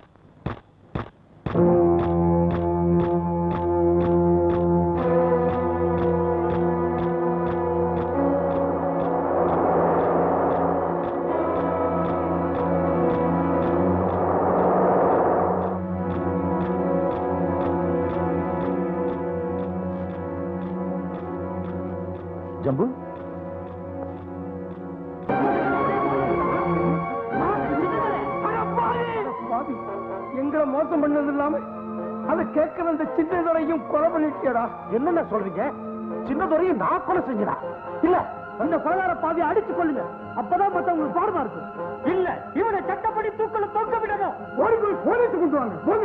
ஜம்பு பாவி, எங்களை மோசம் பண்ணது இல்லாம அதை கேட்கிற அந்த சின்னதுரையும் கொலை பண்ணிட்டியடா என்னென்ன சொல்றீங்க சின்னதுரையும் நான் கொலை செஞ்சடா இல்ல அந்த கொலகார பாதி அடிச்சு கொள்ளுங்க அப்பதான் மத்தவங்களுக்கு பாடமா இருக்கும் இல்ல இவனை சட்டப்படி தூக்கல தூக்க விடணும் ஓடி போய் போலீஸ் கொண்டு வாங்க போங்க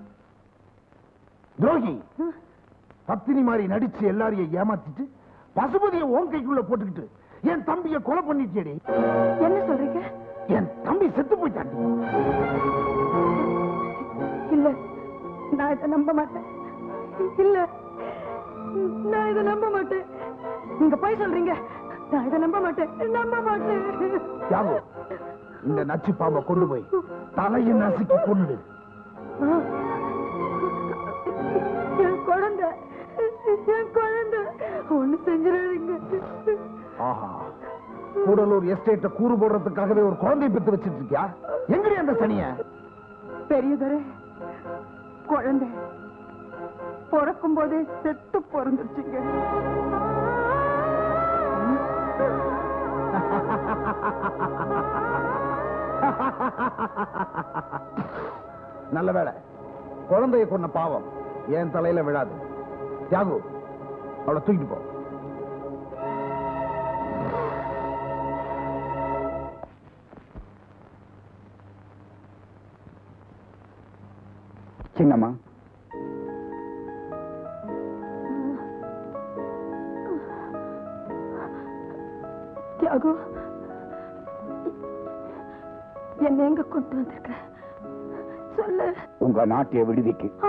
துரோகி பத்தினி மாதிரி நடிச்சு எல்லாரையும் ஏமாத்திட்டு பசுபதியை உன் கைக்குள்ள போட்டுக்கிட்டு என் தம்பியை கொலை பண்ணிட்டியடி என்ன சொல்றீங்க என் தம்பி செத்து போயிட்டாண்டி இல்ல நான் இதை நம்ப மாட்டேன் இல்ல நான் இதை நம்ப மாட்டேன் நீங்க போய் சொல்றீங்க நான் இதை நம்ப மாட்டேன் நம்ப மாட்டேன் யாவோ இந்த நச்சு பாம்பை கொண்டு போய் தலையை நசுக்கி கொண்டு என் குழந்தை என் குழந்தை ஒண்ணு செஞ்சிடாதீங்க ஆஹா கூடலூர் எஸ்டேட்ட கூறு போடுறதுக்காகவே ஒரு குழந்தை பெத்து வச்சிட்டு இருக்கியா எங்கடி அந்த சனிய பெரியதரே குழந்தை பிறக்கும் போதே செத்து பிறந்துச்சுங்க நல்ல வேளை குழந்தைய கொன்ன பாவம் என் தலையில விழாது தியாகு அவளை தூக்கிட்டு போ சின்னம்மா தியாகு என்ன எங்க கொண்டு வந்திருக்க சொல்லு உங்க நாட்டிய விடுதிக்கு ஆ!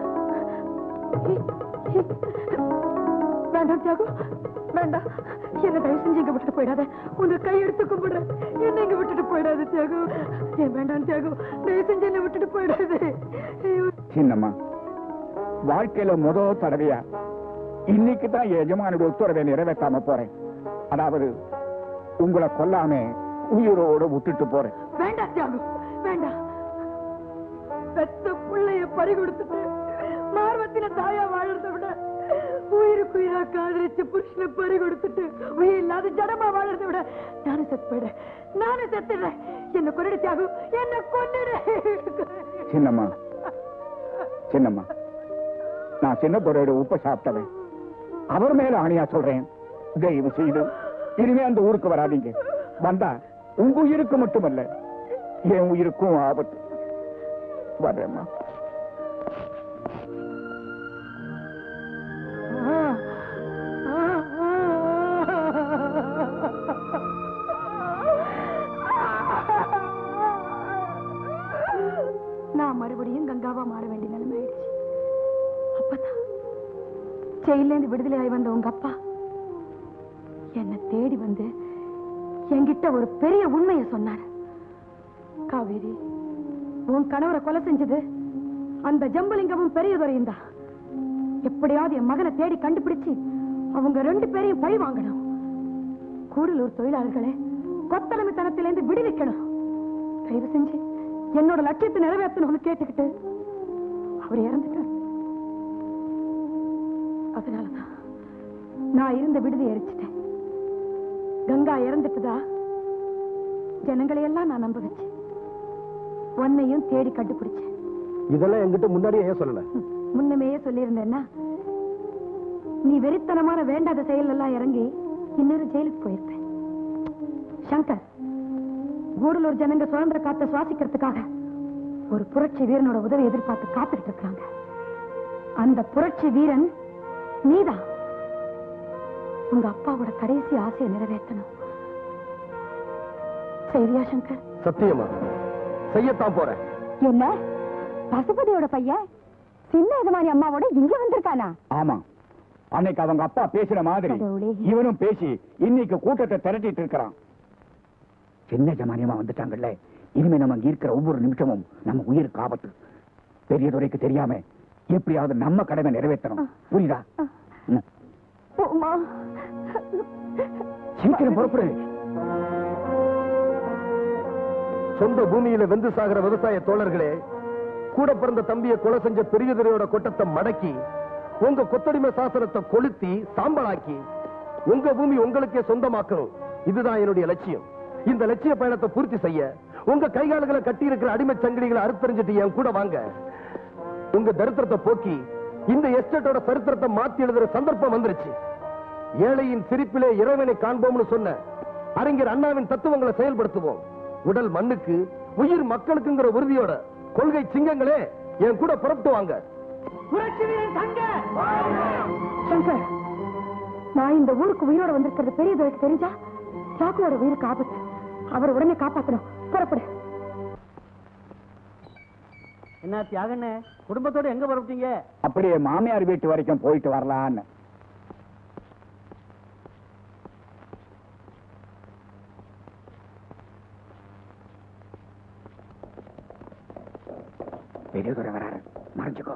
வேண்டாம் தியாகு வேண்டாம் என்ன தயவு செஞ்சு இங்க விட்டுட்டு போயிடாத உங்க கை எடுத்து கும்பிடுறேன் என்ன இங்க விட்டுட்டு போயிடாத தியாகு ஏன் வேண்டாம் தியாகு தயவு செஞ்சு என்ன விட்டுட்டு போயிடாத ஐயோ. சின்னம்மா வாழ்க்கையில முதல் தடவையா இன்னைக்கு தான் எஜமானுடைய உத்தரவை நிறைவேற்றாம போறேன் அதாவது உங்களை கொல்லாம உயிரோட விட்டுட்டு போறேன் வேண்டாம் தியாகு வேண்டாம் பெத்த பிள்ளைய பறி கொடுத்துட்டு மார்வத்தின தாயா வாழறத விட உயிருக்கு உயிரா காதலிச்சு புருஷனை பறி கொடுத்துட்டு உயிர் இல்லாத ஜடமா வாழறத விட நானும் செத்து போயிடுறேன் நானும் செத்துடுறேன் என்ன கொண்டுடு தியாகு என்ன கொண்டுடு சின்னம்மா சின்னம்மா நான் சின்ன பொருளோட உப்ப சாப்பிட்டவன் அவர் மேல ஆணையா சொல்றேன் தயவு செய்து இனிமே அந்த ஊருக்கு வராதீங்க வந்தா உங்க உயிருக்கு மட்டுமல்ல என் உயிருக்கும் ஆபத்து வர்றேம்மா நான் மறுபடியும் கங்காவா மாற வேண்டிய நிலைமை ஆயிடுச்சு அப்பதான் ஜெயில இருந்து விடுதலை ஆகி வந்த உங்க அப்பா என்னை தேடி வந்து என்கிட்ட ஒரு பெரிய உண்மையை சொன்னார் காவேரி உன் கணவரை கொலை செஞ்சது அந்த ஜம்பலிங்கமும் பெரியதுரையும் தான் எப்படியாவது என் மகனை தேடி கண்டுபிடிச்சு அவங்க ரெண்டு பேரையும் பழி வாங்கணும் கூடலூர் தொழிலாளர்களை கொத்தளமைத்தனத்திலிருந்து விடுவிக்கணும் தயவு செஞ்சு என்னோட லட்சியத்தை நிறைவேற்றணும்னு கேட்டுக்கிட்டு அவர் இறந்துட்டார் அதனாலதான் நான் இருந்த விடுதி எரிச்சிட்டேன் கங்கா இறந்துட்டுதா ஜனங்களை எல்லாம் நான் நம்ப வச்சேன் உன்னையும் தேடி கண்டுபிடிச்சேன் இதெல்லாம் என்கிட்ட முன்னாடியே ஏன் சொல்லல முன்னமேயே சொல்லியிருந்தேன்னா நீ வெறித்தனமான வேண்டாத செயல் எல்லாம் இறங்கி இன்னொரு ஜெயிலுக்கு போயிருப்பேன் சங்கர் கூடலூர் ஜனங்க சுதந்திர காத்த சுவாசிக்கிறதுக்காக ஒரு புரட்சி வீரனோட உதவி எதிர்பார்த்து காத்துக்கிட்டு இருக்காங்க அந்த புரட்சி வீரன் நீதான் உங்க அப்பாவோட கடைசி ஆசையை நிறைவேற்றணும் சரியா சங்கர் சத்தியமா செய்யத்தான் போறேன் என்ன பசுபதியோட பையன் சின்ன எஜமானி அம்மாவோட இங்க வந்திருக்கானா ஆமா அன்னைக்கு அவங்க அப்பா பேசின மாதிரி கடவுளே. இவனும் பேசி இன்னைக்கு கூட்டத்தை திரட்டிட்டு இருக்கிறான் சின்ன ஜமானியமா வந்துட்டாங்கல்ல இனிமே நம்ம இங்க இருக்கிற ஒவ்வொரு நிமிஷமும் நம்ம உயிருக்கு ஆபத்து பெரியதுரைக்கு தெரியாம எப்படியாவது நம்ம கடமை நிறைவேற்றணும் புரியுதா ம். உமா சீக்கிரம் புறப்படு சொந்த பூமியில வெந்து சாகிற விவசாய தோழர்களே கூட பிறந்த தம்பியை கொலை செஞ்ச பெரியதுரையோட கொட்டத்தை மடக்கி உங்க கொத்தடிமை சாசனத்தை கொளுத்தி சாம்பலாக்கி உங்க பூமி உங்களுக்கே சொந்தமாக்கணும் இதுதான் என்னுடைய லட்சியம் இந்த லட்சிய பயணத்தை பூர்த்தி செய்ய உங்க கைகால்களை கட்டி இருக்கிற அடிமை சங்கிலிகளை அறுத்தறிஞ்சிட்டு என் கூட வாங்க உங்க தரித்திரத்தை போக்கி இந்த எஸ்டேட்டோட சரித்திரத்தை மாத்தி எழுதுற சந்தர்ப்பம் வந்துருச்சு ஏழையின் சிரிப்பிலே இறைவனை காண்போம்னு சொன்ன அறிஞர் அண்ணாவின் தத்துவங்களை செயல்படுத்துவோம் உடல் மண்ணுக்கு உயிர் மக்களுக்குங்கிற உறுதியோட கொள்கை சிங்கங்களே என் கூட புறப்பட்டு வாங்க சங்கர் நான் இந்த ஊருக்கு உயிரோட வந்திருக்கிறது பெரியதுரைக்கு தெரிஞ்சா சாக்குவோட உயிருக்கு ஆபத்து அவர் உடனே காப்பாத்தணும் புறப்படு என்ன தியாகண்ணே குடும்பத்தோட எங்க புறப்பட்டீங்க அப்படியே மாமியார் வீட்டு வரைக்கும் போயிட்டு வரலான்னு பெரியதுரை வராரு மறைஞ்சுக்கோ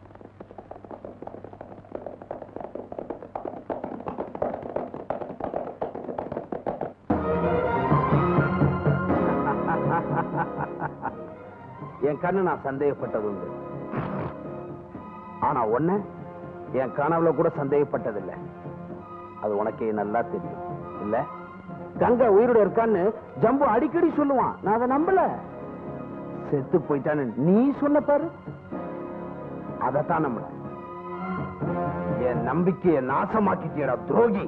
என் கண்ணு நான் சந்தேகப்பட்டது உண்டு ஆனா ஒண்ணு என் கனவுல கூட சந்தேகப்பட்டதில்லை அது உனக்கே நல்லா தெரியும் இல்ல கங்கா உயிரோட இருக்கான்னு ஜம்பு அடிக்கடி சொல்லுவான் நான் அதை நம்பல செத்து போயிட்டான்னு நீ சொன்ன பாரு அதத்தான் நம்பல என் நம்பிக்கையை நாசமாக்கிட்டியடா துரோகி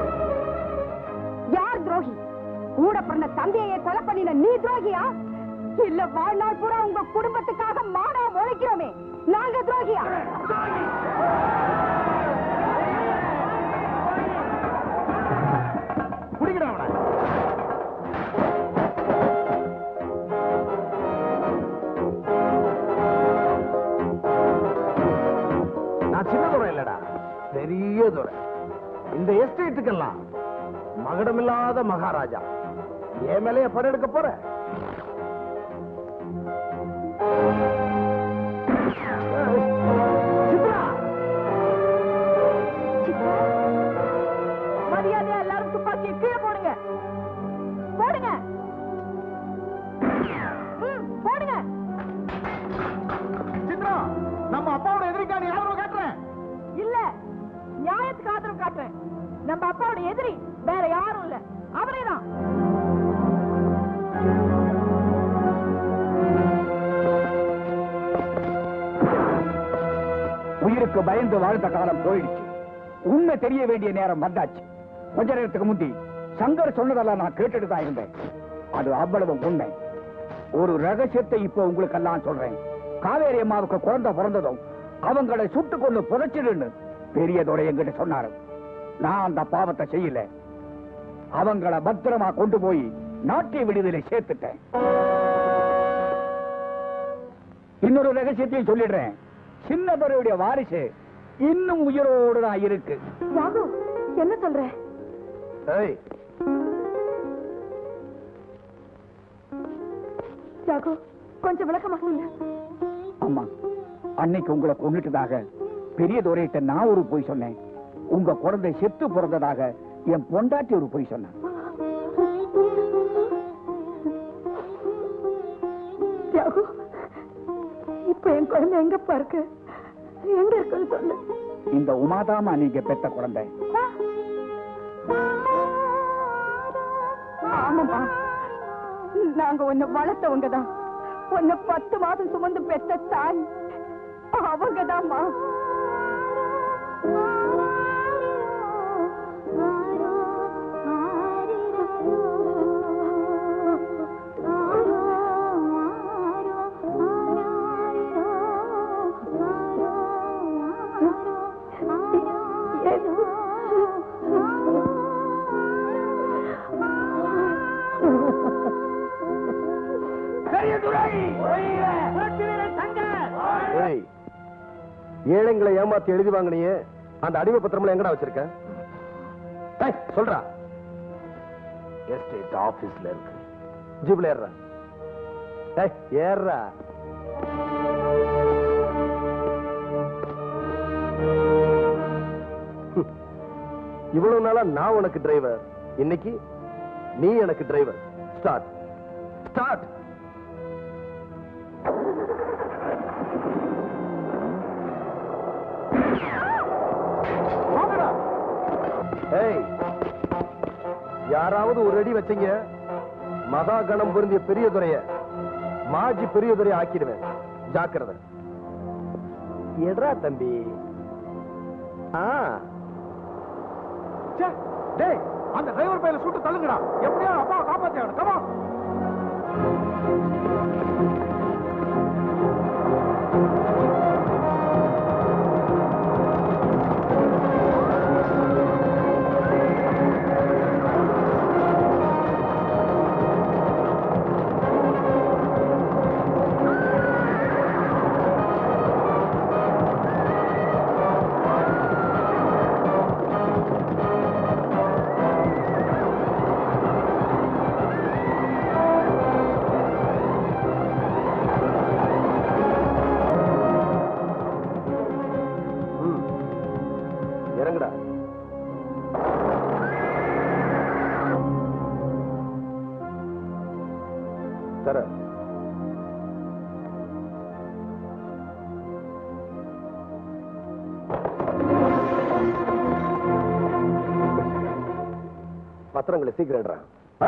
யார் துரோகி கூட பிறந்த தந்தையை கொலை பண்ணின நீ துரோகியா இல்ல வாழ்நாள் பூரா உங்க குடும்பத்துக்காக மாடா உழைக்கிறோமே நாங்க துரோகியா குடிக்கடா அவனை நான் சின்ன துறை இல்லடா பெரிய துறை இந்த எஸ்டேட்டுக்கெல்லாம் மகடமில்லாத மகாராஜா என் மேலேயே படம் போற மரியாதையா எல்லாரும் துப்பாக்கியை கீழே போடுங்க போடுங்க ம், போடுங்க சித்ரா நம்ம அப்பாவோட எதிரிக்கா நீ ஆதரவு காட்டுறேன் இல்ல நியாயத்துக்கு ஆதரவு காட்டுறேன் நம்ம அப்பாவோட எதிரி வேற யாரும் இல்ல அவரே தான் உயிருக்கு பயந்து வாழ்ந்த காலம் போயிடுச்சு உண்மை தெரிய வேண்டிய நேரம் வந்தாச்சு கொஞ்ச நேரத்துக்கு முந்தி சங்கர் சொன்னதெல்லாம் நான் கேட்டுட்டு தான் இருந்தேன் அது அவ்வளவு உண்மை ஒரு ரகசியத்தை இப்போ உங்களுக்கு எல்லாம் சொல்றேன் காவேரி அம்மாவுக்கு குழந்தை பிறந்ததும் அவங்களை சுட்டு கொண்டு புதைச்சிடுன்னு பெரியதோட என்கிட்ட சொன்னாரு நான் அந்த பாவத்தை செய்யல அவங்கள பத்திரமா கொண்டு போய் நாட்டிய விடுதலை சேர்த்துட்டேன் இன்னொரு ரகசியத்தையும் சொல்லிடுறேன் சின்னதுரையுடைய வாரிசு இன்னும் உயிரோடு தான் இருக்கு ராகு என்ன சொல்ற ஏய் ராகு கொஞ்சம் விளக்கமா சொல்லு அம்மா அன்னைக்கு உங்களை கொண்டுட்டதாக பெரிய துரையிட்ட நான் ஒரு பொய் சொன்னேன் உங்க குழந்தை செத்து பிறந்ததாக என் பொண்டாட்டி ஒரு பொய் சொன்னான் ராகு இப்ப என் குழந்தை எங்கப்பா இருக்கு எங்க இருக்குன்னு சொல்லு இந்த உமாதாமா நீங்க பெத்த குழந்தை ஆமாப்பா நாங்க உன்னை வளர்த்தவங்க தான் உன்னை பத்து மாதம் சுமந்து பெத்த தாய் அவங்கதாம்மா ஏய் ஏழைங்களை ஏமாத்தி எழுதி வாங்கினியே அந்த அடிமை பத்திரம்ல எங்கடா வச்சிருக்க ஏய், சொல்றா எஸ்டேட் ஆபீஸ்ல இருக்கு ஜீப்ல ஏறுறா ஏய் ஏறுறா ஹம். இவ்வளவு நாளா நான் உனக்கு டிரைவர் இன்னைக்கு நீ எனக்கு டிரைவர் ஸ்டார்ட் ஸ்டார்ட் ஏய் யாராவது ஒரு அடி வச்சீங்க மகா கணம் பொருந்திய பெரிய துறைய மாஜி பெரிய துறைய ஆக்கிடுவேன் ஜாக்கிரதை எட்ரா தம்பி ஆ ச்சே, டேய் அந்த டிரைவர் பையில சுட்டு தள்ளுங்கடா எப்படியா அப்பாவை காப்பாத்தி ஆகணும் கமா இறங்குடா தர பத்திரங்களை சீக்கிரம்டா ஆ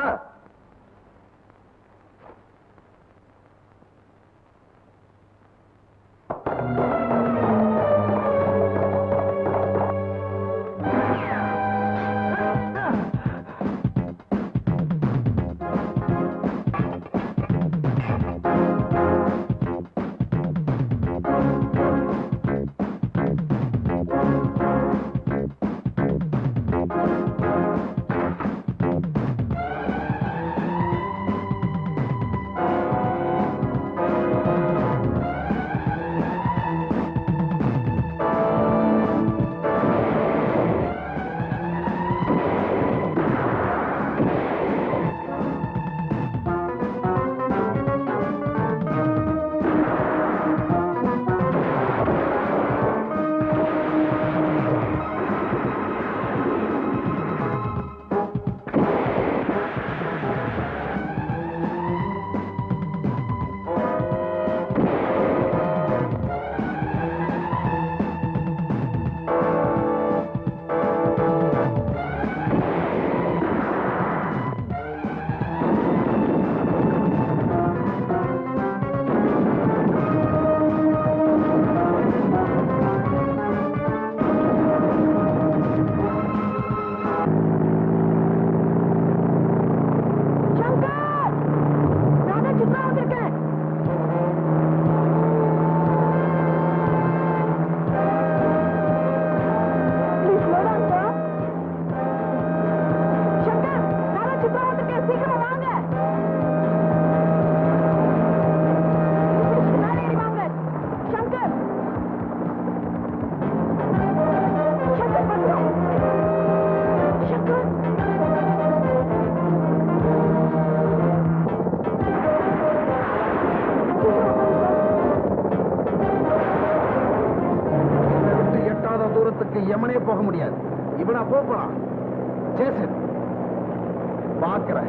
வெறுமனே போக முடியாது இவனா போறான் ஜேசன் பார்க்கிறேன்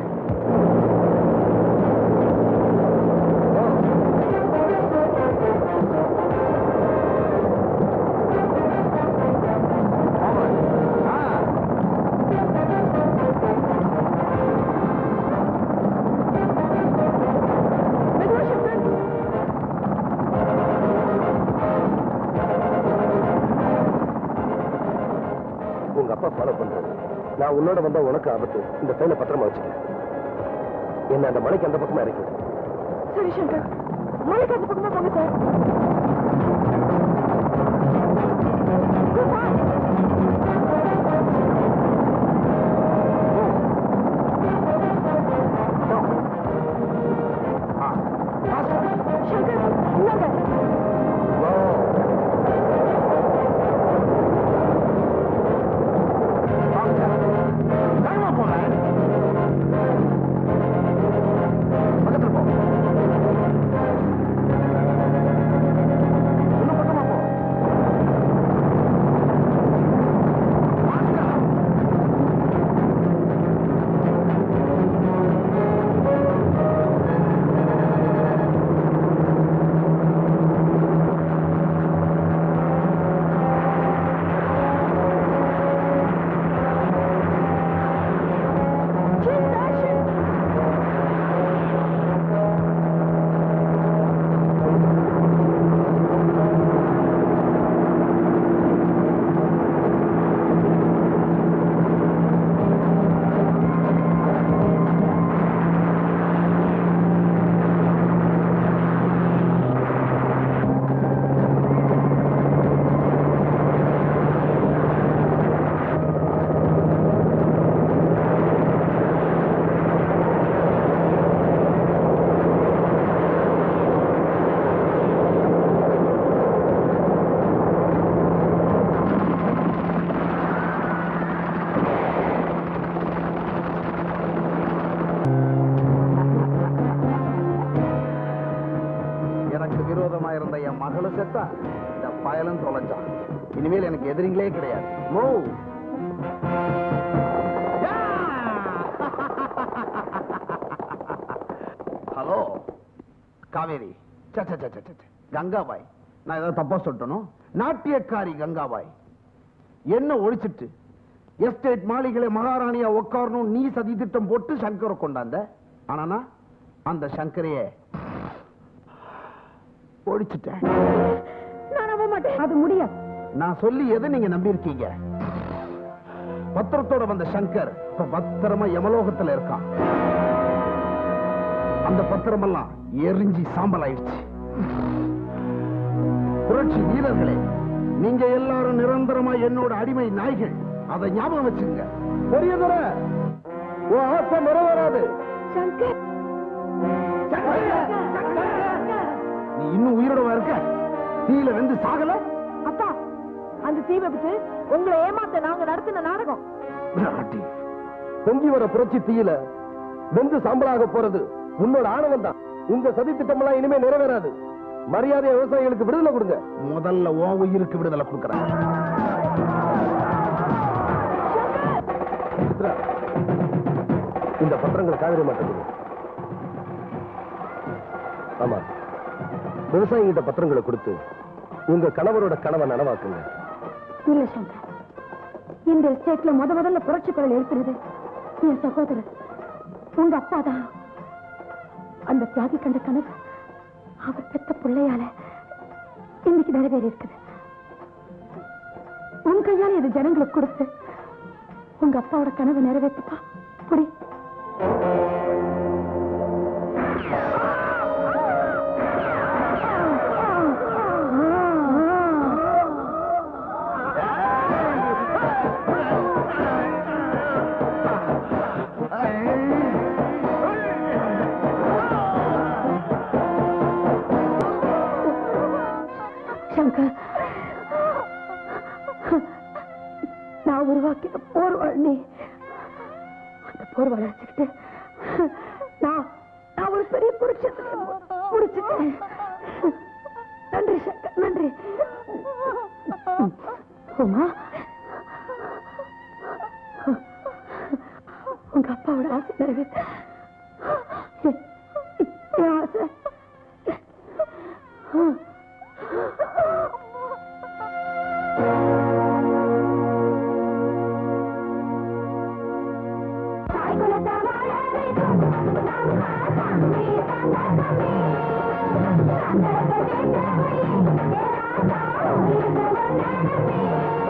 உங்க அப்பா ஃபாலோ பண்றது நான் உன்னோட வந்தா உனக்கு ஆபத்து இந்த ஃபைல பத்திரமா வச்சுக்க என்ன அந்த மலைக்கு அந்த பக்கமா இறக்கி விடு. சரி சங்கர் மலைக்கு அந்த பக்கமா போங்க சார் சங்கர் இந்தாங்க எனக்கு விரோதமா இருந்த என் மகளும் செத்தா இந்த பயலும் தொலைஞ்சான் இனிமேல் எனக்கு எதிரிங்களே கிடையாது மோ ஹலோ காவேரி ச, ச, ச, ச, ச, ச. கங்காபாய் நான் ஏதாவது தப்பா சொல்லிட்டனோ நாட்டியக்காரி கங்காபாய் என்ன ஒழிச்சிட்டு எஸ்டேட் மாளிகளை மகாராணியா உட்காரணும் நீ சதி திட்டம் போட்டு சங்கரை கொண்டாந்த ஆனா நான் அந்த சங்கரைய ஒழிச்சிட்டேன் நான் நம்ப மாட்டேன் அது முடியாது நான் சொல்லி எதை நீங்க நம்பியிருக்கீங்க பத்திரத்தோட வந்த சங்கர் இப்ப பத்திரமா யமலோகத்துல இருக்கான் அந்த பத்திரமெல்லாம் எரிஞ்சு சாம்பல் ஆயிடுச்சு புரட்சி வீரர்களே நீங்க எல்லாரும் நிரந்தரமா என்னோட அடிமை நாய்கள் அதை ஞாபகம் வச்சுங்க பெரியதுர உன் ஆசை நிறைவேறாது சங்கர் நீ இன்னும் உயிரோட இருக்க தீயில வெந்து சாகல அப்பா அந்த தீ விபத்து உங்களை ஏமாத்த நாங்க நடத்தின நாடகம் பிராட்டி. பொங்கி வர புரட்சி தீயில வெந்து சாம்பலாக போறது உன்னோட ஆணவம் தான் இந்த சதி திட்டமெல்லாம் இனிமே நிறைவேறாது மரியாதை விவசாயிகளுக்கு விடுதலை கொடுங்க முதல்ல உன் உயிருக்கு விடுதலை கொடுக்கறேன் சித்ரா, இந்த பத்திரங்கள் காவிரி மாட்டேங்குது ஆமா விவசாயிகிட்ட பத்திரங்களை கொடுத்து உங்க கணவரோட கனவை நனவாக்குங்க இல்ல சங்கர் இந்த எஸ்டேட்ல முத முதல்ல புரட்சி குரல் எழுப்புறது என் சகோதரர் உங்க அப்பா தான் அந்த தியாகி கண்ட கனவு அவர் பெத்த பிள்ளையால இன்னைக்கு நிறைவேறி இருக்குது உன் கையால இது ஜனங்களுக்கு கொடுத்து உங்க அப்பாவோட கனவை நிறைவேற்றுப்பா புடி சங்கர் நான் உருவாக்கின போர் நீ அந்த போர் வளர்ச்சிக்கிட்டு நான் நான் ஒரு பெரிய புருஷத்தை முடிச்சுட்டேன் நன்றி சங்கர் நன்றி உமா Thank you.